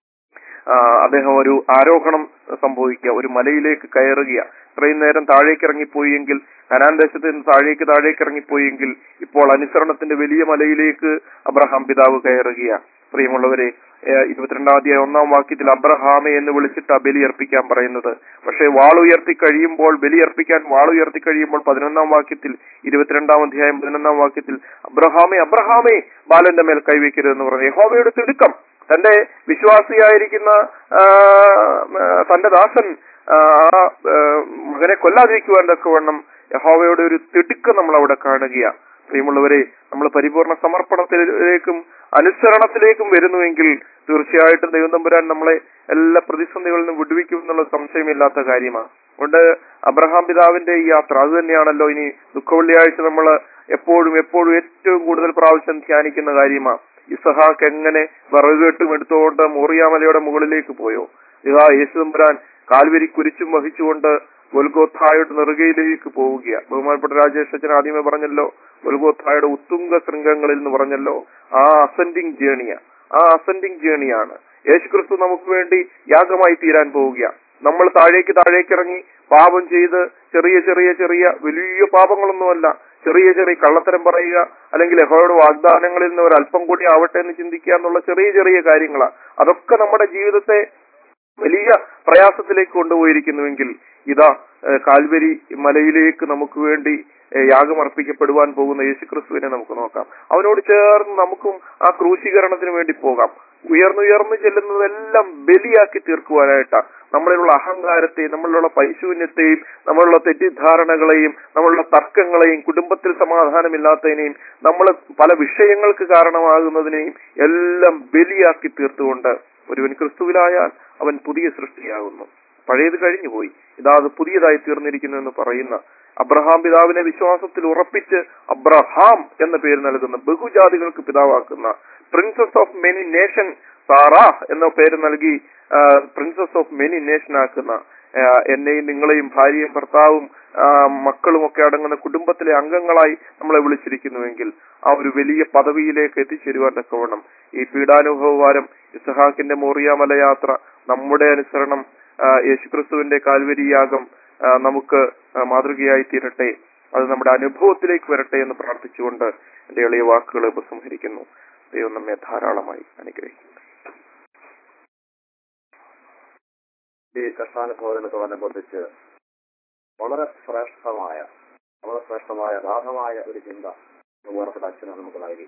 അദ്ദേഹം ഒരു ആരോഹണം സംഭവിക്കുക ഒരു മലയിലേക്ക് കയറുക ഇത്രയും നേരം താഴേക്ക് ഇറങ്ങിപ്പോയെങ്കിൽ ഹനാൻ ദേശത്ത് നിന്ന് താഴേക്ക് താഴേക്ക് ഇറങ്ങിപ്പോയെങ്കിൽ ഇപ്പോൾ അനുസരണത്തിന്റെ വലിയ മലയിലേക്ക് അബ്രഹാം പിതാവ് കയറുക പ്രിയമുള്ളവരെ ഏഹ് ഇരുപത്തിരണ്ടാം അധ്യായം ഒന്നാം വാക്യത്തിൽ അബ്രഹാമെ എന്ന് വിളിച്ചിട്ട് ബലിയർപ്പിക്കാൻ പറയുന്നത് പക്ഷേ വാളുയർത്തി കഴിയുമ്പോൾ ബലിയർപ്പിക്കാൻ വാളുയർത്തി കഴിയുമ്പോൾ പതിനൊന്നാം വാക്യത്തിൽ ഇരുപത്തിരണ്ടാം അധ്യായം പതിനൊന്നാം വാക്യത്തിൽ അബ്രഹാമെ അബ്രഹാമെ ബാലന്റെ മേൽ കൈവയ്ക്കരുതെന്ന് പറഞ്ഞു യഹോവയുടെ തിടുക്കം തന്റെ വിശ്വാസിയായിരിക്കുന്ന ആ, ആ, തന്റെ ദാസൻ ആ ആ, മകനെ കൊല്ലാതിരിക്കുവാൻ തക്കവണ്ണം യഹോവയുടെ ഒരു തിടുക്കം നമ്മൾ അവിടെ കാണുകയാണ് പ്രിയമുള്ളവരെ നമ്മൾ പരിപൂർണ സമർപ്പണത്തിലേക്കും അനുസരണത്തിലേക്കും വരുന്നുവെങ്കിൽ തീർച്ചയായിട്ടും ദൈവം തമ്പുരാൻ നമ്മളെ എല്ലാ പ്രതിസന്ധികളിൽ നിന്നും വിടുവിക്കും എന്നുള്ള സംശയമില്ലാത്ത കാര്യമാണ് അതുകൊണ്ട് അബ്രഹാം പിതാവിന്റെ ഈ യാത്ര അത് തന്നെയാണല്ലോ ഇനി ദുഃഖവെള്ളിയാഴ്ച നമ്മൾ എപ്പോഴും എപ്പോഴും ഏറ്റവും കൂടുതൽ പ്രാവശ്യം ധ്യാനിക്കുന്ന കാര്യമാണ് ഇസഹാക്ക് എങ്ങനെ വിറകുകെട്ടും എടുത്തുകൊണ്ട് മോറിയാമലയുടെ മുകളിലേക്ക് പോയോ ഇതാ യേശു തമ്പുരാൻ കാൽവരി കുരിച്ചും വഹിച്ചുകൊണ്ട് ഗൊൽഗോത്തായുടെ നെറുകയിലേക്ക് പോവുകയാണ് ബഹുമാനപ്പെട്ട രാജേഷ് അച്ഛൻ ആദ്യമേ പറഞ്ഞല്ലോ ഗൊൽഗോത്തായുടെ ഉത്തുംഗ ശൃംഗങ്ങളിൽ എന്ന് പറഞ്ഞല്ലോ ആ അസെൻഡിങ് ജേണിയ ആ അസെൻഡിങ് ജേണിയാണ് യേശുക്രിസ്തു നമുക്ക് വേണ്ടി യാഗമായി തീരാൻ പോവുകയാണ് നമ്മൾ താഴേക്ക് താഴേക്ക് ഇറങ്ങി പാപം ചെയ്ത് ചെറിയ ചെറിയ ചെറിയ വലിയ പാപങ്ങളൊന്നുമല്ല ചെറിയ ചെറിയ കള്ളത്തരം പറയുക അല്ലെങ്കിൽ യഹോയുടെ വാഗ്ദാനങ്ങളിൽ നിന്ന് ഒരു അല്പം കൂടി ആവട്ടെ എന്ന് ചിന്തിക്കുക എന്നുള്ള ചെറിയ ചെറിയ കാര്യങ്ങളാണ് അതൊക്കെ നമ്മുടെ ജീവിതത്തെ വലിയ പ്രയാസത്തിലേക്ക് കൊണ്ടുപോയിരിക്കുന്നുവെങ്കിൽ ഇതാ ഏഹ് കാൽവരി മലയിലേക്ക് നമുക്ക് വേണ്ടി ഏഹ് യാഗം അർപ്പിക്കപ്പെടുവാൻ പോകുന്ന യേശുക്രിസ്തുവിനെ നമുക്ക് നോക്കാം അവനോട് ചേർന്ന് നമുക്കും ആ ക്രൂശീകരണത്തിന് വേണ്ടി പോകാം ഉയർന്നുയർന്നു ചെല്ലുന്നതെല്ലാം ബലിയാക്കി തീർക്കുവാനായിട്ടാ നമ്മളിലുള്ള അഹങ്കാരത്തെയും നമ്മളിലുള്ള പൈശൂന്യത്തെയും നമ്മളുള്ള തെറ്റിദ്ധാരണകളെയും നമ്മളുള്ള തർക്കങ്ങളെയും കുടുംബത്തിൽ സമാധാനമില്ലാത്തതിനെയും നമ്മൾ പല വിഷയങ്ങൾക്ക് കാരണമാകുന്നതിനെയും എല്ലാം ബലിയാക്കി തീർത്തുകൊണ്ട് ഒരുവൻ ക്രിസ്തുവിലായാൽ അവൻ പുതിയ സൃഷ്ടിയാകുന്നു പഴയത് കഴിഞ്ഞുപോയി ഇതാ അത് പുതിയതായി തീർന്നിരിക്കുന്നു എന്ന് പറയുന്ന അബ്രഹാം പിതാവിനെ വിശ്വാസത്തിൽ ഉറപ്പിച്ച് അബ്രഹാം എന്ന പേര് നൽകുന്ന ബഹുജാതികൾക്ക് പിതാവാക്കുന്ന princess of many nation Sarah എന്ന പേര് നൽകി പ്രിൻസസ് ഓഫ് മെനി നേഷൻ ആക്കുന്ന ആ, എന്നെയും നിങ്ങളെയും ഭാര്യയും ഭർത്താവും ആ, മക്കളും ഒക്കെ അടങ്ങുന്ന കുടുംബത്തിലെ അംഗങ്ങളായി നമ്മളെ വിളിച്ചിരിക്കുന്നുവെങ്കിൽ ആ ഒരു വലിയ പദവിയിലേക്ക് എത്തിച്ചേരുവാൻ തക്കവണ്ണം ഈ പീഡാനുഭവവാരം ഇസഹാക്കിന്റെ മോറിയാമല യാത്ര നമ്മുടെ അനുസരണം ആ, യേശുക്രിസ്തുവിന്റെ കാൽവരി യാഗം ആ, നമുക്ക് ആ, മാതൃകയായി തീരട്ടെ അത് നമ്മുടെ അനുഭവത്തിലേക്ക് വരട്ടെ എന്ന് പ്രാർത്ഥിച്ചുകൊണ്ട് എന്റെ എളിയ വാക്കുകളെ ഉപസംഹരിക്കുന്നു ദൈവം നമ്മെ ധാരാളമായി അനുഗ്രഹിക്കും ഈ കഷ്ടാനുഭവത്തിനൊക്കെ ബന്ധപ്പെട്ടിച്ച് വളരെ ശ്രേഷ്ഠമായ വളരെ ശ്രേഷ്ഠമായ ഗാഠമായ ഒരു ചിന്ത വേർപ്പെട്ട അച്ഛനെ നമുക്ക് നൽകി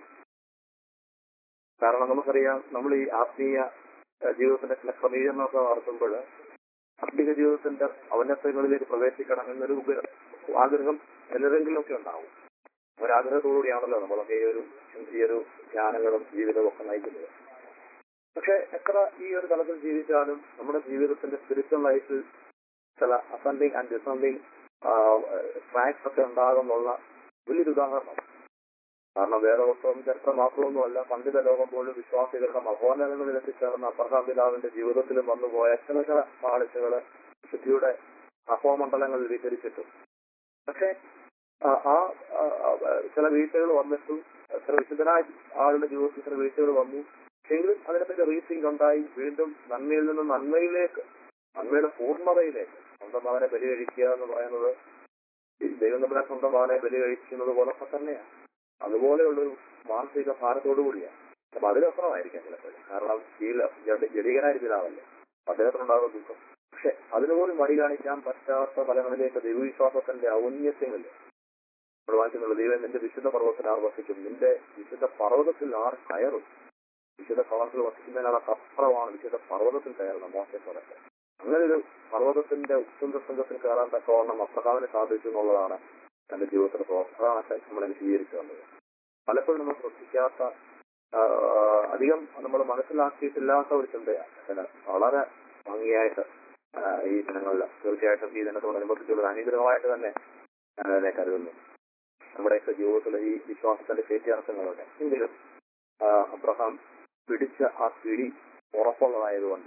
കാരണം നമുക്കറിയാം നമ്മൾ ഈ ആത്മീയ ഏഹ്, ജീവിതത്തിന്റെ ചില ക്രമീകരണമൊക്കെ നടത്തുമ്പോൾ ആത്മീയ ജീവിതത്തിന്റെ ഔന്നത്യങ്ങളിലേക്ക് പ്രവേശിക്കണം എന്നൊരു ഉപ- ആഗ്രഹം ചിലരെങ്കിലും ഒക്കെ ഉണ്ടാവും ഒരാഗ്രഹത്തോടുകൂടിയാണല്ലോ നമ്മളൊക്കെ ഈ ഒരു ഈ ഒരു ധ്യാനങ്ങളും ജീവിതവും ഒക്കെ നയിക്കുന്നത് പക്ഷെ എത്ര ഈ ഒരു തലത്തിൽ ജീവിച്ചാലും നമ്മുടെ ജീവിതത്തിന്റെ സ്പിരിച്വൽ ലൈഫിൽ ചില അസെൻഡിങ് ആൻഡ് ഡിസെൻഡിങ് ട്രാക്സ് ഒക്കെ ഉണ്ടാകുന്നുള്ള വലിയൊരു ഉദാഹരണം കാരണം വേറെ പുസ്തകം ചരിത്രം മാത്രമൊന്നുമല്ല പണ്ഡിത ലോകം പോലും വിശ്വാസികളുടെ മഹോന്നതങ്ങളിൽ എത്തിച്ചേർന്ന അബ്രഹാം പിതാവിന്റെ ജീവിതത്തിലും വന്നുപോയ ചില ചില പാളിച്ചകള് ശുദ്ധിയുടെ അഹോമണ്ഡലങ്ങളിൽ വിചരിച്ചിട്ടും പക്ഷെ ആ ആ, ആ, ആ, ചില വീഴ്ചകൾ വന്നിട്ടും ചില വിശുദ്ധനായ ആളുടെ ജീവിതത്തിൽ ചില വീഴ്ചകൾ വന്നു എങ്കിലും അതിനെപ്പറ്റി റീസിംഗ് ഉണ്ടായി വീണ്ടും നന്മയിൽ നിന്ന് നന്മയിലേക്ക് നന്മയുടെ പൂർണ്ണതയിലേക്ക് സ്വന്തം മകനെ ബലി കഴിക്കുക എന്ന് പറയുന്നത് ഈ ദൈവം നമ്മളെ സ്വന്തം മകനെ ബലി കഴിക്കുന്നത് പോലൊക്കെ തന്നെയാണ് അതുപോലെയുള്ളൊരു മാനസിക ഭാരത്തോടു കൂടിയാണ് അപ്പൊ അതിനപ്പുറമായിരിക്കാം ചിലപ്പോൾ കാരണം ഈ ജഡികനായ പിതാവല്ലേ അദ്ദേഹത്തിനുണ്ടാകുന്ന ദുഃഖം പക്ഷെ അതിനുപോലും മടി കാണിക്കാൻ പറ്റാത്ത ഫലങ്ങളിലേക്ക് ദൈവവിശ്വാസത്തിന്റെ ഔന്നത്യമില്ല നമ്മൾ വായിക്കുന്നുള്ളൂ ദൈവം നിന്റെ വിശുദ്ധ പർവ്വതത്തിൽ ആർ വസിക്കും നിന്റെ വിശുദ്ധ പർവ്വതത്തിൽ ആർ കയറും വിശുദ്ധ പർവ്വതത്തിൽ വസിക്കുന്നതിനകത്ത് അപ്പുറമാണ് വിശുദ്ധ പർവ്വതത്തിൽ കയറണം മോശം സ്വരത്തെ അങ്ങനെ ഒരു പർവ്വതത്തിന്റെ ഉത്തുംഗ സംഘത്തിൽ കയറാൻ തക്കവണ്ണം അബ്രഹാമിന് സാധിച്ചു എന്നുള്ളതാണ് തന്റെ ജീവിതത്തിൽ പ്രോത്സാഹനത്തെ നമ്മളെ സ്വീകരിച്ചു വന്നത് പലപ്പോഴും നമ്മൾ ശ്രദ്ധിക്കാത്ത ആ, അധികം നമ്മൾ മനസ്സിലാക്കിയിട്ടില്ലാത്ത ഒരു ചിന്തയാണ് അതിന് വളരെ ഭംഗിയായിട്ട് ആ, ഈ ദിനങ്ങളിൽ തീർച്ചയായിട്ടും ഈ ദിനത്തോടനുബന്ധിച്ചുള്ള ഒരു അനുഗ്രഹമായിട്ട് തന്നെ ഞാൻ അതിനെ കരുതുന്നു നമ്മുടെയൊക്കെ ജീവിതത്തിലെ ഈ വിശ്വാസത്തിന്റെ വ്യത്യാസങ്ങളൊക്കെ എങ്കിലും ആ, അബ്രഹാം പിടിച്ച ആ പിടി ഉറപ്പുള്ളതായതുകൊണ്ട്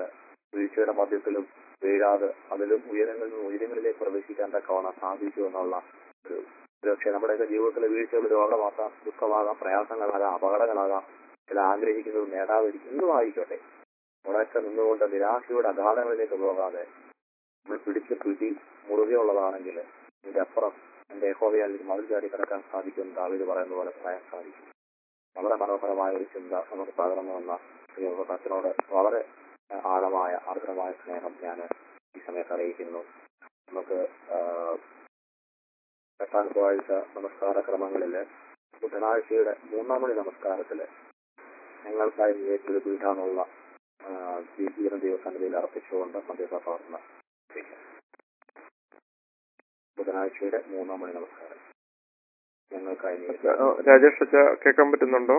വീഴ്ചയുടെ മധ്യത്തിലും വീഴാതെ അതിലും ഉയരങ്ങളിൽ നിന്ന് ഉയരങ്ങളിലേക്ക് പ്രവേശിക്കാൻ തക്കവണ്ണം സാധിച്ചു എന്നുള്ള ഒരു പക്ഷേ നമ്മുടെയൊക്കെ ജീവിതത്തിലെ വീഴ്ചകൾ രോഗമാകാം ദുഃഖമാകാം പ്രയാസങ്ങളാകാം അപകടങ്ങളാകാം ചില ആഗ്രഹിക്കുന്നതും നേടാതിരിക്കുന്നതും ആയിക്കോട്ടെ ഉറച്ച നിന്നുകൊണ്ട് നിരാശയുടെ അഗാധങ്ങളിലേക്ക് പോകാതെ നമ്മൾ പിടിച്ച് പിടി മുറുകെയുള്ളതാണെങ്കിൽ ഇതിന്റെ അപ്പുറം എന്റെ യഹോവയാൽ ഇത് മതിൽ ചാടി കിടക്കാൻ സാധിക്കും ദാവീദ് പറയുന്ന പോലെ പറയാൻ സാധിക്കും വളരെ മനോഹരമായ ഒരു ചിന്ത നമുക്ക് പകർന്നു വന്ന ശ്രീ വളരെ ആഴമായ ആർദ്രമായ സ്നേഹം ഞാൻ ഈ സമയത്ത് അറിയിക്കുന്നു നമുക്ക് എട്ടാം ചൊവ്വാഴ്ച നമസ്കാര ക്രമങ്ങളില് ബുധനാഴ്ചയുടെ മൂന്നാം മണി നമസ്കാരത്തില് ഞങ്ങൾക്കായി ഏറ്റൊരു പീഠാനുള്ള ജീവന ദൈവസന്നിധിയിൽ അർപ്പിച്ചുകൊണ്ട് മധ്യസ്ഥ പ്രാർത്ഥന ചെയ്യാം ബുധനാഴ്ചയുടെ മൂന്നാം മണി നമസ്കാരം ഞങ്ങൾക്കായി നിയോഗിച്ച ആ, രാജേഷ് അച്ഛ കേൾക്കാൻ പറ്റുന്നുണ്ടോ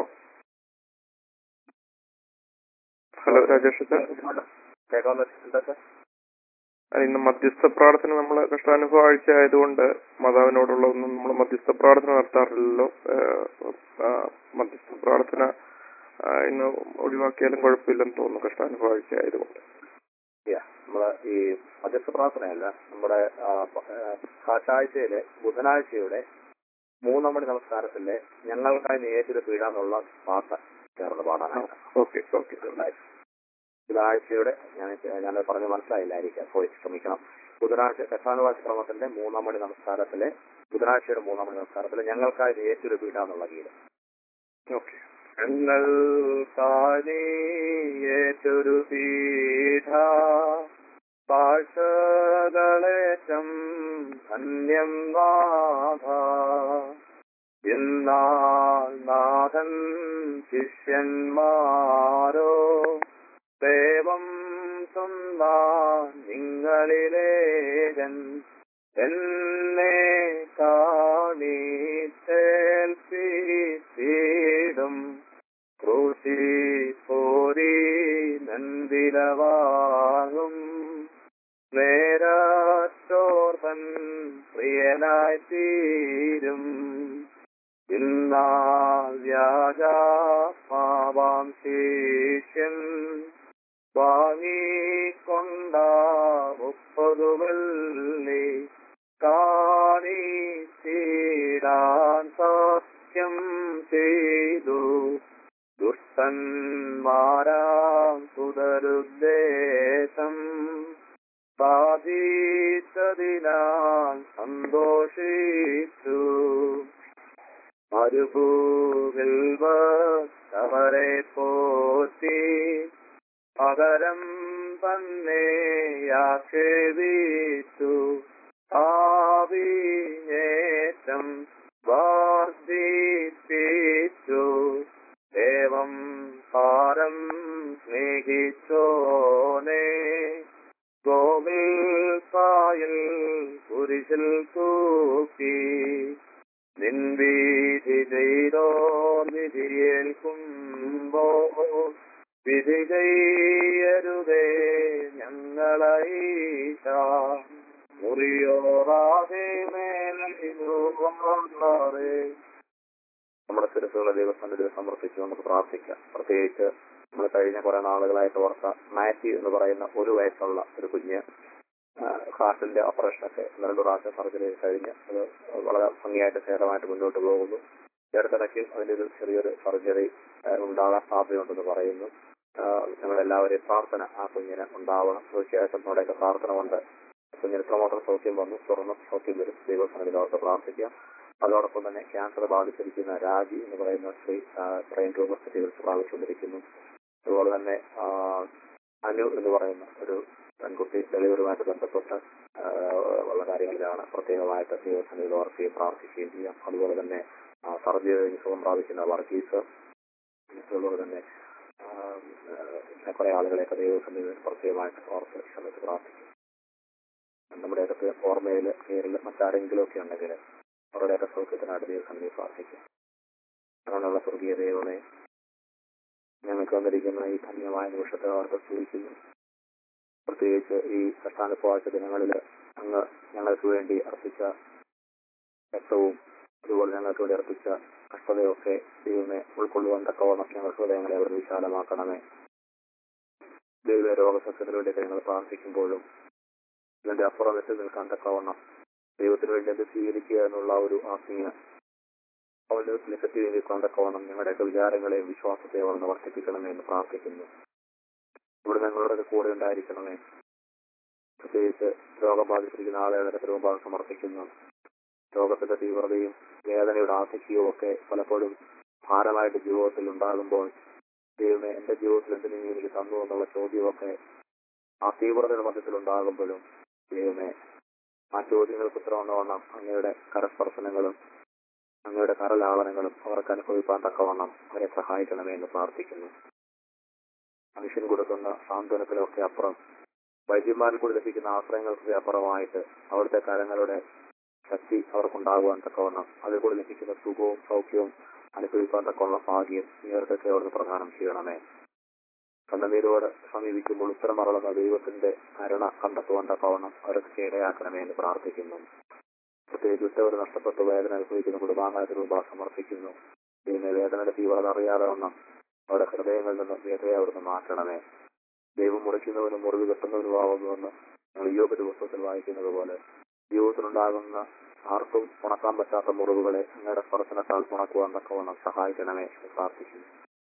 ഹലോ രാജേഷ് അച്ഛ കേൾക്കാൻ പറ്റുന്നുണ്ടോ സാർ ആ, ഇന്ന് മധ്യസ്ഥ പ്രാർത്ഥന നമ്മൾ കഷ്ടാനുഭവ ആഴ്ച ആയതുകൊണ്ട് മാതാവിനോടുള്ള ഒന്നും നമ്മൾ മധ്യസ്ഥ പ്രാർത്ഥന നടത്താറില്ലല്ലോ ആ, ആ, മധ്യസ്ഥ പ്രാർത്ഥന ആ, ഇന്ന് ഒഴിവാക്കിയാലും കുഴപ്പമില്ലെന്ന് തോന്നുന്നു കഷ്ടാനുഭവ ആഴ്ച ആയതുകൊണ്ട് Yeah. നമ്മള് ഈ മധ്യസ്ഥ പ്രാർത്ഥനയല്ല നമ്മുടെ ആ, പ- ആ, കാറ്റാഴ്ചയിലെ ബുധനാഴ്ചയുടെ മൂന്നാം മണി നമസ്കാരത്തിലെ ഞങ്ങൾക്കായി നേരിട്ട് പീടാന്നുള്ള പാട്ട് ചേർന്ന് പാടാനാണ് ഓക്കെ ഓക്കെ ബുധനാഴ്ചയുടെ ഞാൻ ഞാൻ പറഞ്ഞ് മനസ്സിലായില്ലായിരിക്കാം പോയി ശ്രമിക്കണം ബുധനാഴ്ച കഥാനുവാസ ക്രമത്തിന്റെ മൂന്നാം മണി നമസ്കാരത്തിലെ ബുധനാഴ്ചയുടെ മൂന്നാം മണി നമസ്കാരത്തിലെ ഞങ്ങൾക്കായി നേരിട്ട് പീടാന്നുള്ള ഗീതം ഓക്കെ ഞങ്ങൾക്കാനേറ്റൊരു പീഠ പാഴ്ചകളേറ്റം ധന്യം നാഥ എന്നാൽ നാഥൻ ശിഷ്യന്മാരോ ദേവം സ്വന്താൻ നിങ്ങളിലേകൻ എന്നെ കാണിച്ചേൽപ്പിച്ചിടും ക്രൂശി പോരി നന്ദിലവാകും നേരത്തോർത്തൻ പ്രിയനായി തീരും ഇന്നാൽ വ്യാജ പാവാം ശേഷ്യൻ വാങ്ങിക്കൊണ്ട മുപ്പതു വെള്ളി കാണിച്ചിടാൻ സത്യം ചെയ്തു ദുഷ്ടന്മാരാം സുതരുദ്ദേശം സാധിച്ചതിനാൽ സന്തോഷിച്ചു മരുഭൂവിൽ അവരെ പോറ്റി പകരം തന്നെ ആക്ഷേപിച്ചു ആവിനേറ്റം വർദ്ധിപ്പിച്ചു ദേവം പാരം സ്നേഹിച്ചോനെ ഗോവിൽ പായൽ കുരിശിൽ തൂക്കി നിൻവീതി ചെയ്തോ വിധിയേൽക്കുമ്പോ വിധി ചെയ്യരുതേ ഞങ്ങളീശ മുറിയോറാതെ മേലെ നമ്മുടെ ശിരസുകളെ ദൈവസന്നിധിയിൽ സമർപ്പിച്ച് നമുക്ക് പ്രാർത്ഥിക്കാം പ്രത്യേകിച്ച് നമ്മൾ കഴിഞ്ഞ കുറെ നാളുകളായിട്ട് ഓർത്ത മാത്യു എന്ന് പറയുന്ന ഒരു വയസ്സുള്ള ഒരു കുഞ്ഞ് ഹാർട്ടിന്റെ ഓപ്പറേഷനൊക്കെ രണ്ട് പ്രാവശ്യം സർജറി കഴിഞ്ഞ് അത് വളരെ ഭംഗിയായിട്ട് ഭേദമായിട്ട് മുന്നോട്ട് പോകുന്നു ചേർത്തിടയ്ക്ക് അതിന്റെ ഒരു ചെറിയൊരു സർജറി ഉണ്ടാകാൻ സാധ്യതയുണ്ടെന്ന് പറയുന്നു ഞങ്ങളെല്ലാവരെയും പ്രാർത്ഥന ആ കുഞ്ഞിന് ഉണ്ടാവണം തീർച്ചയായിട്ടും നമ്മുടെയൊക്കെ പ്രാർത്ഥന കൊണ്ട് കുഞ്ഞിന് പ്രമോട്ടർ സൗഖ്യം വന്നു തുറന്ന് സൗഖ്യം വരും ദൈവസന്നിധിയിൽ അവർക്ക് പ്രാർത്ഥിക്കാം അതോടൊപ്പം തന്നെ ക്യാൻസർ ബാധിച്ചിരിക്കുന്ന രാജി എന്ന് പറയുന്ന സ്ത്രീ ബ്രെയിൻ ട്യൂമർ ചികിത്സ പ്രാപിച്ചുകൊണ്ടിരിക്കുന്നു അതുപോലെ തന്നെ ആ, അനു എന്ന് പറയുന്ന ഒരു പെൺകുട്ടി ഡെലിവറിയുമായിട്ട് ബന്ധപ്പെട്ട് ആ, ഉള്ള കാര്യങ്ങളിലാണ് പ്രത്യേകമായിട്ട് ദൈവസന്നിധിയിൽ ഓർക്കുകയും പ്രാർത്ഥിക്കുകയും ചെയ്യാം അതുപോലെ തന്നെ സർജറി കഴിഞ്ഞ് സുഖം പ്രാപിക്കുന്ന വർഗീസ് അതുപോലെ തന്നെ ആ, ആ, കുറെ ആളുകളെയൊക്കെ ദൈവസന്നിധിയിൽ പ്രത്യേകമായിട്ട് ഓർത്ത് ഈ സമയത്ത് പ്രാർത്ഥിക്കും നമ്മുടെ അകത്ത് ഓർമ്മയിൽ പേരിൽ മറ്റാരെങ്കിലും ഒക്കെ ഉണ്ടെങ്കിൽ അവരുടെയൊക്കെ സൗഖ്യത്തിനായിട്ട് ദൈവസന്നിധി പ്രാർത്ഥിക്കും അങ്ങനെയുള്ള സ്വർഗീയ ദൈവമേ ഞങ്ങൾക്ക് വന്നിരിക്കുന്ന ഈ ധന്യമായ നിമിഷത്തെ അവർക്ക് സ്തുതിക്കുന്നു പ്രത്യേകിച്ച് ഈ കഷ്ടാനുഭവാഴ്ച ദിനങ്ങളിൽ അങ്ങ് ഞങ്ങൾക്ക് വേണ്ടി അർപ്പിച്ച രക്തവും അതുപോലെ ഞങ്ങൾക്ക് വേണ്ടി അർപ്പിച്ച കഷ്ടതയൊക്കെ ദൈവമേ ഉൾക്കൊള്ളുവാൻ തക്കവണ്ണം ഞങ്ങളുടെ ഹൃദയങ്ങളെ അവർ വിശാലമാക്കണമേ ദൈവ രോഗസത്യത്തിന് വേണ്ടിയൊക്കെ ഞങ്ങൾ പ്രാർത്ഥിക്കുമ്പോഴും ഇതിന്റെ അപ്പുറം വെച്ച് നിൽക്കാൻ തക്കവണ്ണം ദൈവത്തിന് വേണ്ടി അത് സ്വീകരിക്കുക എന്നുള്ള ഒരു ആത്മീയ ഔന്നത്യത്തിലേക്ക് എത്തിയിരിക്കാൻ തക്കവണ്ണം ഞങ്ങളുടെയൊക്കെ വിചാരങ്ങളെയും വിശ്വാസത്തെയും അവിടുന്ന് വർദ്ധിപ്പിക്കണമേ എന്ന് പ്രാർത്ഥിക്കുന്നു ഇവിടെ ഞങ്ങളുടെ കൂടെ ഉണ്ടായിരിക്കണമേ പ്രത്യേകിച്ച് രോഗം ബാധിച്ചിരിക്കുന്ന ആളുകളുടെ തിരുവമ്പാട് സമർപ്പിക്കുന്നു രോഗത്തിന്റെ തീവ്രതയും വേദനയുടെ ആധിക്യവും ഒക്കെ പലപ്പോഴും ഭാരമായിട്ട് ജീവിതത്തിൽ ഉണ്ടാകുമ്പോൾ ദൈവമേ എന്റെ ജീവിതത്തിൽ എന്തിനു നീ എനിക്ക് തന്നു എന്നുള്ള ചോദ്യമൊക്കെ ആ തീവ്രതയുടെ മധ്യത്തിൽ ഉണ്ടാകുമ്പോഴും ദൈവമേ ആ ചോദ്യങ്ങൾക്ക് ഉത്തരവണ്ണവണ്ണം അങ്ങയുടെ കരസ്പർശനങ്ങളും അങ്ങയുടെ കരലാളനങ്ങളും അവർക്ക് അനുഭവിക്കാൻ തക്കവണ്ണം അവരെ സഹായിക്കണമേ എന്ന് പ്രാർത്ഥിക്കുന്നു മനുഷ്യൻ കൊടുക്കുന്ന സാന്ത്വനത്തിലൊക്കെ അപ്പുറം വൈദ്യന്മാരിൽ കൂടി ലഭിക്കുന്ന ആശ്രയങ്ങൾക്ക് അപ്പുറമായിട്ട് അവിടുത്തെ കരങ്ങളുടെ ശക്തി അവർക്കുണ്ടാകുവാൻ തക്കവണ്ണം അതിൽ കൂടി ലഭിക്കുന്ന സുഖവും സൗഖ്യവും അനുഭവിക്കാൻ തക്കവണ്ണം ഭാഗ്യം ഇവർക്കൊക്കെ അവിടുന്ന് പ്രദാനം ചെയ്യണമേ കണ്ണുനീരോട് സമീപിക്കുമ്പോൾ ഉത്തരമറളുന്ന ദൈവത്തിന്റെ കരുണ കണ്ടെത്തുവാൻ തക്കവണ്ണം അവർക്ക് ഇടയാക്കണമേ എന്ന് പ്രാർത്ഥിക്കുന്നു പ്രത്യേകിച്ച് ഉറ്റവർ നഷ്ടപ്പെട്ട വേദന അനുഭവിക്കുന്ന കുടുംബാംഗത്തിന് രൂപ സമർപ്പിക്കുന്നു ഇതിനെ വേദനയുടെ തീവ്രത അറിയാതെ വണ്ണം അവരുടെ ഹൃദയങ്ങളിൽ നിന്ന് വേദനയെ അവിടുന്ന് മാറ്റണമേ ദൈവം മുറിക്കുന്നവനും മുറിവ് കെട്ടുന്നവനുമാവുന്നുവെന്ന് ഞങ്ങൾ യോഗ പുസ്തകത്തിൽ വായിക്കുന്നത് പോലെ ജീവിതത്തിലുണ്ടാകുന്ന ആർക്കും ഉണക്കാൻ പറ്റാത്ത മുറിവുകളെ അങ്ങയുടെ സ്പർശനത്താൽ ഉണക്കുവാൻ തക്കവണ്ണം സഹായിക്കണമേ എന്ന് പ്രാർത്ഥിക്കുന്നു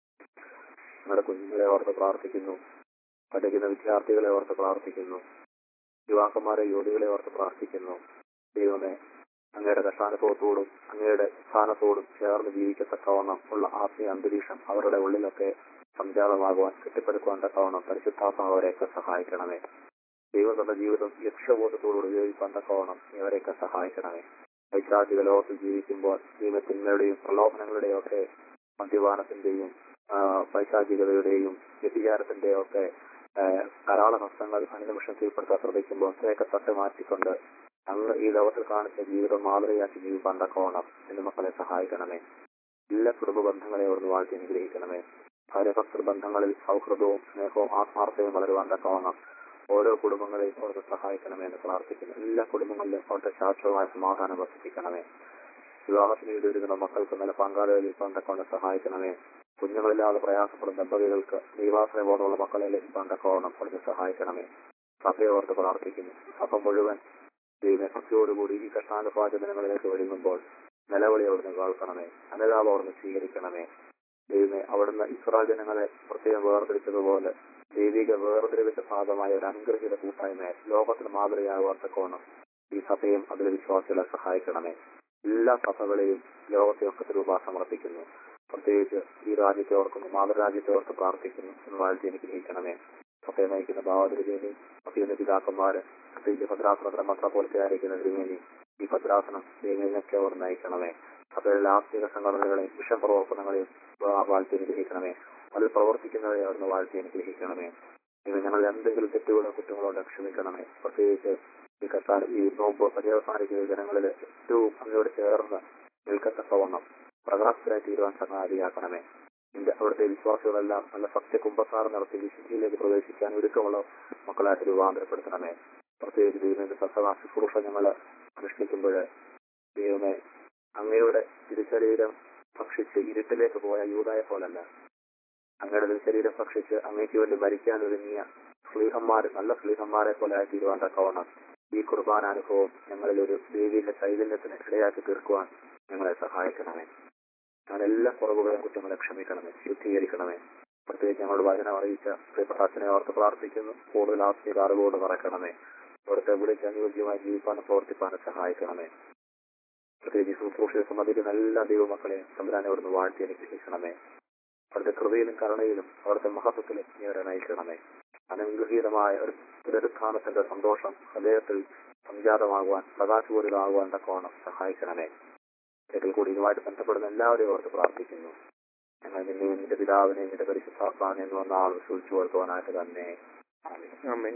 ഞങ്ങളുടെ കുഞ്ഞുങ്ങളെ ഓർത്ത് പ്രാർത്ഥിക്കുന്നു പഠിക്കുന്ന വിദ്യാർത്ഥികളെ ഓർത്ത് പ്രാർത്ഥിക്കുന്നു യുവാക്കന്മാരെ യുവതികളെ ഓർത്ത് പ്രാർത്ഥിക്കുന്നു ദൈവമേ അങ്ങയുടെ കഷാനുഭവത്തോടും അങ്ങയുടെ സ്ഥാനത്തോടും ചേർന്ന് ജീവിക്കത്തക്കവണ്ണം ഉള്ള ആത്മീയ അന്തരീക്ഷം അവരുടെ ഉള്ളിലൊക്കെ സംജാതമാകുവാൻ കെട്ടിപ്പടുക്കുവാൻ തക്കവണ്ണം പരിശുദ്ധാത്മാവ് അവരെയൊക്കെ സഹായിക്കണമേ ദൈവം തന്റെ ജീവിതം ലക്ഷ്യബോധത്തോടുകൂടി ഉപയോഗിക്കാൻ തക്കവണ്ണം ഇവരെയൊക്കെ സഹായിക്കണമേ വൈശാചിക ലോകത്തിൽ ജീവിക്കുമ്പോൾ ദൈവത്തിന്മയുടെയും പ്രലോഭനങ്ങളുടെയും ഒക്കെ മദ്യപാനത്തിന്റെയും ആ, പൈശാചികതയുടെയും വ്യഭിചാരത്തിന്റെയും ഒക്കെ ആ, ധാരാളം നഷ്ടങ്ങൾ അനുനിമിഷം കീഴ്പ്പെടുത്താൻ ശ്രമിക്കുമ്പോൾ അവയൊക്കെ തട്ട് മാറ്റിക്കൊണ്ട് അങ്ങ് ഈ ലോകത്തിൽ കാണിച്ച ജീവിതം മാതൃകയാക്കി ജീവിക്കാൻ തക്കവണ്ണം എന്റെ മക്കളെ സഹായിക്കണമേ എല്ലാ കുടുംബ ബന്ധങ്ങളെയും അവിടുന്ന് വാഴ്ത്തി അനുഗ്രഹിക്കണമേ ഭാര്യഭക്തൃ ബന്ധങ്ങളിൽ സൗഹൃദവും സ്നേഹവും ആത്മാർത്ഥതയും വളരുവാൻ തക്കവണ്ണം ഓരോ കുടുംബങ്ങളെയും അവർക്ക് സഹായിക്കണമേ എന്ന് പ്രാർത്ഥിക്കുന്നു എല്ലാ കുടുംബങ്ങളിലും അവരുടെ ശാശ്വതമായ സമാധാനം വർദ്ധിപ്പിക്കണമേ വിവാഹത്തിന് ഇടവരുന്ന മക്കൾക്ക് നല്ല പങ്കാളികളിൽ ഇരിക്കാൻ തക്കവണ്ണം സഹായിക്കണമേ കുഞ്ഞുങ്ങളില്ലാതെ പ്രയാസപ്പെടുന്ന ദമ്പതികൾക്ക് ദൈവാശ്രയ ബോധമുള്ള മക്കളെ ലഭിക്കാൻ തക്കവണ്ണം അവർക്ക് സഹായിക്കണമേ സഭയെ ഓർത്ത് പ്രാർത്ഥിക്കുന്നു സഭ മുഴുവൻ ദൈവ ഭക്തിയോടുകൂടി ഈ കഷ്ടാനുപാചനങ്ങളിലേക്ക് ഒരുങ്ങുമ്പോൾ നിലവിളി അവിടുന്ന് കേൾക്കണമേ അനുതാപം അവിടുന്ന് സ്വീകരിക്കണമേ ദൈവമേ അവിടുന്ന് ഇസ്രായേൽ ജനങ്ങളെ പ്രത്യേകം വേർതിരിച്ചതുപോലെ ദൈവിക വേർതിരിവിന്റെ ഭാഗമായ ഒരു അനുഗ്രഹീത കൂട്ടായ്മയെ ലോകത്തിന് മാതൃകയാകുവാൻ തക്കോണം ഈ സഭയും അതിലെ വിശ്വാസികളെ സഹായിക്കണമേ എല്ലാ സഭകളെയും ലോകത്തെയൊക്കെ രൂപ സമർപ്പിക്കുന്നു പ്രത്യേകിച്ച് ഈ രാജ്യത്തെ ഓർക്കുന്നു മാതൃരാജ്യത്തെ ഓർത്ത് പ്രാർത്ഥിക്കുന്നു എന്ന് വാഴ്ത്തി എനിക്ക് ഗ്രഹിക്കണമേ സഭയെ നയിക്കുന്ന ഭാവതിരുവേനി അഭിയുന്ന പിതാക്കന്മാര് പ്രത്യേകിച്ച് ഭദ്രാസനത്തിന്റെ മത്ര പോലത്തെ ആയിരിക്കുന്ന തിരുമേനി ഈ ഭദ്രാസനം ദൈവത്തിനൊക്കെ അവർ നയിക്കണമേ സഭയിലെ ആത്മീക സംഘടനകളെയും വിഷപ്രവർത്തനങ്ങളെയും വാഴ്ത്തി അനുഗ്രഹിക്കണമേ അതിൽ പ്രവർത്തിക്കുന്നവരെ അവിടുന്ന് വാഴ്ത്തി അനുഗ്രഹിക്കണമേ ഇത് ഞങ്ങൾ എന്തെങ്കിലും തെറ്റുകളോ കുറ്റങ്ങളോ ക്ഷമിക്കണമേ പ്രത്യേകിച്ച് ഈ കത്താൽ ഈ നോമ്പ് പര്യവസാനിക്കുന്ന ജനങ്ങളിൽ ഏറ്റവും അങ്ങയോട് ചേർന്ന് നിൽക്കത്തക്കവണ്ണം പ്രകാശത്തിലായി തീരുവാൻ സഹായിയാക്കണമേ എന്റെ അവിടുത്തെ വിശ്വാസികളെല്ലാം നല്ല സത്യകുംഭസാരം നടത്തി വിശുദ്ധിയിലേക്ക് പ്രവേശിക്കാൻ ഒരുക്കമുള്ള മക്കളായിട്ട് രൂപാന്തരപ്പെടുത്തണമേ പ്രത്യേകിച്ച് ദൈവത്തിന്റെ സത്തമാ ശുശ്രൂഷ ഞങ്ങൾ അനുഷ്ഠിക്കുമ്പോൾ ദൈവമേ അങ്ങയുടെ തിരുശരീരം ഭക്ഷിച്ച് ഇരുട്ടിലേക്ക് പോയ യൂതായെ പോലല്ല അങ്ങയുടെ തിരുശരീരം ഭക്ഷിച്ച് അങ്ങേക്ക് വേണ്ടി മരിക്കാൻ ഒരുങ്ങിയ സ്ലീഹന്മാർ നല്ല സ്ലീഹന്മാരെ പോലെ ആയി തീരുവാൻ തക്കവണ്ണം ഈ കുർബാനാനുഭവം ഞങ്ങളിൽ ഒരു ദൈവിക ചൈതന്യത്തിന് ഇടയാക്കി തീർക്കുവാൻ ഞങ്ങളെ സഹായിക്കണമേ ഞങ്ങളുടെ എല്ലാ കുറവുകളും കുറ്റങ്ങളെ ക്ഷമിക്കണമേ ശുദ്ധീകരിക്കണമേ പ്രത്യേകിച്ച് ഞങ്ങളുടെ വചനം അറിയിച്ച പ്രിയപ്പെട്ട അച്ഛനെ ഓർത്ത് പ്രാർത്ഥിക്കുന്നു കൂടുതൽ ആത്മീയ അറിവോട് നിറയ്ക്കണമേ അവിടുത്തെ വിളിച്ച് അനുയോജ്യമായി ജീവിക്കാനും പ്രവർത്തിക്കാനും സഹായിക്കണമേ പ്രത്യേകിച്ച് ശുശ്രൂഷയെ സംബന്ധിക്കുന്ന എല്ലാ ദൈവമക്കളെയും സംവിധാനം അവിടുന്ന് വാഴ്ത്തി അനുഗ്രഹിക്കണമേ അവിടുത്തെ കൃപയിലും കരുണയിലും അവിടുത്തെ മഹത്വത്തിലും നീ അവരെ നയിക്കണമേ അനുഗ്രഹീതമായ ഒരു പുനരുത്ഥാനത്തിന്റെ സന്തോഷം ഹൃദയത്തിൽ സംജാതമാകുവാൻ പ്രകാശപൂരിതമാകുവാൻ തക്കവണ്ണം സഹായിക്കണമേ ഇതിൽ കൂടി ഇതുമായിട്ട് ബന്ധപ്പെടുന്ന എല്ലാവരെയും ഓർത്ത് പ്രാർത്ഥിക്കുന്നു ഞങ്ങൾ നിന്നെയും നിന്റെ പിതാവിനെയും നിന്റെ പരിശുദ്ധാത്മാവിനെ എന്ന് വന്ന ആൾ വിശ്വസിച്ചു കൊടുക്കുവാനായിട്ട് തന്നെ ആമേൻ. ആമേൻ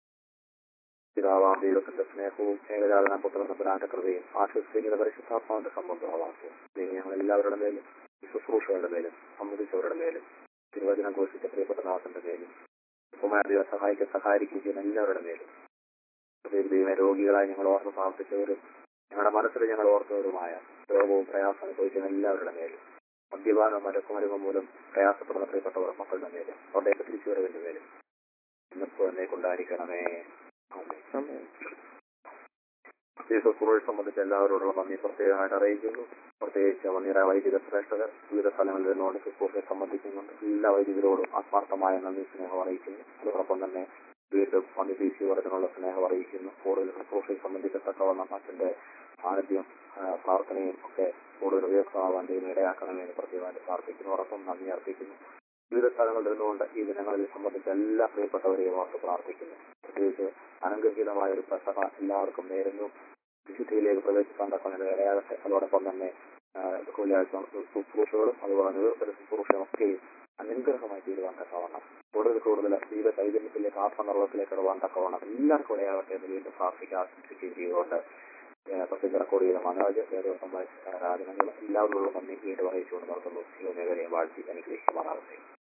പിതാവാം ദൈവത്തിന്റെ സ്നേഹവും ഏകജാതന പുത്രന്റെ കൃപയും ആശ്വസിക്കുന്ന പരിശുദ്ധാത്മാവിന്റെ സംബന്ധമാക്കും ദൈവം ഞങ്ങൾ എല്ലാവരുടെ മേലും ഈ ശുശ്രൂഷകളുടെ മേലും സംബന്ധിച്ചവരുടെ മേലും തിരുവചനം ഘോഷിച്ച പ്രിയപ്പെട്ട നാഥന്റെ മേലും കുമാരദേവ സഹായിക്കാൻ സഹായിക്കുകയും ചെയ്യുന്ന എല്ലാവരുടെ മേലും പ്രത്യേകിച്ച് ദൈവമേ രോഗികളായി ഞങ്ങൾ ഓർത്ത് പ്രാർത്ഥിച്ചവരും ഞങ്ങളുടെ മനസ്സിൽ ഞങ്ങൾ ഓർത്തവരുമായ രോഗവും പ്രയാസം അനുഭവിക്കുന്ന എല്ലാവരുടെ മേലും മദ്യപാനം മരക്കുമരുമ മൂലം പ്രയാസപ്പെടുന്ന പ്രിയപ്പെട്ടവർ മക്കളുടെ മേലും അവരുടെയൊക്കെ തിരിച്ചുവരവിന്റെ മേലും ഇന്നിപ്പോ എന്നെ കൊണ്ടായിരിക്കണമേ ആമേൻ ആമേൻ. ജീസസ് ക്രൂശ് സംബന്ധിച്ച് എല്ലാവരോടുള്ള നന്ദി പ്രത്യേകമായിട്ട് അറിയിക്കുന്നു പ്രത്യേകിച്ച് വന്നിര വൈദിക ശ്രേഷ്ഠകർ വിവിധ സ്ഥലങ്ങളിൽ നിന്നുകൊണ്ട് ശുശ്രൂഷയെ സംബന്ധിക്കുന്നുണ്ട് എല്ലാ വൈദികരോടും ആത്മാർത്ഥമായ നന്ദി സ്നേഹം അറിയിക്കുന്നു അതോടൊപ്പം തന്നെ വീണ്ടും പന്നി പി സി വർദ്ധനുള്ള സ്നേഹം അറിയിക്കുന്നു കൂടുതൽ ശുശ്രൂഷയെ സംബന്ധിക്കത്തക്കവണ്ണം അച്ഛന്റെ സാന്നിധ്യം ആ, പ്രാർത്ഥനയും ഒക്കെ കൂടുതൽ ഉയർത്താവാൻ ദൈവം ഇടയാക്കണമെന്ന് പ്രത്യേകമായിട്ട് പ്രാർത്ഥിക്കുന്നു ഉറപ്പം നന്ദി അർപ്പിക്കുന്നു വിവിധ സ്ഥലങ്ങളിൽ ഇരുന്നുകൊണ്ട് ഈ ദിനങ്ങളിൽ സംബന്ധിച്ച് എല്ലാ പ്രിയപ്പെട്ടവരെയും ഓർത്ത് പ്രാർത്ഥിക്കുന്നു പ്രത്യേകിച്ച് അനുഗ്രഹീതമായ ഒരു പ്രസവ എല്ലാവർക്കും നേരുന്നു വിശുദ്ധിയിലേക്ക് പ്രവേശിക്കാൻ തക്കുന്ന ഇടയാകട്ടെ അതോടൊപ്പം തന്നെ വെള്ളിയാഴ്ച ശുശ്രൂഷകളും അതുപോലെ നിവർത്തല ശുശ്രൂഷയും ഒക്കെയും അനുഗ്രഹമായി തീരുവാൻ തക്കവണ്ണം കൂടുതൽ കൂടുതൽ ദൈവ ചൈതന്യത്തിലേക്ക് ആത്മനിർവത്തിലേക്ക് ഇടുവാൻ തക്കവണ്ണം എല്ലാവർക്കും ഇടയാകട്ടെ എന്ന് വീണ്ടും പ്രാർത്ഥിക്കുക ആശംസിക്കുകയും ചെയ്തുകൊണ്ട് പ്രത്യേക റെക്കോർഡ് ചെയ്ത മനോജ് ദിവസം ആരാധനകൾ എല്ലാവരോടും നന്ദി വീണ്ടും അറിയിച്ചുകൊണ്ട് നടത്തുന്നു ശിവമേഖലയെ വാഴ്ത്തി അനുഗ്രഹിക്കുമാറാകട്ടെ